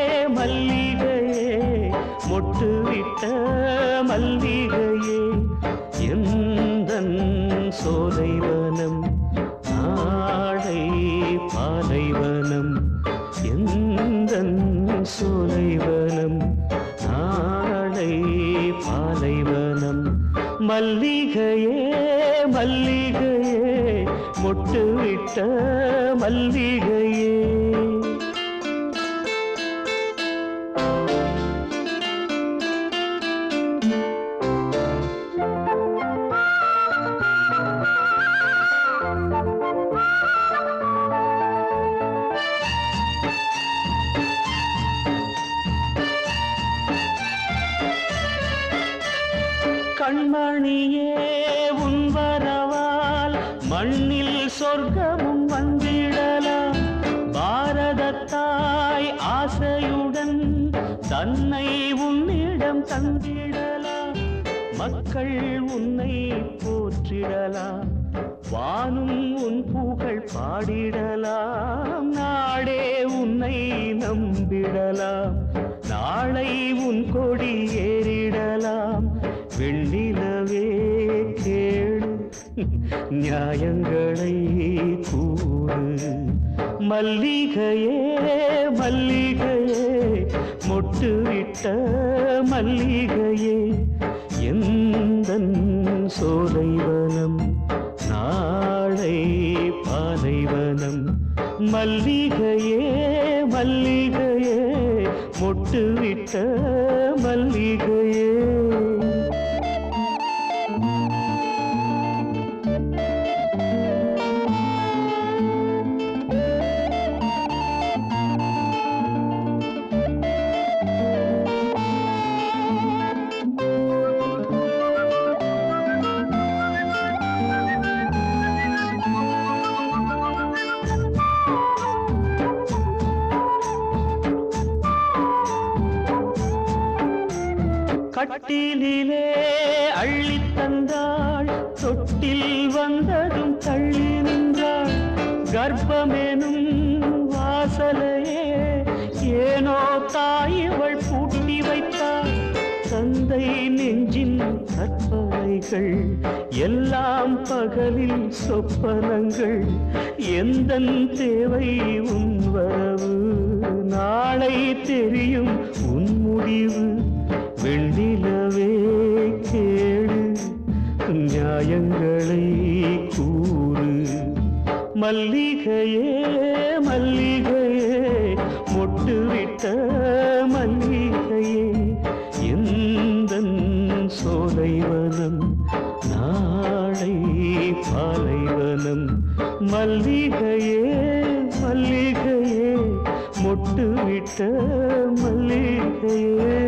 மல்லிகையே மொட்டு விட்ட மல்லிகையே சோலைவனம் நாளை பாலைவனம் எந்த சோலைவனம் நாளை பாலைவனம் மல்லிகையே மல்லிகையே மொட்டு விட்ட மல்லிகையே கண்மணியே உன் வரவால் மண்ணில் சொர்க்கமும் வந்திடலாம் பாரதத்தாய் ஆசையுடன் தன்னை உன்னிடம் தந்திடலாம் மக்கள் உன்னை போற்றிடலாம் வானும் உன் புகழ் பாடிடலாம் நாடே உன்னை நம்பிடலாம் நாளை உன் கொடி ஏறிடலாம் வெள்ளிலவே கேளு நியாயங்களை கூறு மல்லிகையே மல்லிகையே மொட்டு விட்ட மல்லிகையே எந்த சோலைவனம் நாளை பாலைவனம் மல்லிகையே மல்லிகையே மொட்டு விட்ட மல்லிகையே கட்டிலே அள்ளித் தந்தாள் தொட்டில் வந்ததும் தள்ளி நின்றாள் கர்ப்பமெனும் வாசலையே ஏனோ தாயவள் பூட்டி வைத்தாள் தந்தை நெஞ்சின் கற்பனைகள் எல்லாம் பகலில் சொப்பனங்கள் எந்த தேவை உன் வரவு நாளை தெரியும் உன் முடிவு வெண்ணிலவே கேளு நியாயங்களை கூறு மல்லிகையே மல்லிகையே மொட்டு விட்ட மல்லிகையே எந்த சோலைவனம் நாளை பாலைவனம் மல்லிகையே மல்லிகையே மொட்டு விட்ட மல்லிகையே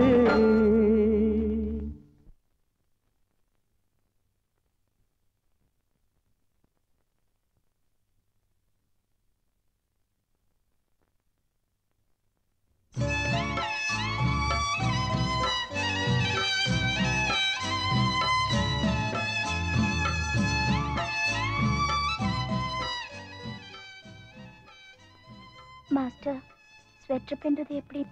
மாஸ்டர் ஸ்வெட்டர் பின்றது எப்படி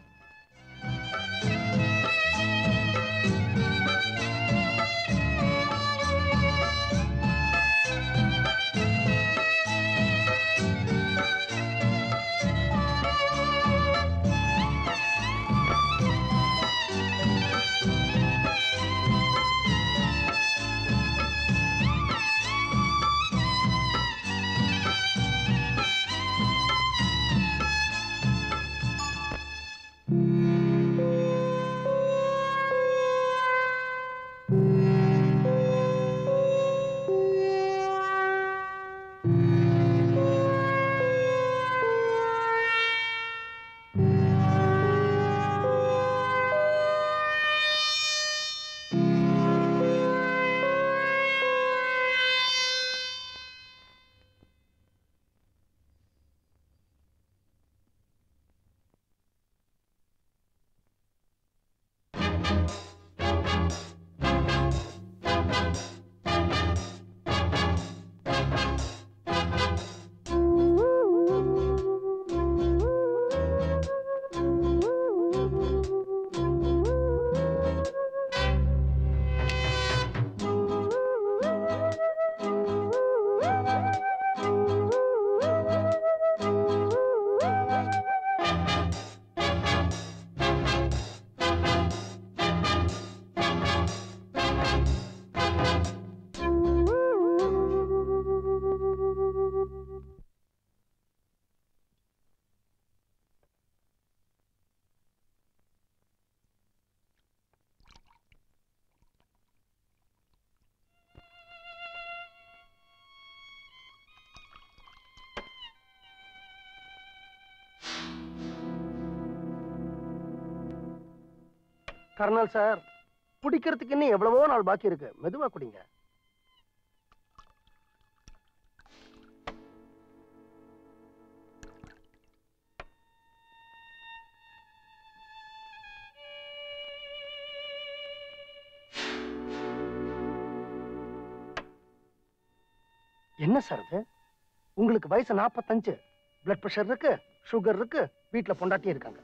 கர்னல் சார் குடிக்கிறதுக்கு இன்னும் எவ்வளவோ நாள் பாக்கி இருக்கு மெதுவா குடிங்க என்ன சார் இது உங்களுக்கு வயசு நாற்பத்தஞ்சு பிளட் பிரஷர் இருக்கு சுகர் இருக்கு வீட்டுல பொண்டாட்டி இருக்காங்க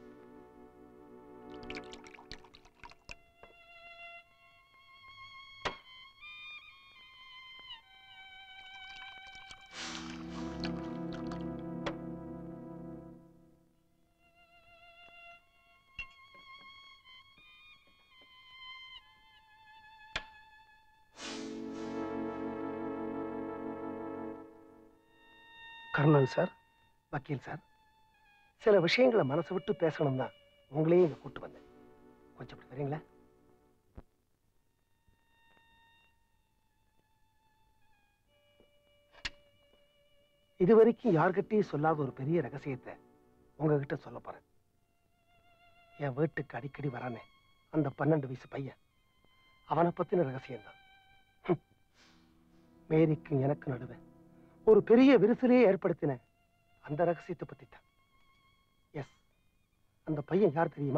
கர்னல் சார் வக்கீல் சார் சில விஷயங்களை மனசு விட்டு பேசணும் தான் உங்களையும் இங்க கூட்டு வந்தேன் கொஞ்சம் இப்படி வரீங்களா இது வரைக்கும் யார்கிட்டயும் சொல்லாத ஒரு பெரிய ரகசியத்தை உங்ககிட்ட சொல்ல போறேன் என் வீட்டுக்கு அடிக்கடி வரானே அந்த பன்னெண்டு வயசு பையன் அவனை பத்தின ரகசியம்தான் ஹம். மேரிக்கும் எனக்கு நடுவே ஒரு பெரிய விரிசலையே ஏற்படுத்தின அந்த ரகசியத்தை பத்தி தான் எஸ் அந்த பையன் யார் தெரியுமா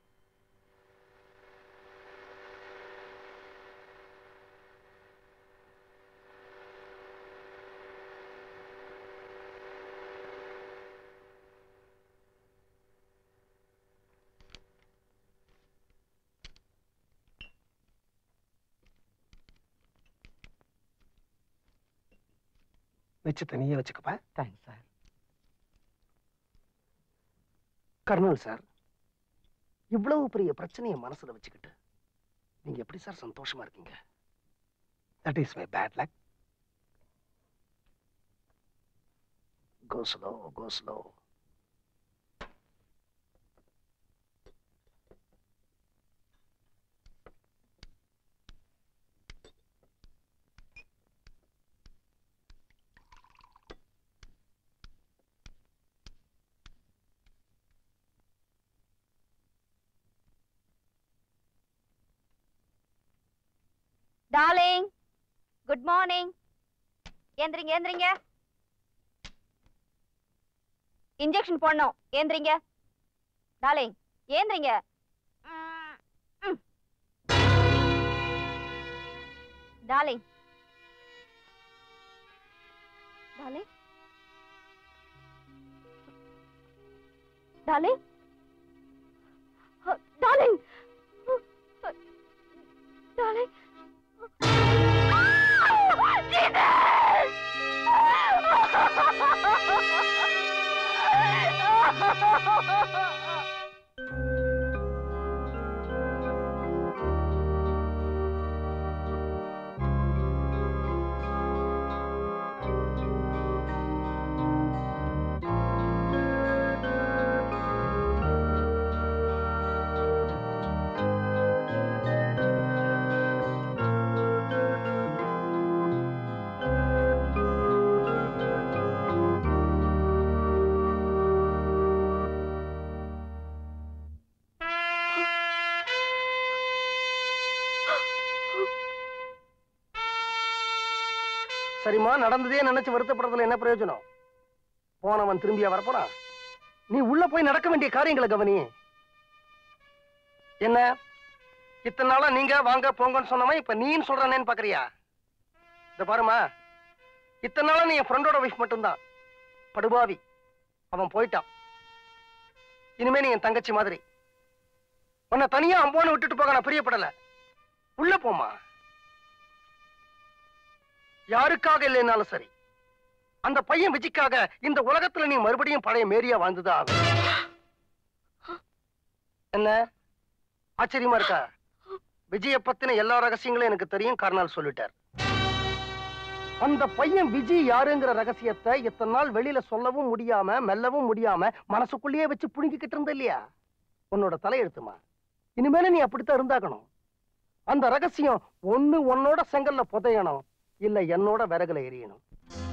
வச்சு தனியே வச்சுக்கப்பா தேங்க்ஸ் சார் கர்னல் சார் இவ்வளவு பெரிய பிரச்சனையை மனசுல வச்சுக்கிட்டு நீங்க எப்படி சார் சந்தோஷமா இருக்கீங்க that is my bad luck go slow go slow darling good morning ஏந்திரிங்க ஏந்திரிங்க இன்ஜெக்ஷன் போடணும் ஏந்திரிங்க டார்லிங் ஏந்திரிங்க ம். Darling darling darling darling darling சரிம்மா நடந்ததே நினைச்சு வருத்தப்படுறதுல என்ன பிரயோஜனம் போனவன் திரும்பியா வரப்போறான் நீ உள்ள போய் நடக்க வேண்டிய காரியங்களை கவனி என்ன இத்தனை நாளா நீங்க வாங்க போங்கன்னு சொன்னவன் இப்ப நீன்னு சொல்றானேன்னு பாக்குறியா இந்த பாருமா இத்தனை நாளா நீ என் ஃப்ரெண்டோட வைஃப் மட்டும்தான் படுபாவி அவன் போயிட்டான் இனிமே நீ என் தங்கச்சி மாதிரி உன்னை தனியா அம்போன்னு விட்டுட்டு போக நான் பிரியப்படல உள்ள போமா யாருக்காக இல்லைனாலும் சரி அந்த பையன் விஜிக்காக இந்த உலகத்துல நீ மறுபடியும் பழைய மேரியா வாழ்ந்துதான் ஆகும் என்ன ஆச்சரியமா இருக்கா விஜய பத்தின எல்லா ரகசியங்களும் எனக்கு தெரியும் கர்னால் சொல்லிட்டார் அந்த பையன் விஜய் யாருங்கிற ரகசியத்தை இத்தனை நாள் வெளியில சொல்லவும் முடியாம மெல்லவும் முடியாம மனசுக்குள்ளேயே வச்சு புடுங்கிக்கிட்டு இருந்த இல்லையா உன்னோட தலையெழுத்துமா இனிமேல நீ அப்படித்தான் இருந்தாகணும் அந்த ரகசியம் ஒண்ணு உன்னோட செங்கல்ல புதையணும் இல்ல என்னோட விறகுல எரியணும்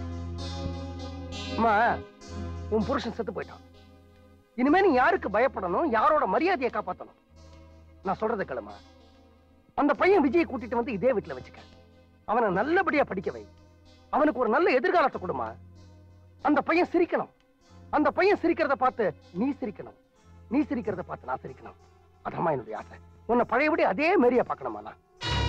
அம்மா உன் புருஷன் செத்து போயிட்டான் இனிமே நீ யாருக்கு பயப்படணும் யாரோட மரியாதையை காப்பாத்தணும் நான் சொல்றதை கேளுமா அந்த பையன் விஜயை கூட்டிட்டு வந்து இதே வீட்டுல வச்சுக்க அவனை நல்லபடியா படிக்க வை அவனுக்கு ஒரு நல்ல எதிர்காலத்தை கொடுமா அந்த பையன் சிரிக்கணும் அந்த பையன் சிரிக்கிறத பார்த்து நீ சிரிக்கணும் நீ சிரிக்கிறத பார்த்து நான் சிரிக்கணும் அதம்மா என்னுடைய ஆசை உன்னை பழையபடி அதே மாதிரியா பார்க்கணுமா நான்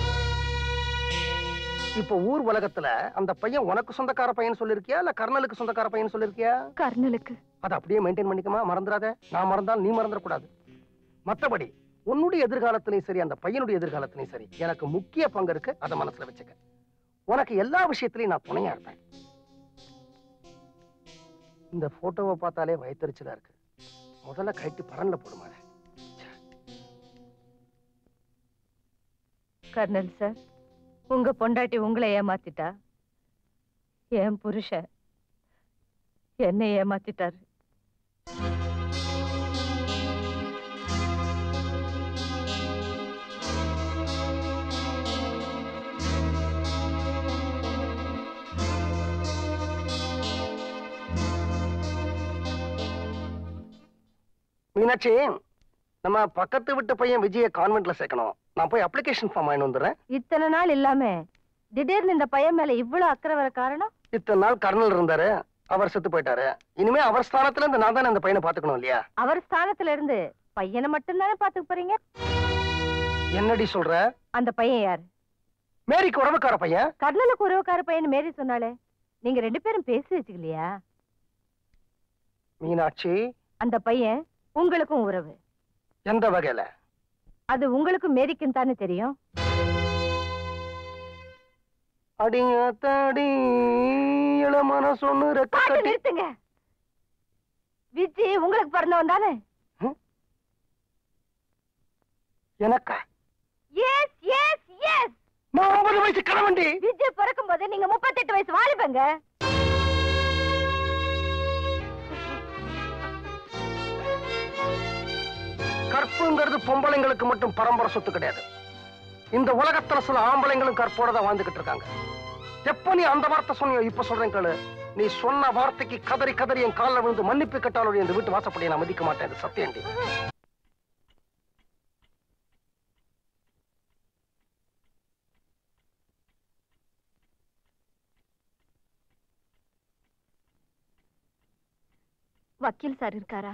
இப்போ ஊர் உலகத்துல அந்த பையன் உனக்கு சொந்தக்கார பையன் சொல்லிருக்கியா இல்ல கர்னலுக்கு சொந்தக்கார பையன் சொல்லிருக்கியா கர்னலுக்கு அதை அப்படியே மெயின்டைன் பண்ணிக்கமா மறந்துடாத நான் மறந்தால் நீ மறந்துடக்கூடாது மத்தபடி உன்னுடைய எதிர்காலத்திலையும் சரி அந்த பையனுடைய எதிர்காலத்திலையும் சரி எனக்கு முக்கிய பங்கு இருக்கு அதை மனசுல வச்சுக்க உனக்கு எல்லா விஷயத்திலையும் நான் துணையா இருப்பேன் இந்த போட்டோவை பார்த்தாலே வயத்தறிச்சலா இருக்கு முதல்ல கழட்டி பரன்ல போடுமா கர்னல் சார் உங்க பொண்டாட்டி உங்களை ஏமாத்திட்டா என் புருஷன் என்னை ஏமாத்திட்டாரு மீனாட்சி நம்ம பக்கத்து விட்டு பையன் விஜய கான்வென்ட்ல சேர்க்கணும் நான் போய் அப்ளிகேஷன் ஃபார்ம் வாங்கிட்டு வந்துடுறேன் இத்தனை நாள் இல்லாம திடீர்னு இந்த பையன் மேல இவ்வளவு அக்கறை வர காரணம் இத்தனை நாள் கர்னல் இருந்தாரு அவர் செத்து போயிட்டாரு இனிமே அவர் ஸ்தானத்துல இருந்து நான் தானே அந்த பையனை பாத்துக்கணும் இல்லையா அவர் ஸ்தானத்துல இருந்து பையனை மட்டும்தானே பாத்துக்க போறீங்க என்னடி சொல்ற அந்த பையன் யாரு மேரிக்கு உறவுக்கார பையன் கர்னலுக்கு உறவுக்கார பையன் மேரி சொன்னாலே நீங்க ரெண்டு பேரும் பேசி வச்சுக்கலையா மீனாட்சி அந்த பையன் உங்களுக்கும் உறவு எந்த வகையில அது உங்களுக்கும் மேரிக்கும் தானே தெரியும் அடிங்க தாடி இளமன சொன்னு ரெக்க பாட்டு கட்டி நிறுத்துங்க விஜி உங்களுக்கு பிறந்தவன் தானே எனக்கா எஸ் எஸ் எஸ் நான் ஒன்பது வயசு கிழவண்டி விஜய் பிறக்கும் போது நீங்க முப்பத்தெட்டு வயசு வாலிபங்க கற்புங்கிறது பொம்பளைங்களுக்கு மட்டும் பரம்பரை சொத்து கிடையாது இந்த உலகத்துல சில ஆம்பளைங்களும் கற்போட தான் வாழ்ந்துகிட்டு இருக்காங்க எப்ப நீ அந்த வார்த்தை சொன்னியோ இப்ப சொல்றேன் கேளு நீ சொன்ன வார்த்தைக்கு கதறி கதறி என் காலில் விழுந்து மன்னிப்பு கேட்டாலும் இந்த வீட்டு வாசப்படியை நான் மதிக்க மாட்டேன் இது சத்தியண்டி வக்கீல் சார் இருக்காரா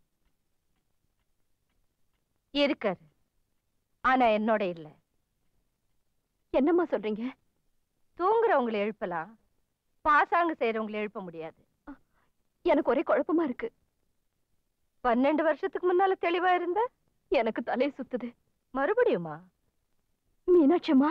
இருக்காரு ஆனா என்னோட இல்ல என்னம்மா சொல்றீங்க தூங்குறவங்களை எழுப்பலாம் பாசாங்கு செய்யறவங்களை எழுப்ப முடியாது எனக்கு ஒரே குழப்பமா இருக்கு பன்னெண்டு வருஷத்துக்கு முன்னால தெளிவா இருந்த எனக்கு தலை சுத்துது மறுபடியுமா மீனாட்சியம்மா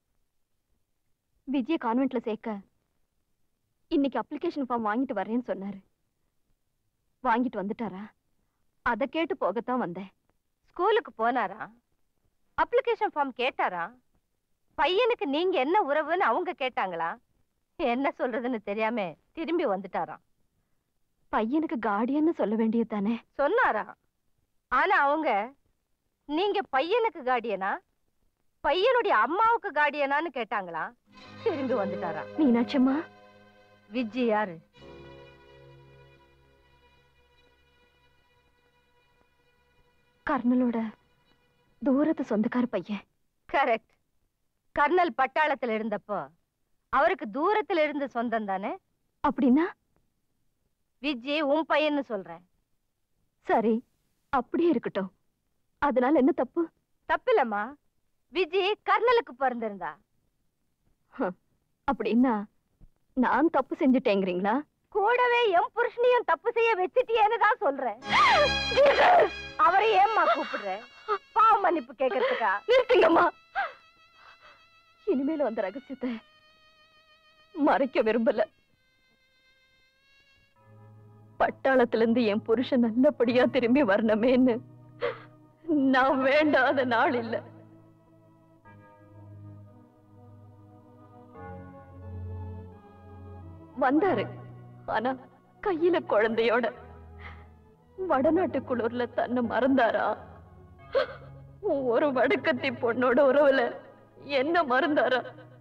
விஜய கான்வென்ட்ல சேர்க்க இன்னைக்கு அப்ளிகேஷன் ஃபார்ம் வாங்கிட்டு வரேன்னு சொன்னாரு வாங்கிட்டு வந்துட்டாரா அத கேட்டு போகத்தான் வந்தேன் ஸ்கூலுக்கு போனாரா அப்ளிகேஷன் ஃபார்ம் கேட்டாரா பையனுக்கு நீங்க என்ன உறவுன்னு அவங்க கேட்டாங்களா என்ன சொல்றதுன்னு தெரியாம திரும்பி வந்துட்டாராம் பையனுக்கு கார்டியன்னு சொல்ல வேண்டியது தானே சொன்னாரா ஆனா அவங்க நீங்க பையனுக்கு கார்டியனா பையனுடைய அம்மாவுக்கு கார்டியனான்னு கேட்டாங்களா திரும்பி வந்துட்டாரா மீனாட்சியம்மா விஜி யாரு கர்னலோட தூரத்து சொந்தக்கார பையன் கரெக்ட் கர்னல் பட்டாளத்துல இருந்தப்போ அவருக்கு தூரத்துல இருந்த சொந்தம் தானே அப்படின்னா விஜி உன் பையன்னு சொல்றேன் சரி அப்படியே இருக்கட்டும் அதனால என்ன தப்பு தப்பில்லம்மா விஜி கர்னலுக்கு பிறந்திருந்தா அப்படின்னா நான் தப்பு செஞ்சுட்டேங்கிறீங்களா கூடவே என் புருஷனையும் தப்பு செய்ய வச்சுட்டியேன்னு தான் சொல்றேன் அவரை ஏம்மா கூப்பிடுற பாவ மன்னிப்பு கேட்கறதுக்கா நிறுத்துங்கம்மா இனிமேல அந்த ரகசியத்தை மறைக்க விரும்பல பட்டாளத்துல இருந்து என் புருஷன் நல்லபடியா திரும்பி வரணுமேன்னு நான் வேண்டாத நாள் இல்ல வந்தாரு ஆனா கையில குழந்தையோட வடநாட்டு குளிர்ல தன்னை மறந்தாரா ஒரு வடக்கத்தி பொண்ணோட உறவுல என்ன மறந்தாரா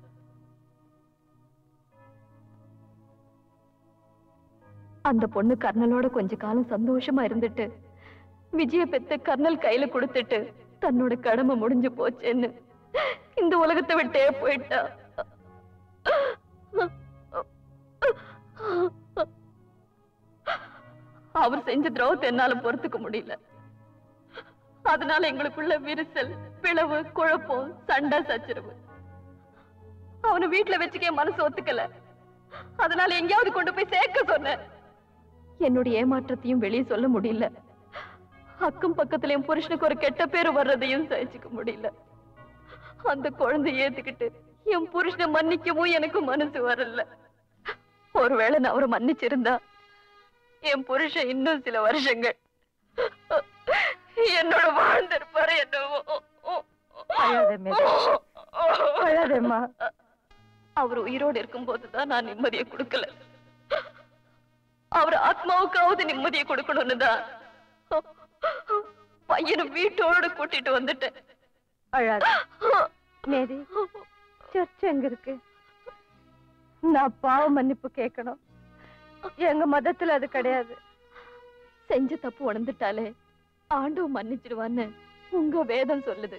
அந்த பொண்ணு கர்னலோட கொஞ்ச காலம் சந்தோஷமா இருந்துட்டு விஜய பெத்த கர்னல் கையில கொடுத்துட்டு தன்னோட கடமை முடிஞ்சு போச்சேன்னு இந்த உலகத்தை விட்டே போயிட்டா அவர் செஞ்ச துரோகத்தை என்னால பொறுத்துக்க முடியல அதனால எங்களுக்குள்ள விரிசல் பிளவு குழப்பம் சண்டை சச்சரவு அவனை வீட்டுல வச்சுக்க என் மனசு ஒத்துக்கல அதனால எங்கேயாவது கொண்டு போய் சேர்க்க சொன்னேன் என்னுடைய ஏமாற்றத்தையும் வெளியே சொல்ல முடியல அக்கம் பக்கத்துல என் புருஷனுக்கு ஒரு கெட்ட பேரு வர்றதையும் சகிச்சுக்க முடியல அந்த குழந்தைய ஏத்துக்கிட்டு என் புருஷனை மன்னிக்கவும் எனக்கு மனசு வரல ஒருவேளை நான் அவரை மன்னிச்சிருந்தா என் புருஷன் இன்னும் சில வருஷங்கள் என்னோட வாழ்ந்திருப்பாரு என்னவோ அழாதே மேரி. அழாதேம்மா. அவர் உயிரோடு இருக்கும்போதுதான் நான் நிம்மதியை கொடுக்கல அவர் ஆத்மாவுக்காவது நிம்மதியை கொடுக்கணும்னு தான் பையனை வீட்டோட கூட்டிட்டு வந்துட்டேன் அழாத மேரி சர்ச் எங்க இருக்கு நான் பாவ மன்னிப்பு கேட்கணும் எங்க மதத்துல அது கிடையாது செஞ்ச தப்பு உணர்ந்துட்டாலே ஆண்டவன் மன்னிச்சிடுவான்னு உங்க வேதம் சொல்லுது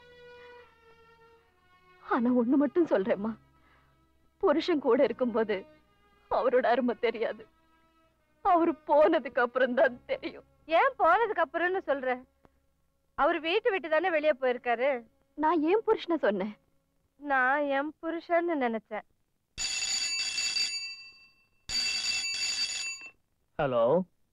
ஆனா ஒண்ணு மட்டும் சொல்றேம்மா புருஷன் கூட இருக்கும்போது அவரோட அருமை தெரியாது அவரு போனதுக்கு அப்புறம் தான் தெரியும் ஏன் போனதுக்கு அப்புறம்னு சொல்ற அவர் வீட்டு விட்டு தானே வெளியே போயிருக்காரு நான் ஏன் புருஷனை சொன்னேன் நான் என் புருஷன்னு நினைச்சேன் ஹலோ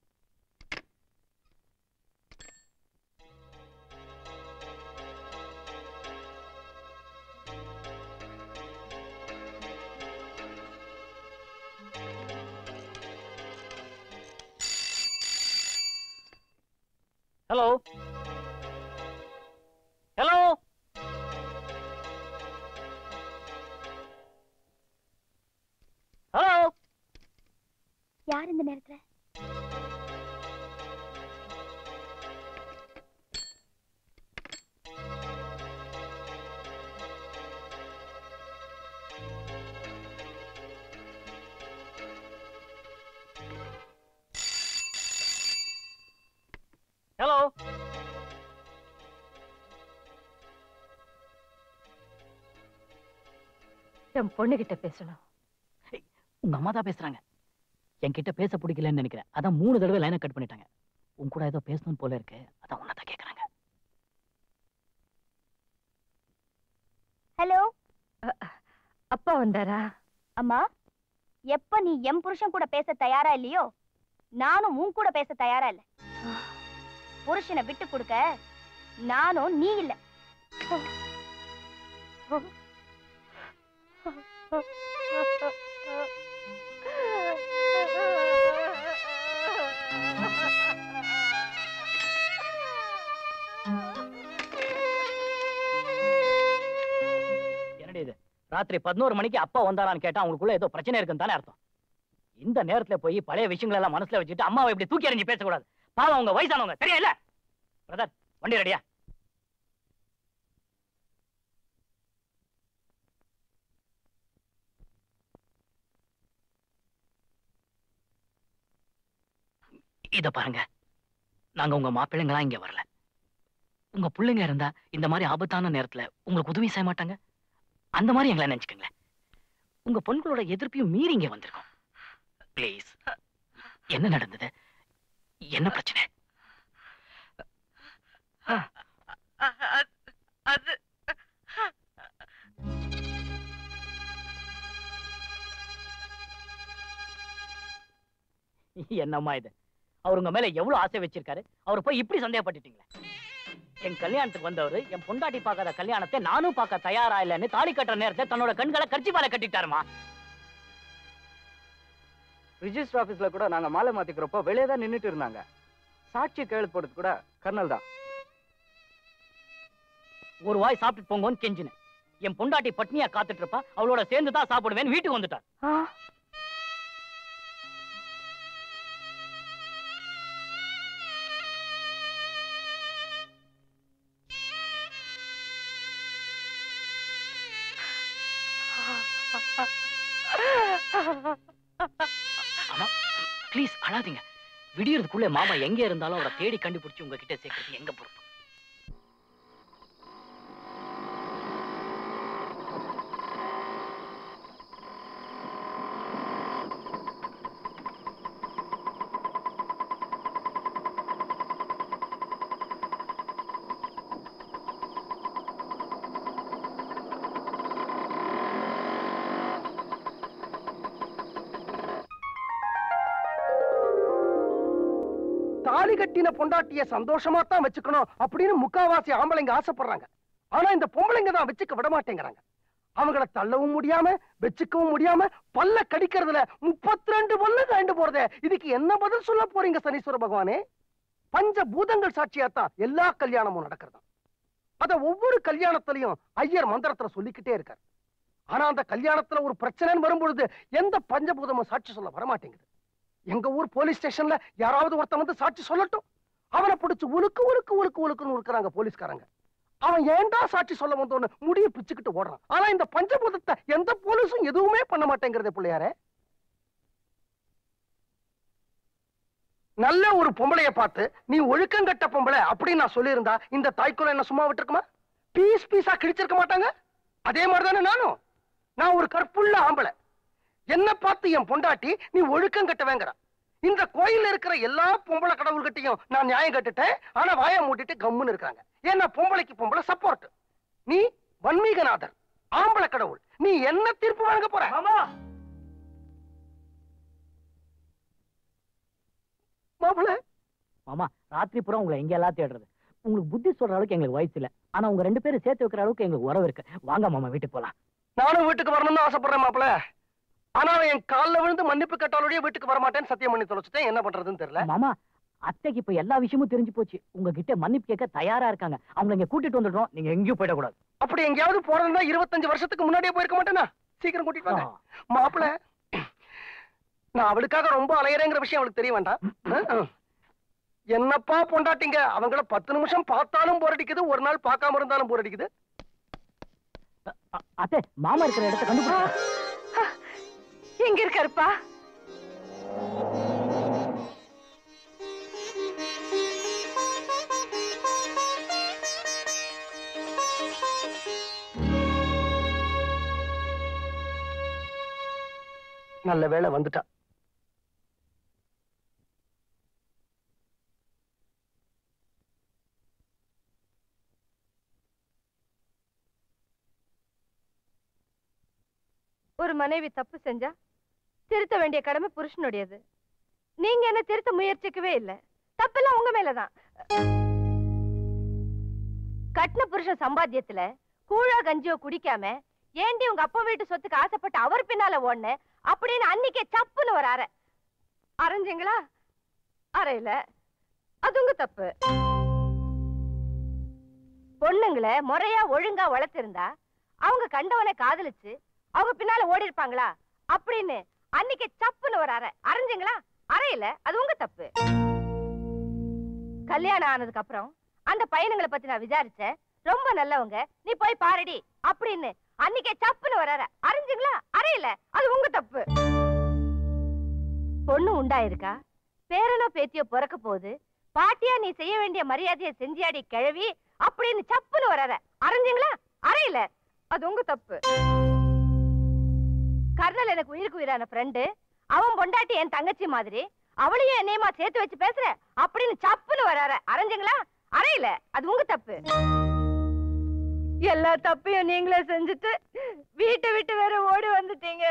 ஹலோ ஹலோ ஹலோ யார் இந்த நேரத்துல ஹலோ என் பொண்ணுகிட்ட பேசணும் உங்க அம்மா தான் பேசுறாங்க என்கிட்ட பேச பிடிக்கலன்னு நினைக்கிறேன் அதான் மூணு தடவை லைனை கட் பண்ணிட்டாங்க உன் கூட ஏதோ பேசணும் போல இருக்கு அதான் உன்னை தான் கேட்கறாங்க ஹலோ அப்பா வந்தாரா அம்மா எப்ப நீ என் புருஷன் கூட பேச தயாரா இல்லையோ நானும் உன் கூட பேச தயாரா இல்ல புருஷனை விட்டு கொடுக்க நானும் நீ இல்ல என்னடி இது ராத்திரி பதினோரு மணிக்கு அப்பா வந்தாரான்னு கேட்டா அவங்களுக்குள்ள ஏதோ பிரச்சனை இருக்குன்னு தானே அர்த்தம் இந்த நேரத்துல போய் பழைய விஷயங்கள் எல்லாம் மனசுல வச்சுட்டு அம்மாவை இப்படி தூக்கி எறிஞ்சு பேசக்கூடாது பாவம் அவங்க வயசானவங்க தெரியல பிரதர் வண்டி ரெடியா இத பாருங்க நாங்க உங்க மாப்பிள்ளைங்களா இங்க வரல உங்க பிள்ளைங்க இருந்தா இந்த மாதிரி ஆபத்தான நேரத்துல உங்களுக்கு உதவி செய்ய மாட்டாங்க அந்த மாதிரி எங்களை நினைச்சுக்கங்களேன் உங்க பொண்களோட எதிர்ப்பையும் மீறி இங்க வந்திருக்கோம் ப்ளீஸ் என்ன நடந்தது என்ன பிரச்சனை அது என்னம்மா இது அவர் உங்க மேல எவ்வளவு ஆசை வச்சிருக்காரு அவர் போய் இப்படி சந்தேகப்பட்டுட்டீங்களே என் கல்யாணத்துக்கு வந்தவர் என் பொண்டாட்டி பார்க்காத கல்யாணத்தை நானும் பார்க்க தயாரா இல்லைன்னு தாலி கட்டுற நேரத்தை தன்னோட கண்களை கர்ச்சிப்பால கட்டிட்டாருமா ரிஜிஸ்டர் ஆபீஸ்ல கூட நாங்க மாலை மாத்திக்கிறப்போ வெளியே தான் நின்னுட்டு இருந்தாங்க சாட்சி கையெழுத்து போடுறது கூட கர்னல் தான் ஒரு வாய் சாப்பிட்டு போங்கன்னு கெஞ்சினேன் என் பொண்டாட்டி பட்னியா காத்துட்டு இருப்பா அவளோட சேர்ந்து தான் சாப்பிடுவேன் வீட்டுக்கு வந்துட்டார் அம்மா ப்ளீஸ் அழாதீங்க விடியறதுக்குள்ள மாமா எங்க இருந்தாலும் அவரை தேடி கண்டுபிடிச்சு உங்ககிட்ட சேர்க்கறது எங்க பொறுப்பு தாலி கட்டின பொண்டாட்டிய சந்தோஷமா தான் வச்சுக்கணும் அப்படின்னு முக்காவாசி ஆம்பளைங்க ஆசைப்படுறாங்க ஆனா இந்த பொம்பளைங்க தான் வச்சுக்க விட மாட்டேங்கிறாங்க அவங்கள தள்ளவும் முடியாம வச்சுக்கவும் முடியாம பல்ல கடிக்கிறதுல முப்பத்தி ரெண்டு பல்லு கண்டு போறதே இதுக்கு என்ன பதில் சொல்ல போறீங்க சனீஸ்வர பகவானே பஞ்ச பூதங்கள் சாட்சியாத்தான் எல்லா கல்யாணமும் நடக்கிறதா அத ஒவ்வொரு கல்யாணத்திலையும் ஐயர் மந்திரத்துல சொல்லிக்கிட்டே இருக்கார் ஆனா அந்த கல்யாணத்துல ஒரு பிரச்சனைன்னு வரும்பொழுது எந்த பஞ்சபூதமும் சாட்சி சொல்ல வரமாட்டேங்குது எங்க ஊர் போலீஸ் ஸ்டேஷன்ல யாராவது ஒருத்தன் வந்து சாட்சி சொல்லட்டும் அவனை பிடிச்சு உலுக்கு உலுக்கு உலுக்கு உலுக்குன்னு இருக்கிறாங்க போலீஸ்காரங்க அவன் ஏன்டா சாட்சி சொல்ல வந்தோன்னு முடிய பிச்சுக்கிட்டு ஓடுறான் ஆனா இந்த பஞ்சபூதத்தை எந்த போலீஸும் எதுவுமே பண்ண மாட்டேங்கிறது பிள்ளையாரே நல்ல ஒரு பொம்பளைய பார்த்து நீ ஒழுக்கங்கட்ட பொம்பளை அப்படின்னு நான் சொல்லியிருந்தா இந்த தாய்க்குள்ள என்ன சும்மா விட்டுருக்குமா பீஸ் பீஸா கிழிச்சிருக்க மாட்டாங்க அதே மாதிரிதானே நானும் நான் ஒரு கற்புள்ள ஆம்பளை என்ன பார்த்து என் பொண்டாட்டி நீ ஒழுக்கம் கட்டவேங்கிற இந்த கோயில்ல இருக்கிற எல்லா பொம்பளை கடவுள்கிட்டையும் நான் நியாயம் கட்டுட்டேன் ஆனா வாயை மூட்டிட்டு கம்முன்னு இருக்காங்க ஏன்னா பொம்பளைக்கு பொம்பளை சப்போர்ட் நீ வன்மீகநாதர் ஆம்பளை கடவுள் நீ என்ன தீர்ப்பு வழங்க போற மாப்பிள்ள மாமா ராத்திரி பூரா உங்களை எங்க எல்லாம் தேடுறது உங்களுக்கு புத்தி சொல்ற அளவுக்கு எங்களுக்கு வயசு இல்ல ஆனா உங்க ரெண்டு பேரும் சேர்த்து வைக்கிற அளவுக்கு எங்களுக்கு உறவு இருக்கு வாங்க மாமா வீட்டுக்கு போலாம் நானும் வீட்டுக்கு வரணும்னு ஆசைப்படுறேன் மாப்பிள்ள ஆனா அவன் என் கால்ல விழுந்து மன்னிப்பு கேட்டாலுடைய வீட்டுக்கு வரமாட்டேன்னு சத்தியம் பண்ணி தொலைச்சிட்டேன் என்ன பண்றதுன்னு தெரியல மாமா அத்தைக்கு இப்ப எல்லா விஷயமும் தெரிஞ்சு போச்சு உங்ககிட்ட மன்னிப்பு கேட்க தயாரா இருக்காங்க அவங்களை இங்க கூட்டிட்டு வந்துடுறோம் நீங்க எங்கேயும் போயிடக்கூடாது அப்படி எங்கேயாவது போறதுன்னா இருபத்தஞ்சு வருஷத்துக்கு முன்னாடியே போயிருக்க மாட்டேனா சீக்கிரம் கூட்டிட்டு வாங்க மாப்பிள்ள நான் அவளுக்காக ரொம்ப அலையறேங்கிற விஷயம் அவளுக்கு தெரிய வேண்டாம் அஹ். என்னப்பா பொண்டாட்டிங்க அவங்கள பத்து நிமிஷம் பார்த்தாலும் போர் அடிக்குது ஒரு நாள் பார்க்காம இருந்தாலும் போர் அடிக்குது அத்தை மாமா இருக்கிற இடத்த கண்டுபிடிச்சா எங்க இருக்காருப்பா நல்ல வேளை வந்துட்டா ஒரு மனைவி தப்பு செஞ்சா திருத்த வேண்டிய கடமை புருஷனுடையது நீங்க என்ன திருத்த முயற்சிக்கவே இல்ல தப்பெல்லாம் உங்க மேலதான் கட்டின புருஷன் சம்பாத்தியத்துல கூழா கஞ்சியோ குடிக்காம ஏண்டி உங்க அப்பா வீட்டு சொத்துக்கு ஆசைப்பட்டு அவர் பின்னால ஓடுன அப்படின்னு அன்னைக்கே சப்புன்னு ஒரு அறை அரைஞ்சிங்களா அறையில அது உங்க தப்பு பொண்ணுங்களை முறையா ஒழுங்கா வளர்த்திருந்தா அவங்க கண்டவனை காதலிச்சு அவங்க பின்னால ஓடி இருப்பாங்களா அப்படின்னு அன்னைக்கு சப்புன்னு ஒரு அறை அரைஞ்சிங்களா அறையில அது உங்க தப்பு கல்யாணம் ஆனதுக்கு அப்புறம் அந்த பையனுங்களை பத்தி நான் விசாரிச்சேன் ரொம்ப நல்லவங்க நீ போய் பாருடி அப்படின்னு அன்னைக்கே சப்புன்னு ஒரு அறை அரைஞ்சிங்களா அறையில அது உங்க தப்பு பொண்ணு உண்டாயிருக்கா பேரனோ பேத்தியோ பிறக்க போகுது பாட்டியா நீ செய்ய வேண்டிய மரியாதையை செஞ்சியாடி கிழவி அப்படின்னு சப்புன்னு ஒரு அறை அரைஞ்சிங்களா அறையில அது உங்க தப்பு கர்னல் எனக்கு உயிருக்கு உயிரான ஃப்ரெண்டு அவன் பொண்டாட்டி என் தங்கச்சி மாதிரி அவளையும் என்னையுமா சேர்த்து வச்சு பேசுற அப்படின்னு சப்புன்னு வராற அரைஞ்சுங்களா அறையில அது உங்க தப்பு எல்லா தப்பையும் நீங்களே செஞ்சுட்டு வீட்டை விட்டு வேற ஓடி வந்துட்டீங்க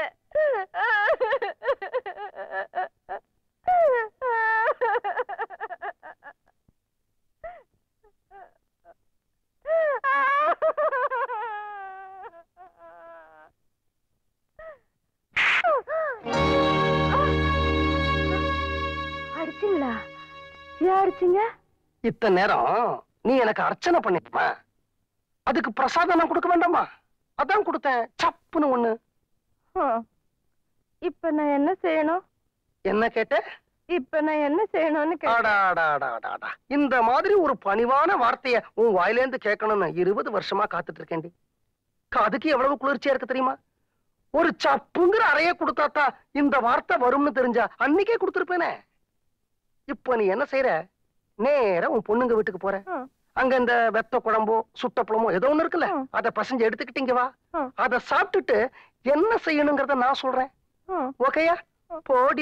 அடிச்சிங்களா ஏன் அடிச்சீங்க இத்தனை நேரம் நீ எனக்கு அர்ச்சனை பண்ணிட்டுமா அதுக்கு பிரசாதம் நான் கொடுக்க வேண்டாமா அதான் கொடுத்தேன் சப்புன்னு ஒண்ணு ஹம். இப்ப நான் என்ன செய்யணும் என்ன கேட்ட இப்ப நான் என்ன செய்யணும்னு கேட்டேன். அடாடாடாடாடா. இந்த மாதிரி ஒரு பணிவான வார்த்தைய உன் வாயிலேந்து கேட்கணும்னு இருபது வருஷமா காத்துட்டு இருக்கேன்டி காதுக்கு எவ்வளவு குளிர்ச்சியா இருக்கு தெரியுமா ஒரு சப்புங்கிற அறைய கொடுத்தாத்தா இந்த வார்த்தை வரும்னு தெரிஞ்சா அன்னைக்கே கொடுத்துருப்பேனே இப்போ நீ என்ன செய்யற நேரா உன் பொண்ணுங்க வீட்டுக்கு போற அங்க இந்த வெத்த குழம்போ சுட்டப்பழமோ ஏதோ ஒண்ணு இருக்குல்ல அத பசஞ்சு எடுத்துக்கிட்டு இங்க வா அத சாப்பிட்டுட்டு என்ன செய்யணுங்கிறத நான் சொல்றேன் ஓகேயா போடி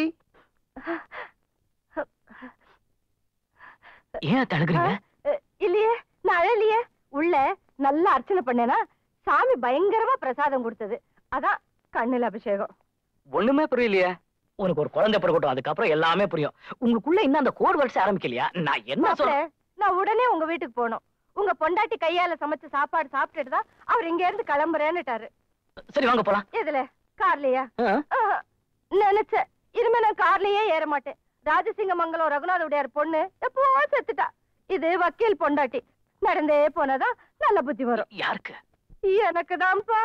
ஏன் தடுக்கிறீங்க அஹ், இல்லையே நான் அழலையே உள்ள நல்லா அர்ச்சனை பண்ணேனா சாமி பயங்கரமா பிரசாதம் கொடுத்தது அதான் கண்ணுல அபிஷேகம் ஒண்ணுமே புரியலையே உனக்கு ஒரு குழந்தை பிறக்கட்டும் அதுக்கப்புறம் எல்லாமே புரியும் உங்களுக்குள்ள இன்னும் அந்த கோட் வரிசை ஆரம்பிக்கலையா நான் என்ன மாப்பிள, சொல்றேன் நான் உடனே உங்க வீட்டுக்கு போகணும் உங்க பொண்டாட்டி கையால சமைச்ச சாப்பாடு சாப்பிட்டுட்டு தான் அவர் இங்க இருந்து கிளம்புறேன்னுட்டாரு சரி வாங்க போலாம் எதுல கார்லயா ஆ. ஆஹா, நினைச்சேன் இனிமே நான் கார்லயே ஏற மாட்டேன் ராஜசிங்கமங்கலம் ரகுநாத உடையார் பொண்ணு எப்போ செத்துட்டா இது வக்கீல் பொண்டாட்டி நடந்தே போனாதான் நல்ல புத்தி வரும் யாருக்கு எனக்கு தான்ப்பா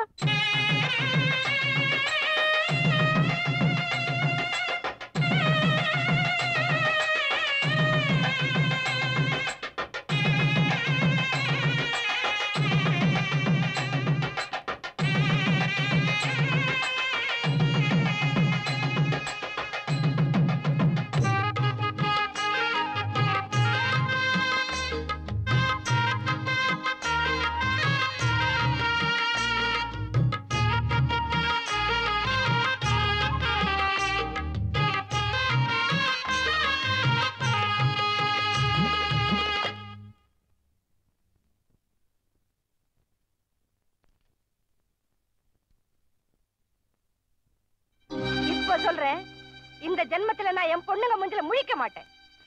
இப்ப சொல்றேன் இந்த ஜென்மத்துல நான் என் பொண்ணுங்க முஞ்சில முழிக்க மாட்டேன்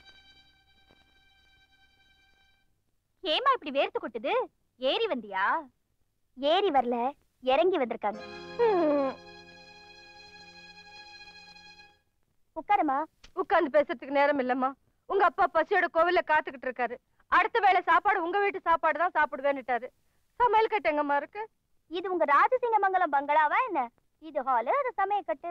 ஏமா இப்படி வேர்த்து கொட்டுது ஏறி வந்தியா ஏறி வரல இறங்கி வந்திருக்காங்க உட்காருமா உட்கார்ந்து பேசுறதுக்கு நேரம் இல்லம்மா உங்க அப்பா பசியோட கோவில்ல காத்துக்கிட்டு இருக்காரு அடுத்த வேளை சாப்பாடு உங்க வீட்டு சாப்பாடு தான் சாப்பிடுவேன்னுட்டாரு சமையல் கட்டு எங்கம்மா இருக்கு இது உங்க ராஜசிங்கமங்கலம் பங்களாவா என்ன இது ஹாலு அது சமயக்கட்டு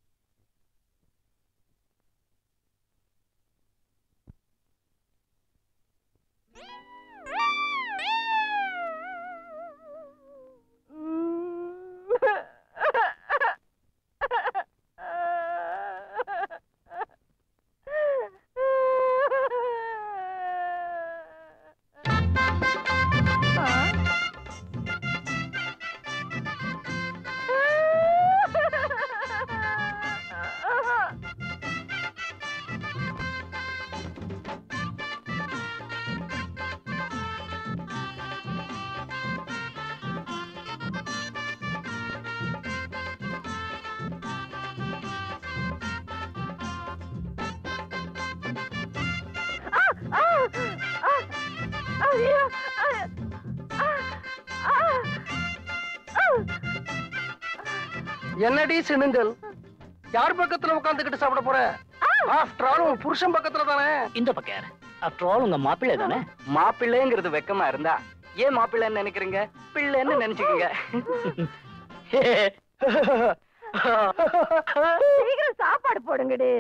என்னடி சினுங்கல் யார் பக்கத்துல உட்காந்துக்கிட்டு சாப்பிட போற ஆஃப்டர் ஆல் உன் புருஷன் பக்கத்துல தானே இந்த பக்கம் யாரு ஆஃப்டர் ஆல் உங்க மாப்பிள்ளை தானே மாப்பிள்ளைங்கிறது வெக்கமா இருந்தா ஏன் மாப்பிள்ளைன்னு நினைக்கிறீங்க பிள்ளைன்னு நினைச்சுக்கோங்க சீக்கிரம் சாப்பாடு போடுங்கடி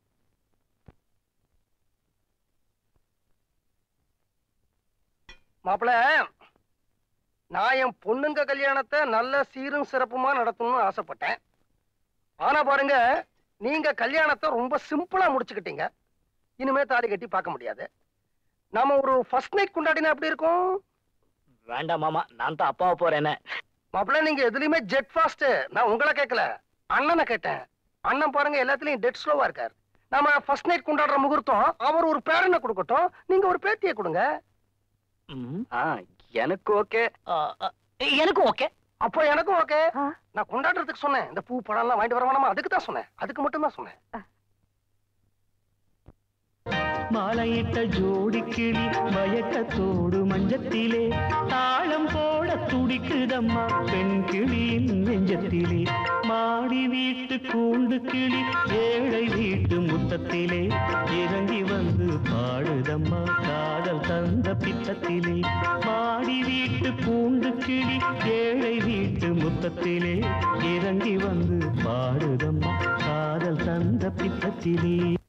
மாப்பிள நான் என் பொண்ணுங்க கல்யாணத்தை நல்ல சீரும் சிறப்புமா நடத்தணும்னு ஆசைப்பட்டேன் ஆனா பாருங்க நீங்க கல்யாணத்தை ரொம்ப சிம்பிளா முடிச்சுக்கிட்டீங்க இனிமே தாலி கட்டி பார்க்க முடியாது நாம ஒரு ஃபர்ஸ்ட் நைட் கொண்டாடினா எப்படி இருக்கும் வேண்டாம் மாமா நான் தான் அப்பாவை போறேனே மாப்பிள்ள நீங்க எதுலயுமே ஜெட் ஃபாஸ்ட் நான் உங்களை கேட்கல அண்ணனை கேட்டேன் அண்ணன் பாருங்க எல்லாத்துலயும் டெட் ஸ்லோவா இருக்கார் நாம ஃபர்ஸ்ட் நைட் கொண்டாடுற முகூர்த்தம் அவர் ஒரு பேரனை கொடுக்கட்டும் நீங்க ஒரு பேத்தியை கொடுங்க எனக்கு ஓகே எனக்கும் ஓகே அப்போ எனக்கும் ஓகே நான் கொண்டாடுறதுக்கு சொன்னேன் இந்த பூ பழம் எல்லாம் வாங்கிட்டு வர வேணாமா அதுக்கு தான் சொன்னேன் அதுக்கு மட்டும் தான் சொன்னேன் மாலையிட்ட ஜோடி கிளி மயக்கத்தோடு மஞ்சத்திலே தாளம் போட துடிக்குதம்மா பெண் கிளியின் நெஞ்சத்திலே மாடி வீட்டு கூண்டு கிளி ஏழை வீட்டு முத்தத்திலே இறங்கி வந்து பாடுதம்மா காதல் தந்த பித்தத்திலே மாடி வீட்டு கூண்டு கிளி ஏழை வீட்டு முத்தத்திலே இறங்கி வந்து பாடுதம்மா காதல் தந்த பித்தத்திலே